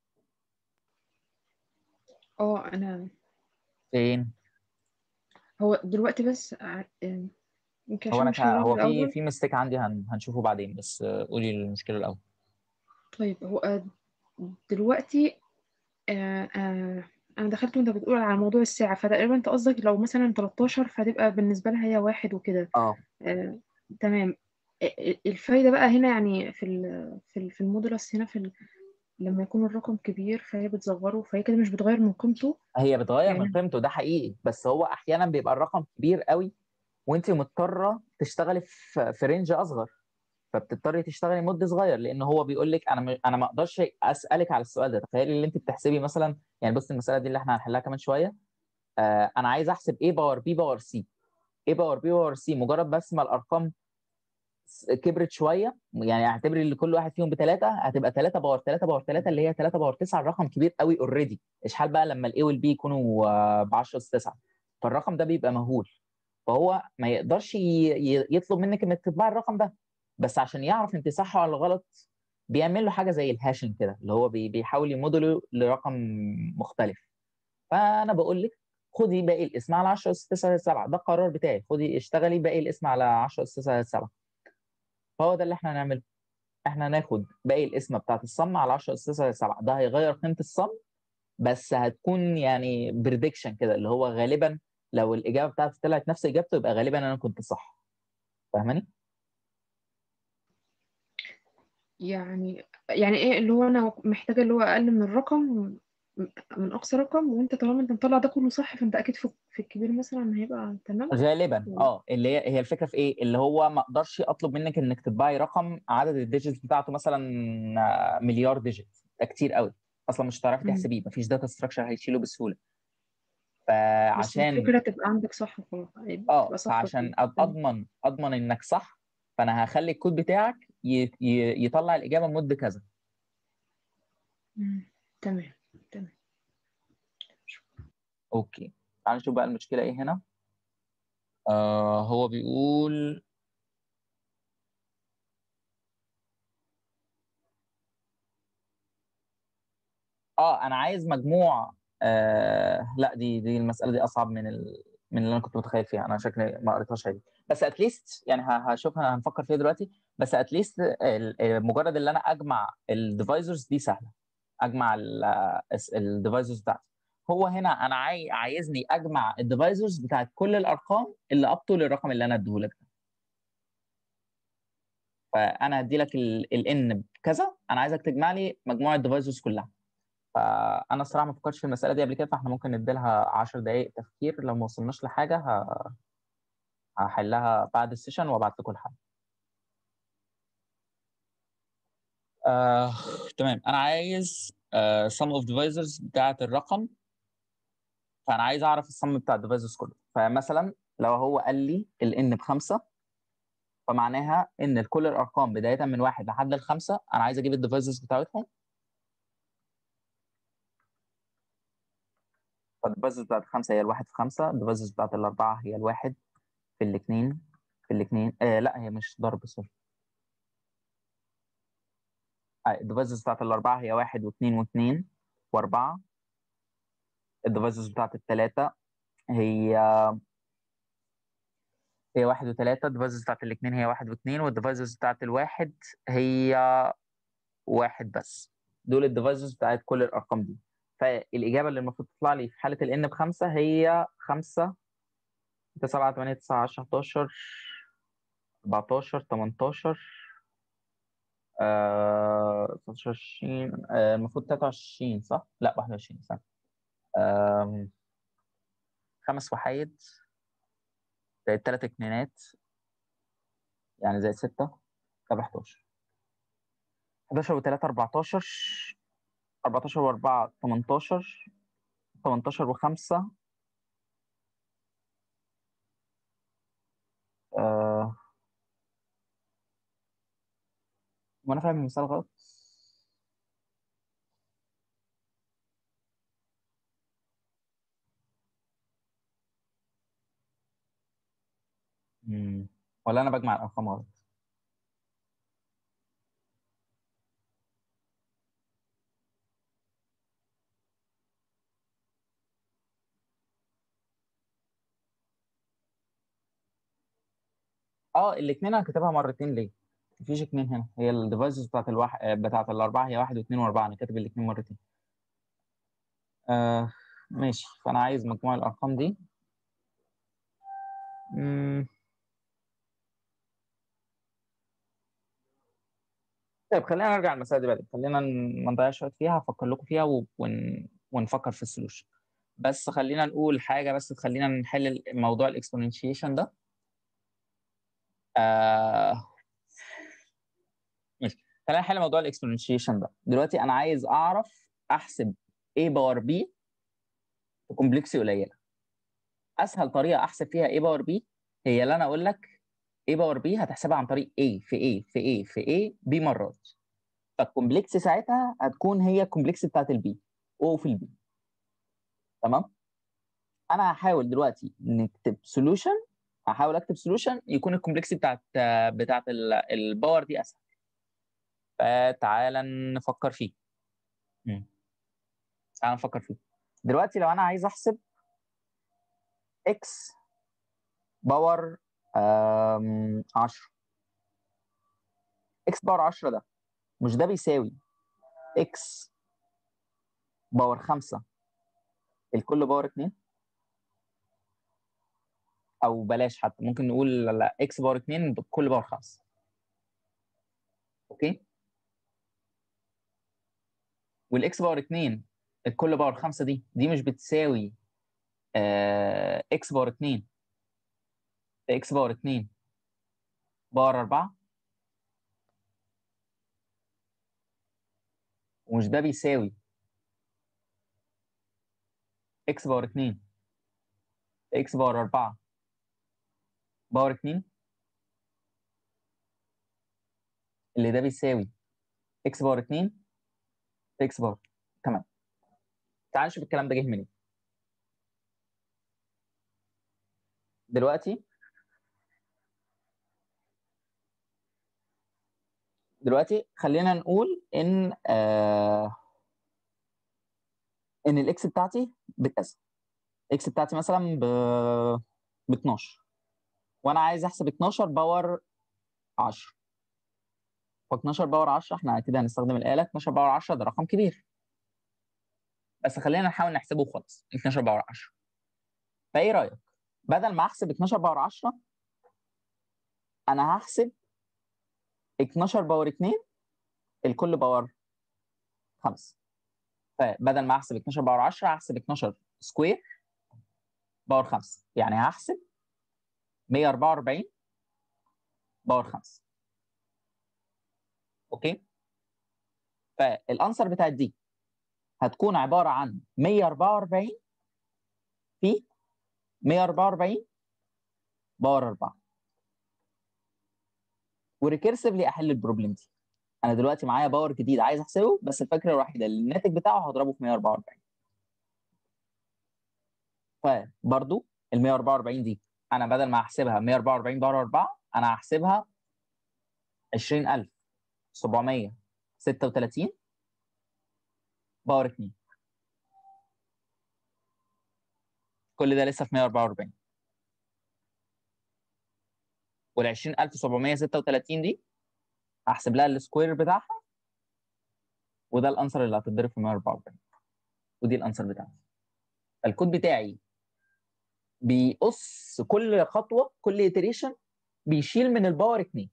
اه انا فين هو دلوقتي بس ع- آم، يمكن هو عشان انا مش كا- هنعرف هو في الأول. في ميستيك عندي هن هنشوفه بعدين بس آه، قولي المشكله الاول طيب هو آه، دلوقتي آه، آه، انا دخلت وانت بتقول على موضوع الساعة فتقريبا انت قصدك لو مثلا 13 فتبقى بالنسبة لها هي واحد وكده اه آه، تمام ال- ال- الفايدة بقى هنا يعني في ال في ال في المودولس هنا في ال لما يكون الرقم كبير فهي بتصغره فهي كده مش بتغير من قيمته هي بتغير من يعني قيمته ده حقيقي بس هو احيانا بيبقى الرقم كبير قوي وانت مضطره تشتغلي في في رينج اصغر فبتضطري تشتغلي مده صغير لان هو بيقول لك انا م- انا ما اقدرش اسالك على السؤال ده تخيلي اللي انت بتحسبي مثلا يعني بص المساله دي اللي احنا هنحلها كمان شويه آه انا عايز احسب ايه باور بي باور سي ايه باور بي باور سي مجرد بس ما الارقام س- كبرت شويه يعني اعتبري ان كل واحد فيهم بثلاثه هتبقى 3 باور 3 باور 3 اللي هي 3 باور 9 الرقم كبير قوي اوريدي اشحال بقى لما الاي والبي يكونوا ب 10 اس 9 فالرقم ده بيبقى مهول فهو ما يقدرش ي- ي- يطلب منك انك تطبعي الرقم ده بس عشان يعرف انت صح ولا غلط بيعمل له حاجه زي الهاشنج كده اللي هو بي- بيحاول يموديله لرقم مختلف فانا بقول لك خدي باقي الاسم على 10 اس 9 7 ده القرار بتاعي خدي اشتغلي باقي الاسم على 10 اس 9 7 فهو ده اللي احنا هنعمله احنا هناخد باقي الاسم بتاعت الصم على 10 اس 9 7 ده هيغير قيمه الصم بس هتكون يعني بريدكشن كده اللي هو غالبا لو الاجابه بتاعتي طلعت نفس اجابته يبقى غالبا انا كنت صح فاهماني؟ يعني يعني ايه اللي هو انا محتاجة اللي هو اقل من الرقم من اقصى رقم وانت طالما انت مطلع ده كله صح فانت اكيد في في الكبير مثلا هيبقى تمام غالبا يعني اه اللي هي هي الفكره في ايه؟ اللي هو ما اقدرش اطلب منك انك تطبعي رقم عدد الديجيتس بتاعته مثلا آه، مليار ديجيت ده كتير قوي اصلا مش هتعرفي مم. تحسبيه مفيش داتا ستراكشر هيشيله بسهوله بس فعشان الفكرة تبقى عندك صح خلاص يبقى اه تبقى صح فعشان وكده. أض- اضمن اضمن انك صح فانا هخلي الكود بتاعك ي... ي... يطلع الاجابه مده كذا مم. تمام تمام اوكي تعال نشوف بقى المشكله ايه هنا آه هو بيقول اه انا عايز مجموع آه لا دي دي المساله دي اصعب من ال... من اللي انا كنت متخيل فيها انا شكلي ما قريتهاش دي بس اتليست يعني ه- هشوفها هنفكر فيها دلوقتي بس اتليست مجرد ان انا اجمع الديفايزرز دي سهله اجمع الديفايزرز بتاعتي هو هنا انا عاي... عايزني اجمع الديفايزرز بتاعت كل الارقام اللي ابطوا للرقم اللي انا اديهولك ده فانا هدي لك الان بكذا انا عايزك تجمع لي مجموع الديفايزرز كلها فانا الصراحه ما فكرتش في المساله دي قبل كده فاحنا ممكن ندي لها 10 دقائق تفكير لو ما وصلناش لحاجه ه... هحلها بعد السيشن وابعت لكم الحل آه، تمام انا عايز آه, sum of divisors بتاعه الرقم فانا عايز اعرف السم بتاع الديفايزرز كله فمثلا لو هو قال لي الان بخمسه فمعناها ان كل الارقام بدايه من واحد لحد الخمسه انا عايز اجيب الديفايزرز بتاعتهم فالديفايزرز بتاعت الخمسه هي الواحد في خمسه الديفايزرز بتاعت الاربعه هي الواحد في الاثنين في الاثنين آه لا هي مش ضرب سوري آه الديفايزرز بتاعت الاربعه هي واحد واثنين واثنين واربعه الديفايزرز بتاعت الثلاثه هي هي واحد وثلاثة الديفايزرز بتاعت الاثنين هي واحد واثنين والديفايزرز بتاعت الواحد هي واحد بس دول الديفايزرز بتاعت كل الأرقام دي فالإجابة اللي المفروض تطلع لي في حالة الإن بخمسة هي خمسة ستة سبعة تمانية تسعة عشرة حداشر أربعتاشر تمنتاشر آه، 20 آه، المفروض 23 صح؟ لا 21 صح آم، خمس وحايد زائد تلات اتنينات يعني زائد ستة تبقى 11 11 و3 14 14 و4 18 18 و5 آه... وانا فاهم المثال غلط مم. ولا انا بجمع الارقام غلط اه الاثنين انا كاتبها مرتين ليه؟ مفيش اثنين هنا هي الديفايسز بتاعت الواحد بتاعت الاربعه هي واحد واثنين واربعه انا كاتب الاثنين مرتين آه ماشي فانا عايز مجموع الارقام دي مم. طيب خلينا نرجع للمسألة دي بعدين خلينا ن- ما نضيعش وقت فيها هفكر لكم فيها و- ون... ونفكر في السولوشن بس خلينا نقول حاجة بس خلينا نحل موضوع الاكسبوننشيشن ده آه... ماشي خلينا نحل موضوع الاكسبوننشيشن ده دلوقتي انا عايز اعرف احسب a باور b في كومبلكسي قليله اسهل طريقه احسب فيها a باور b هي اللي انا اقول لك a باور b هتحسبها عن طريق a في a في a في a b مرات فالكومبلكس ساعتها هتكون هي الكومبلكس بتاعت البي او في البي تمام انا هحاول دلوقتي نكتب سولوشن هحاول اكتب سولوشن يكون الكومبلكس بتاعت بتاعت ال- الباور دي اسهل فتعالى نفكر فيه مم. تعالى نفكر فيه دلوقتي لو انا عايز احسب اكس باور 10 اكس باور 10 ده مش ده بيساوي اكس باور 5 الكل باور 2 او بلاش حتى ممكن نقول لا اكس باور 2 بالكل باور 5 اوكي والاكس باور 2 الكل باور 5 دي دي مش بتساوي آه اكس باور 2 اكس باور 2 باور 4 ومش ده بيساوي اكس باور 2 اكس باور 4 باور 2 اللي ده بيساوي اكس باور 2 اكس باور تمام تعال نشوف الكلام ده جه منين دلوقتي دلوقتي خلينا نقول ان آه ان الاكس بتاعتي بكذا اكس بتاعتي مثلا ب ب 12 وانا عايز احسب 12 باور 10 ف 12 باور 10 احنا اكيد هنستخدم الاله 12 باور 10 ده رقم كبير بس خلينا نحاول نحسبه وخلاص 12 باور 10 فايه رايك بدل ما احسب 12 باور 10 انا هحسب 12 باور 2 الكل باور 5 فبدل ما احسب 12 باور 10 هحسب 12 سكوير باور 5 يعني هحسب 144 باور 5 اوكي فالانسر بتاعت دي هتكون عباره عن 144 في 144 باور 4 وريكيرسively احل البروبلم دي انا دلوقتي معايا باور جديد عايز احسبه بس الفكره الوحيده اللي الناتج بتاعه هضربه في 144 فبرضو ال 144 دي انا بدل ما احسبها 144 باور 4 انا هحسبها 20736 باور 2 كل ده لسه في 144 وال 20736 دي هحسب لها السكوير بتاعها وده الانسر اللي هتتضرب في 144 ودي الانسر بتاعتي الكود بتاعي بيقص كل خطوه كل iteration بيشيل من الباور 2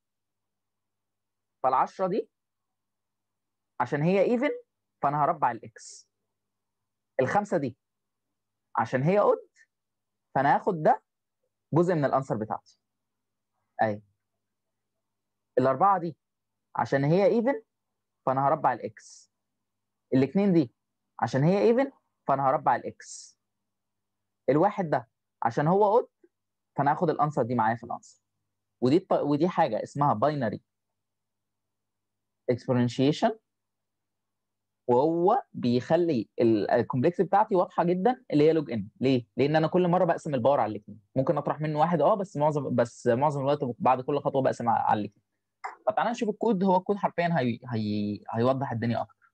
فال10 دي عشان هي ايفن فانا هربع الاكس الخمسه دي عشان هي اود فانا هاخد ده جزء من الانسر بتاعتي اهي الاربعه دي عشان هي ايفن فانا هربع الاكس الاثنين دي عشان هي ايفن فانا هربع الاكس الواحد ده عشان هو اود فانا هاخد الانسر دي معايا في الانسر ودي الط... ودي حاجه اسمها باينري اكسبوننشيشن وهو بيخلي الكومبلكس بتاعتي واضحه جدا اللي هي لوج ان ليه لان انا كل مره بقسم الباور على الاثنين ممكن اطرح منه واحد اه بس معظم بس معظم الوقت بعد كل خطوه بقسم على الاثنين فتعالى نشوف الكود هو الكود حرفيا هي... هي... هيوضح الدنيا اكتر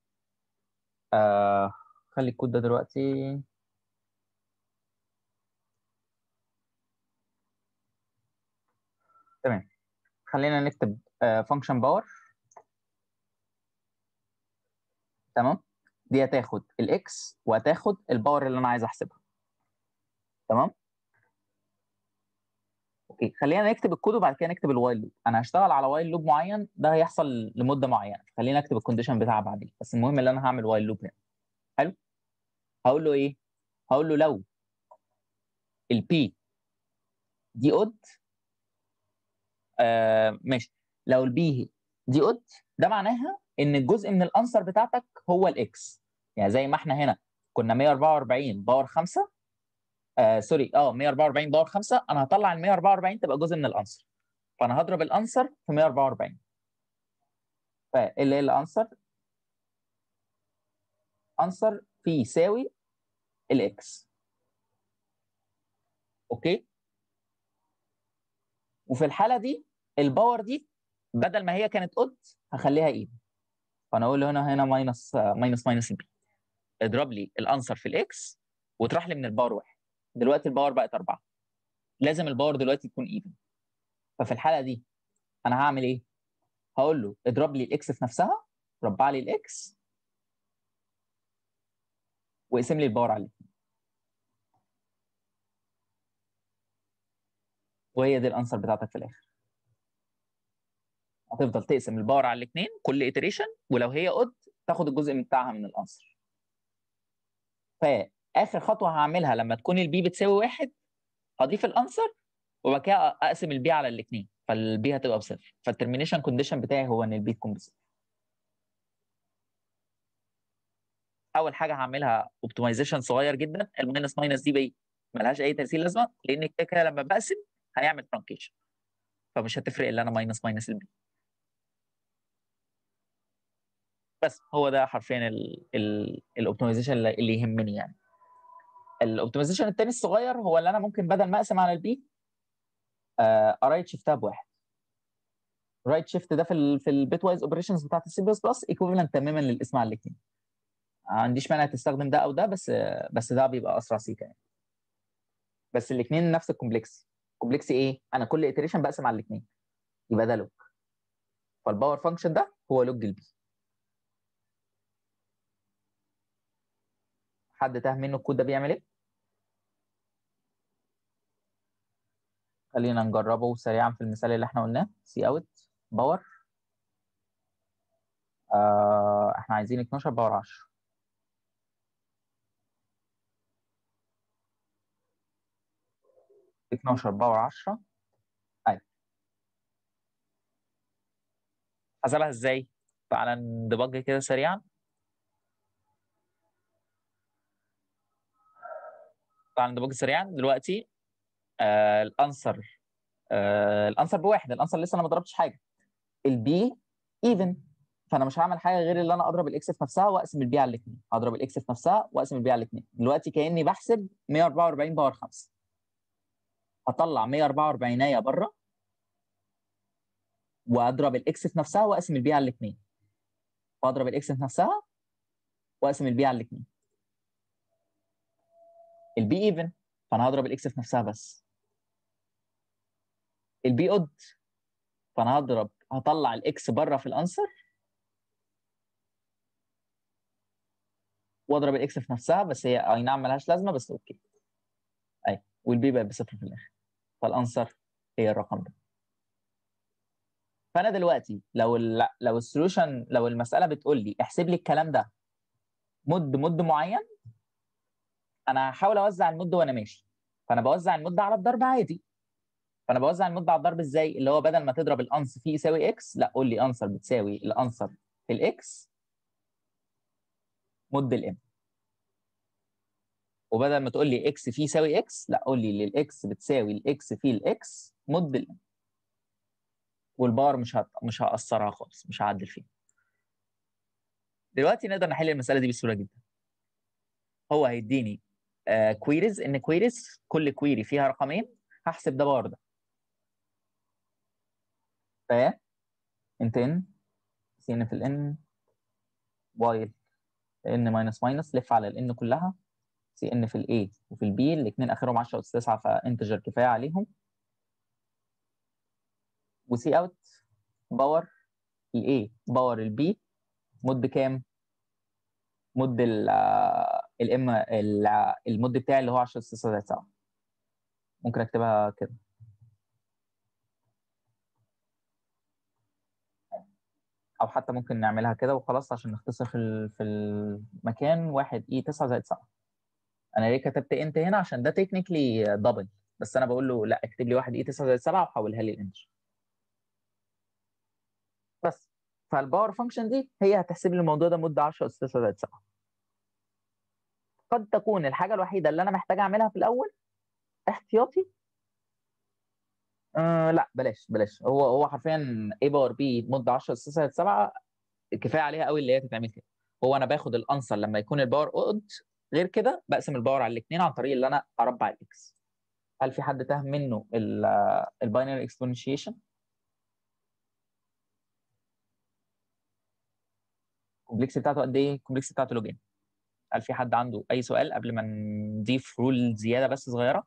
آه... خلي الكود ده دلوقتي تمام خلينا نكتب فانكشن باور تمام دي هتاخد الاكس وهتاخد الباور اللي انا عايز احسبها تمام اوكي خلينا نكتب الكود وبعد كده نكتب الوايل لوب انا هشتغل على وايل لوب معين ده هيحصل لمده معينه خلينا نكتب الكونديشن بتاعها بعدين بس المهم ان انا هعمل وايل لوب هنا حلو هقول له ايه هقول له لو البي دي اود آه ماشي لو البي دي اود ده معناها ان الجزء من الانسر بتاعتك هو الاكس يعني زي ما احنا هنا كنا 144 باور 5 آه سوري اه 144 باور 5 انا هطلع ال 144 تبقى جزء من الانسر فانا هضرب الانسر في 144 فاللي هي الانسر انسر في يساوي الاكس اوكي وفي الحاله دي الباور دي بدل ما هي كانت اود هخليها ايد فانا اقول له هنا هنا ماينس ماينس ماينس البي اضرب لي الانسر في الاكس وتروح لي من الباور واحد دلوقتي الباور بقت أربعة لازم الباور دلوقتي يكون ايفن ففي الحاله دي انا هعمل ايه؟ هقول له اضرب لي الاكس في نفسها ربع لي الاكس واقسم لي الباور على الاثنين وهي دي الانسر بتاعتك في الاخر هتفضل تقسم الباور على الاثنين كل اتريشن ولو هي اود تاخد الجزء بتاعها من الانسر فاخر خطوه هعملها لما تكون البي بتساوي واحد هضيف الانسر وبعد كده اقسم البي على الاثنين فالبي هتبقى بصفر فالترمينيشن كونديشن بتاعي هو ان البي تكون بصفر اول حاجه هعملها اوبتمايزيشن صغير جدا الماينس ماينس دي بي ملهاش اي تاثير لازمه لان كده كده لما بقسم هيعمل ترانكيشن فمش هتفرق الا انا ماينس ماينس البي بس هو ده حرفيا الاوبتمايزيشن اللي يهمني يعني الاوبتمايزيشن الثاني الصغير هو اللي انا ممكن بدل ما اقسم على البي ارايت شيفتها بواحد رايت شيفت ده في ال في البيت وايز اوبريشنز بتاعت السي بلس بلس ايكوفالنت تماما للاسم على الاثنين ما عنديش مانع تستخدم ده او ده بس بس ده بيبقى اسرع سيكا يعني بس الاثنين نفس الكومبلكس كومبلكس ايه انا كل اتريشن بقسم على الاثنين يبقى ده لوج فالباور فانكشن ده هو لوج البي حد تاه منه الكود ده بيعمل ايه خلينا نجربه سريعا في المثال اللي احنا قلناه سي اوت باور آه احنا عايزين 12 باور 10 12 باور 10 ايوه حسبها ازاي؟ تعالى ندبج كده سريعا تعالى ندبج سريعا دلوقتي آه الانسر آه الانسر بواحد الانسر لسه انا ما ضربتش حاجه البي ايفن فانا مش هعمل حاجه غير ان انا اضرب الاكس في نفسها واقسم البي على الاثنين هضرب الاكس في نفسها واقسم البي على الاثنين دلوقتي كاني بحسب 144 باور 5 هطلع 144 بره واضرب الاكس في نفسها واقسم البي على الاثنين واضرب الاكس في نفسها واقسم البي على الاثنين البي ايفن فانا هضرب الاكس في نفسها بس البي اود فانا هضرب هطلع الاكس بره في الانسر واضرب الاكس في نفسها بس هي اي نعم ملهاش لازمه بس اوكي اي والبي بقى بصفر في الاخر فالانسر هي الرقم ده فانا دلوقتي لو ال لو السوليوشن لو المساله بتقول لي احسب لي الكلام ده مد مد معين انا هحاول اوزع المده وانا ماشي فانا بوزع المده على الضرب عادي فانا بوزع المده على الضرب ازاي اللي هو بدل ما تضرب الانس فيه يساوي اكس لا قول لي انسر بتساوي الانسر في الاكس مد الام وبدل ما تقول لي اكس فيه يساوي اكس لا قول لي الاكس بتساوي الاكس فيه الاكس مد الام والبار مش هت... مش هأثرها خالص مش هعدل فيها دلوقتي نقدر نحل المساله دي بسهوله جدا هو هيديني كويريز ان كويريز كل كويري فيها رقمين هحسب ده بار ده ف انت ان سي ان في الان وايل ان ماينس ماينس لف على الان كلها سي ان في الاي وفي البي الاثنين اخرهم 10 اس 9 فانتجر كفايه عليهم وسي اوت باور الاي باور البي مود بكام؟ مود ال الام المود بتاعي اللي هو 10 اس 9 زائد 7 ممكن اكتبها كده او حتى ممكن نعملها كده وخلاص عشان نختصر في ال- في المكان 1 اي 9 زائد 7 انا ليه كتبت انت هنا عشان ده تكنيكلي دبل بس انا بقول له لا اكتب لي 1 اي 9 زائد 7 وحولها لي الانتر بس فالباور فانكشن دي هي هتحسب لي الموضوع ده مده 10 اس 9 زائد 7 قد تكون الحاجه الوحيده اللي انا محتاج اعملها في الاول احتياطي آه لا بلاش بلاش هو هو حرفيا اي باور بي مده 10 اس 9 زائد 7 كفايه عليها قوي اللي هي تتعمل كده هو انا باخد الانسر لما يكون الباور اود غير كده بقسم الباور على الاثنين عن طريق اللي انا اربع الاكس هل في حد تاه منه الباينري اكسبوننشيشن الكومبلكس بتاعته قد ايه الكومبلكس بتاعته لوجين هل في حد عنده اي سؤال قبل ما نضيف رول زياده بس صغيره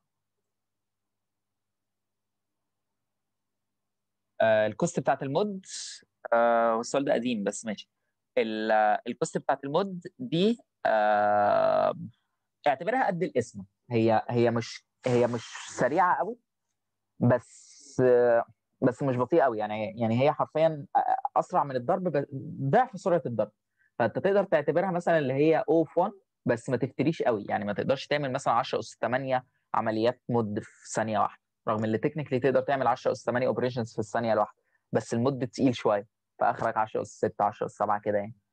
آه الكوست بتاعت المود آه والسؤال ده قديم بس ماشي ال- آه، الكوست بتاعت المود دي آه اعتبرها قد الاسم هي هي مش هي مش سريعه قوي بس آه بس مش بطيئه قوي يعني يعني هي حرفيا اسرع من الضرب ب- ضعف سرعه الضرب فانت تقدر تعتبرها مثلا اللي هي او في 1 بس ما تفتريش قوي يعني ما تقدرش تعمل مثلا 10 اس 8 عمليات مود في ثانيه واحده رغم ان تكنيكلي تقدر تعمل 10 اس 8 اوبريشنز في الثانيه الواحده بس المود تقيل شويه فاخرك 10 اس 6 10 اس 7 كده يعني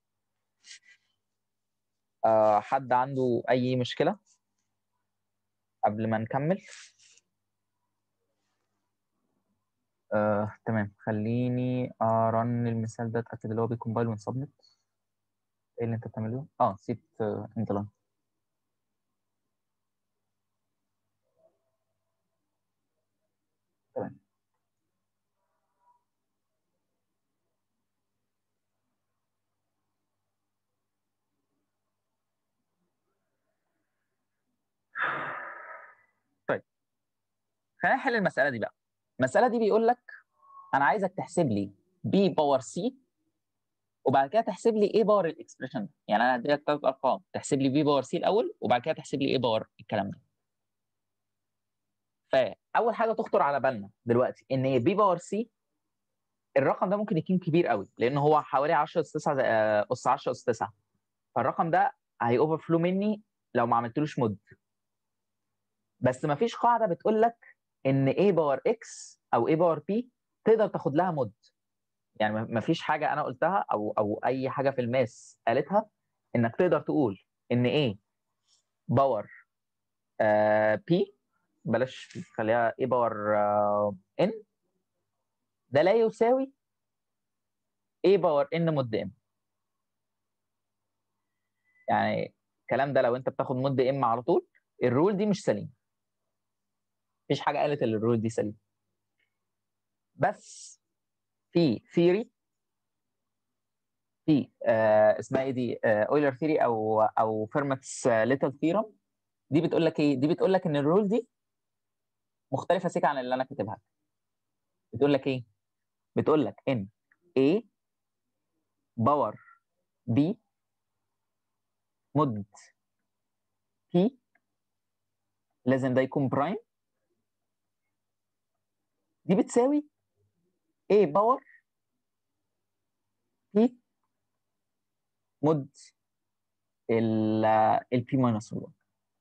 آه حد عنده اي مشكله قبل ما نكمل آه، تمام خليني ارن المثال ده اتاكد اللي هو بيكمبايل ونسبمت ايه اللي انت بتعمله اه سيت انت لاين تمام طيب خلينا نحل المساله دي بقى المساله دي بيقول لك انا عايزك تحسب لي بي باور سي وبعد كده تحسب لي ايه باور الاكسبريشن ده يعني انا هديلك ثلاث ارقام تحسب لي بي باور سي الاول وبعد كده تحسب لي ايه باور الكلام ده فاول حاجه تخطر على بالنا دلوقتي ان بي باور سي الرقم ده ممكن يكون كبير قوي لان هو حوالي 10 اس 9 آه، اس 10 اس 9 فالرقم ده هي اوفر فلو مني لو ما عملتلوش مود بس ما فيش قاعده بتقول لك ان A باور اكس او A باور بي تقدر تاخد لها مود يعني ما فيش حاجه انا قلتها او او اي حاجه في الماس قالتها انك تقدر تقول ان A باور بي بلاش خليها A باور ان ده لا يساوي A باور ان مود ام يعني الكلام ده لو انت بتاخد مود ام على طول الرول دي مش سليم مفيش حاجه قالت ان الرول دي سليم بس في ثيوري في آه اسمها ايه دي اويلر ثيوري او او فيرماتس ليتل ثيرم دي بتقول لك ايه دي بتقول لك ان الرول دي مختلفه سيكا عن اللي انا كاتبها لك. بتقول لك ايه بتقول لك ان A باور B مود P لازم ده يكون برايم دي بتساوي A باور P مود ال ال P minus 1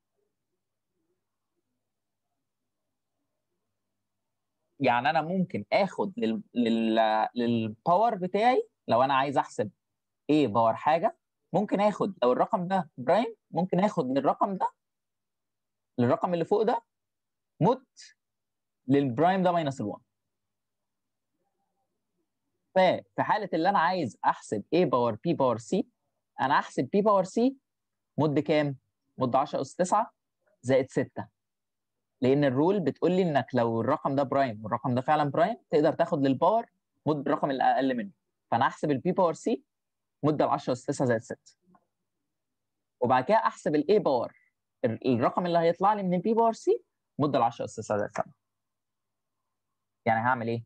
يعني انا ممكن اخد لل لل للباور بتاعي لو انا عايز احسب ايه باور حاجه ممكن اخد لو الرقم ده برايم ممكن اخد للرقم ده للرقم اللي فوق ده مود للبرايم ده ماينس ال1 ففي حاله اللي انا عايز احسب a باور p باور c انا احسب p باور c مد كام؟ مد 10 اس 9 زائد 6 لان الرول بتقول لي انك لو الرقم ده برايم والرقم ده فعلا برايم تقدر تاخد للباور مد الرقم اللي اقل منه فانا احسب البي باور سي مده ال 10 اس 9 زائد 6 وبعد كده احسب الاي باور الرقم اللي هيطلع لي من البي باور سي مده ال 10 اس 9 زائد 7 يعني هعمل ايه؟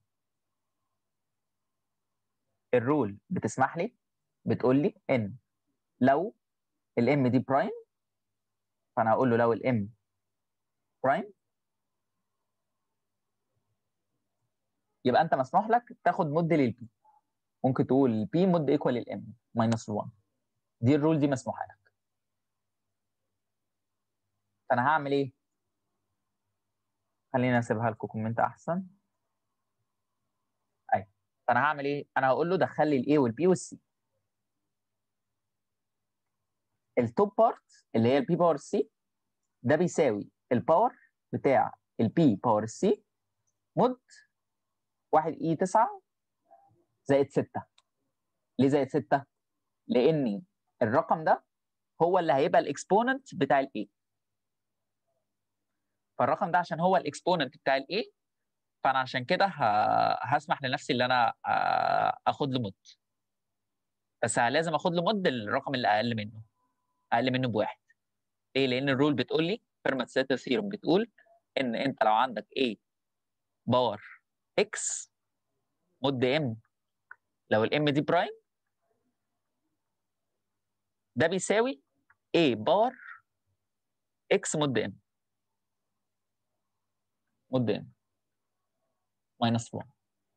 الرول بتسمح لي بتقول لي ان لو الام دي برايم فانا هقول له لو الام برايم يبقى انت مسموح لك تاخد مود للبي ممكن تقول البي مود ايكوال الام ماينس 1 دي الرول دي مسموحه لك فانا هعمل ايه خليني اسيبها لكم كومنت احسن ايوه فانا هعمل ايه انا هقول له دخل لي الاي والبي والسي التوب بارت اللي هي البي باور سي ده بيساوي الباور بتاع البي باور سي مود 1 اي 9 زائد 6 ليه زائد 6 لان الرقم ده هو اللي هيبقى الاكسبوننت بتاع الاي فالرقم ده عشان هو الاكسبوننت بتاع الاي فانا عشان كده ه- هسمح لنفسي ان انا آه، اخد له مود بس لازم اخد له مود الرقم اللي اقل منه اقل منه بواحد ليه لان الرول بتقول لي فيرمات سيتا ثيرم بتقول ان انت لو عندك a باور x مود m لو الام دي برايم ده بيساوي a باور x مود m مود m ماينس 1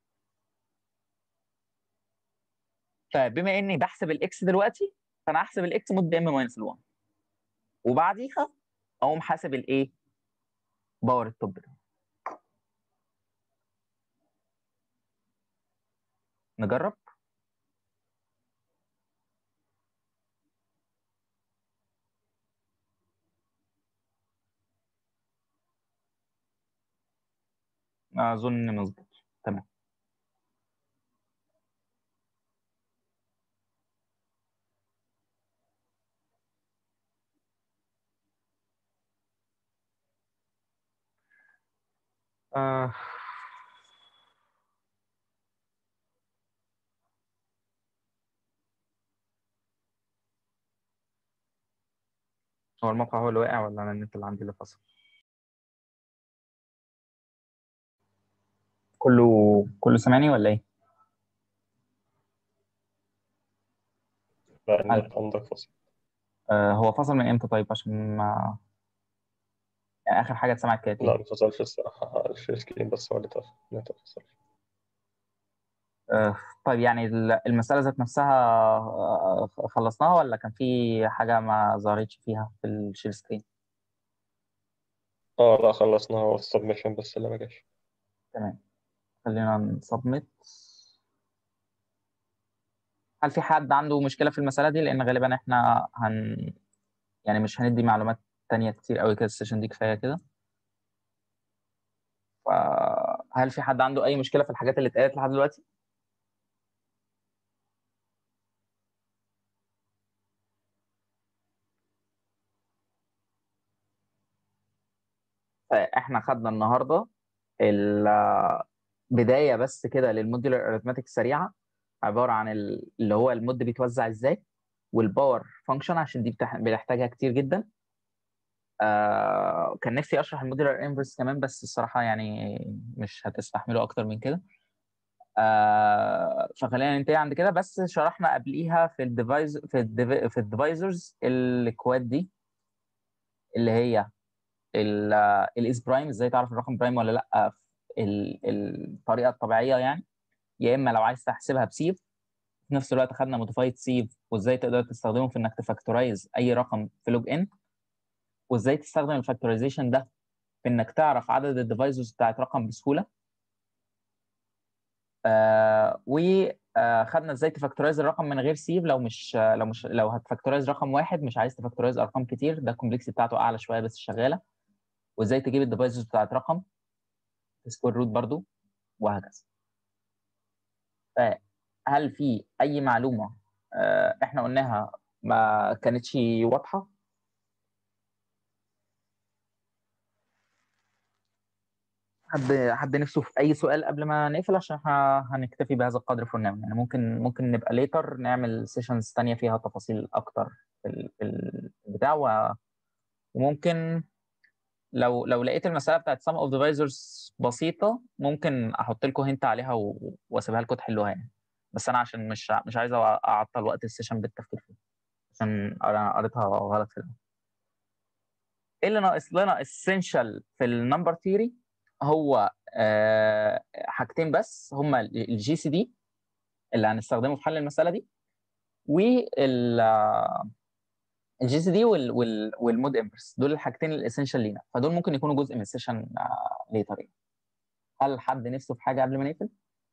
فبما اني بحسب الاكس دلوقتي فانا هحسب الاكس مود ام ماينس 1 وبعديها اقوم حاسب الايه باور التوب ده نجرب اظن مظبوط تمام آه. هو الموقع هو اللي واقع ولا انا النت اللي عندي اللي فصل كله كله سامعني ولا ايه لا النت عندك فصل آه هو فصل من امتى طيب عشان ما يعني اخر حاجه اتسمعت كانت لا ايه ما فصلش الصراحة الشير سكرين بس هو اللي طفى النت ما فصلش آه طيب يعني ال- المساله ذات نفسها آه خلصناها ولا كان في حاجه ما ظهرتش فيها في الشير سكرين اه لا خلصنا هو السبمشن بس اللي ما جاش تمام خلينا نسبمت هل في حد عنده مشكله في المساله دي لان غالبا احنا هن يعني مش هندي معلومات تانية كتير قوي كده السيشن دي كفايه كده فهل في حد عنده اي مشكله في الحاجات اللي اتقالت لحد دلوقتي فاحنا خدنا النهارده البدايه بس كده للموديولار اريثماتيك السريعه عباره عن ال- اللي هو المود بيتوزع ازاي والباور فانكشن عشان دي بتح- بنحتاجها كتير جدا آه كان نفسي اشرح الموديولار انفرس كمان بس الصراحه يعني مش هتستحملوا اكتر من كده آه فخلينا ننتهي عند كده بس شرحنا قبليها في الديفايز في الديف في الديفايزرز الكواد دي اللي هي الاس برايم ازاي تعرف الرقم برايم ولا لا في ال- الطريقه الطبيعيه يعني يا اما لو عايز تحسبها بسيف في نفس الوقت خدنا موديفايد سيف وازاي تقدر تستخدمه في انك تفاكتورايز اي رقم في لوج ان وازاي تستخدم الفاكتورايزيشن ده في انك تعرف عدد الديفايسز بتاعت رقم بسهوله آه وخدنا ازاي تفاكتورايز الرقم من غير سيف لو مش لو مش لو هتفاكتورايز رقم واحد مش عايز تفاكتورايز ارقام كتير ده الكومبلكسيتي بتاعته اعلى شويه بس شغاله وازاي تجيب الديفايسز بتاعت رقم سكوير روت برضو وهكذا فهل في اي معلومه آه، احنا قلناها ما كانتش واضحه حد حد نفسه في اي سؤال قبل ما نقفل عشان احنا هنكتفي بهذا القدر فور ناو يعني ممكن ممكن نبقى ليتر نعمل سيشنز تانية فيها تفاصيل اكتر في ال- في البتاع و- وممكن لو لو لقيت المساله بتاعت sum of divisors بسيطه ممكن احط لكم هنت عليها و- واسيبها لكم تحلوها يعني بس انا عشان مش مش عايز أع- اعطل وقت السيشن بالتفكير فيها عشان انا قريتها غلط في الأول. ايه اللي ناقص لنا essential في النمبر ثيوري هو آه، حاجتين بس هما الجي سي دي اللي هنستخدمه في حل المساله دي وال الجي سي دي والمود انفرس دول الحاجتين الاسينشال لينا فدول ممكن يكونوا جزء من السيشن ليتر يعني هل حد نفسه في حاجه قبل ما نقفل؟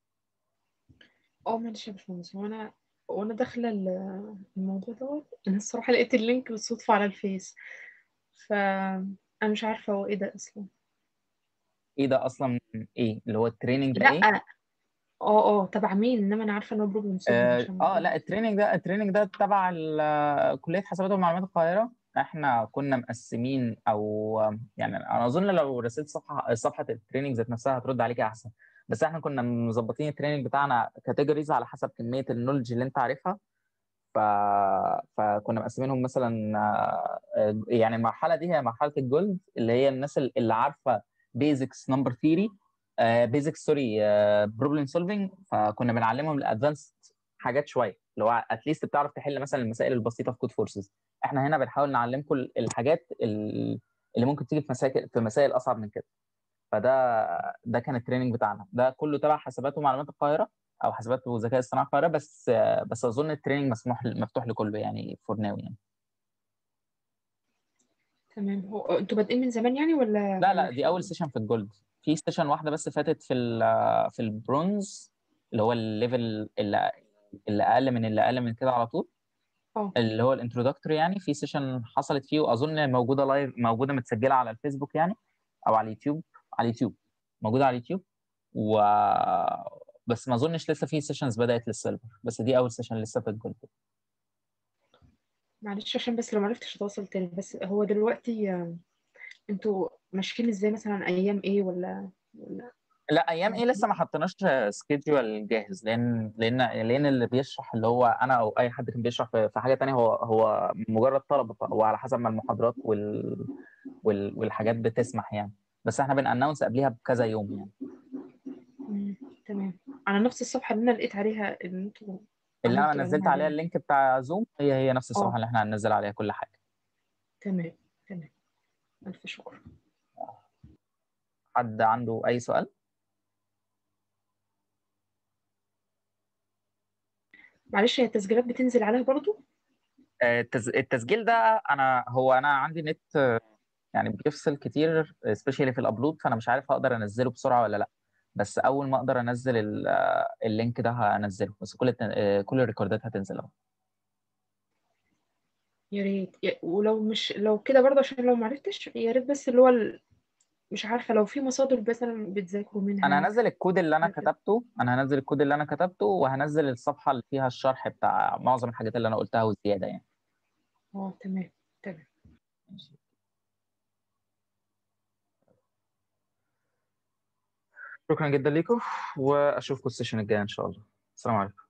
اه معلش يا باشمهندس هو انا وانا داخله ال- الموضوع دوت انا الصراحه لقيت اللينك بالصدفه على الفيس ف انا مش عارفه هو ايه ده اصلا ايه ده اصلا ايه اللي هو التريننج ده ايه؟ لا اه اه تبع مين انما انا عارفه ان هو بروبلم اه آه، لا التريننج ده التريننج ده تبع ال- كليه حسابات ومعلومات القاهره احنا كنا مقسمين او يعني انا اظن لو رسلت صفحه صفحه التريننج ذات نفسها هترد عليك احسن بس احنا كنا مظبطين التريننج بتاعنا كاتيجوريز على حسب كميه النولج اللي انت عارفها ف... فكنا مقسمينهم مثلا آه، يعني المرحله دي هي مرحله الجولد اللي هي الناس اللي عارفه بيزكس نمبر ثيري بيزكس سوري بروبلم سولفنج فكنا بنعلمهم الادفانسد حاجات شويه اللي هو اتليست بتعرف تحل مثلا المسائل البسيطه في كود فورسز احنا هنا بنحاول نعلمكم الحاجات ال- اللي ممكن تيجي في مسائل في مسائل اصعب من كده فده ده كان التريننج بتاعنا ده كله تبع حسابات ومعلومات القاهره او حسابات وذكاء اصطناعي القاهره بس بس اظن التريننج مسموح مفتوح لكله يعني فور ناو يعني تمام هو انتوا بادئين من زمان يعني ولا لا لا دي اول سيشن في الجولد في سيشن واحده بس فاتت في ال في البرونز اللي هو الليفل اللي اللي اقل من اللي اقل من كده على طول اه اللي هو الانترودكتوري يعني في سيشن حصلت فيه واظن موجوده لايف موجوده متسجله على الفيسبوك يعني او على اليوتيوب على اليوتيوب موجوده على اليوتيوب و بس ما اظنش لسه في سيشنز بدات للسيلفر بس دي اول سيشن لسه في الجولد معلش عشان بس لو معرفتش اتواصل تاني بس هو دلوقتي آه، انتوا ماشيين ازاي مثلا ايام ايه ولا ولا لا ايام ايه لسه ما حطيناش سكيدجول جاهز لان لان لان اللي بيشرح اللي هو انا او اي حد كان بيشرح في في حاجه تانية هو هو مجرد طلب هو على حسب ما المحاضرات وال وال والحاجات بتسمح يعني بس احنا بنانونس قبليها بكذا يوم يعني مم، تمام على نفس الصفحه اللي انا لقيت عليها ان انتوا اللي انا عملتوا نزلت إعلان عليها عليها. اللينك بتاع زوم هي هي نفس الصفحه اه. اللي احنا هننزل عليها كل حاجه تمام تمام الف شكر حد عنده اي سؤال معلش هي التسجيلات بتنزل عليها برضو آه، التز- التسجيل ده انا هو انا عندي نت آه، يعني بيفصل كتير سبيشالي في الابلود فانا مش عارف اقدر انزله بسرعه ولا لا بس اول ما اقدر انزل ال- آه، اللينك ده هنزله بس كل الت- آه، كل الريكوردات هتنزل اهو يا ريت يا- ولو مش لو كده برضه عشان لو معرفتش يا ريت بس اللي هو ال... مش عارفة لو في مصادر مثلا بتذاكروا منها انا هنزل الكود اللي انا ممكن. كتبته انا هنزل الكود اللي انا كتبته وهنزل الصفحه اللي فيها الشرح بتاع معظم الحاجات اللي انا قلتها وزياده يعني اه تمام تمام شكرا جدا ليكم واشوفكم السيشن الجاي ان شاء الله السلام عليكم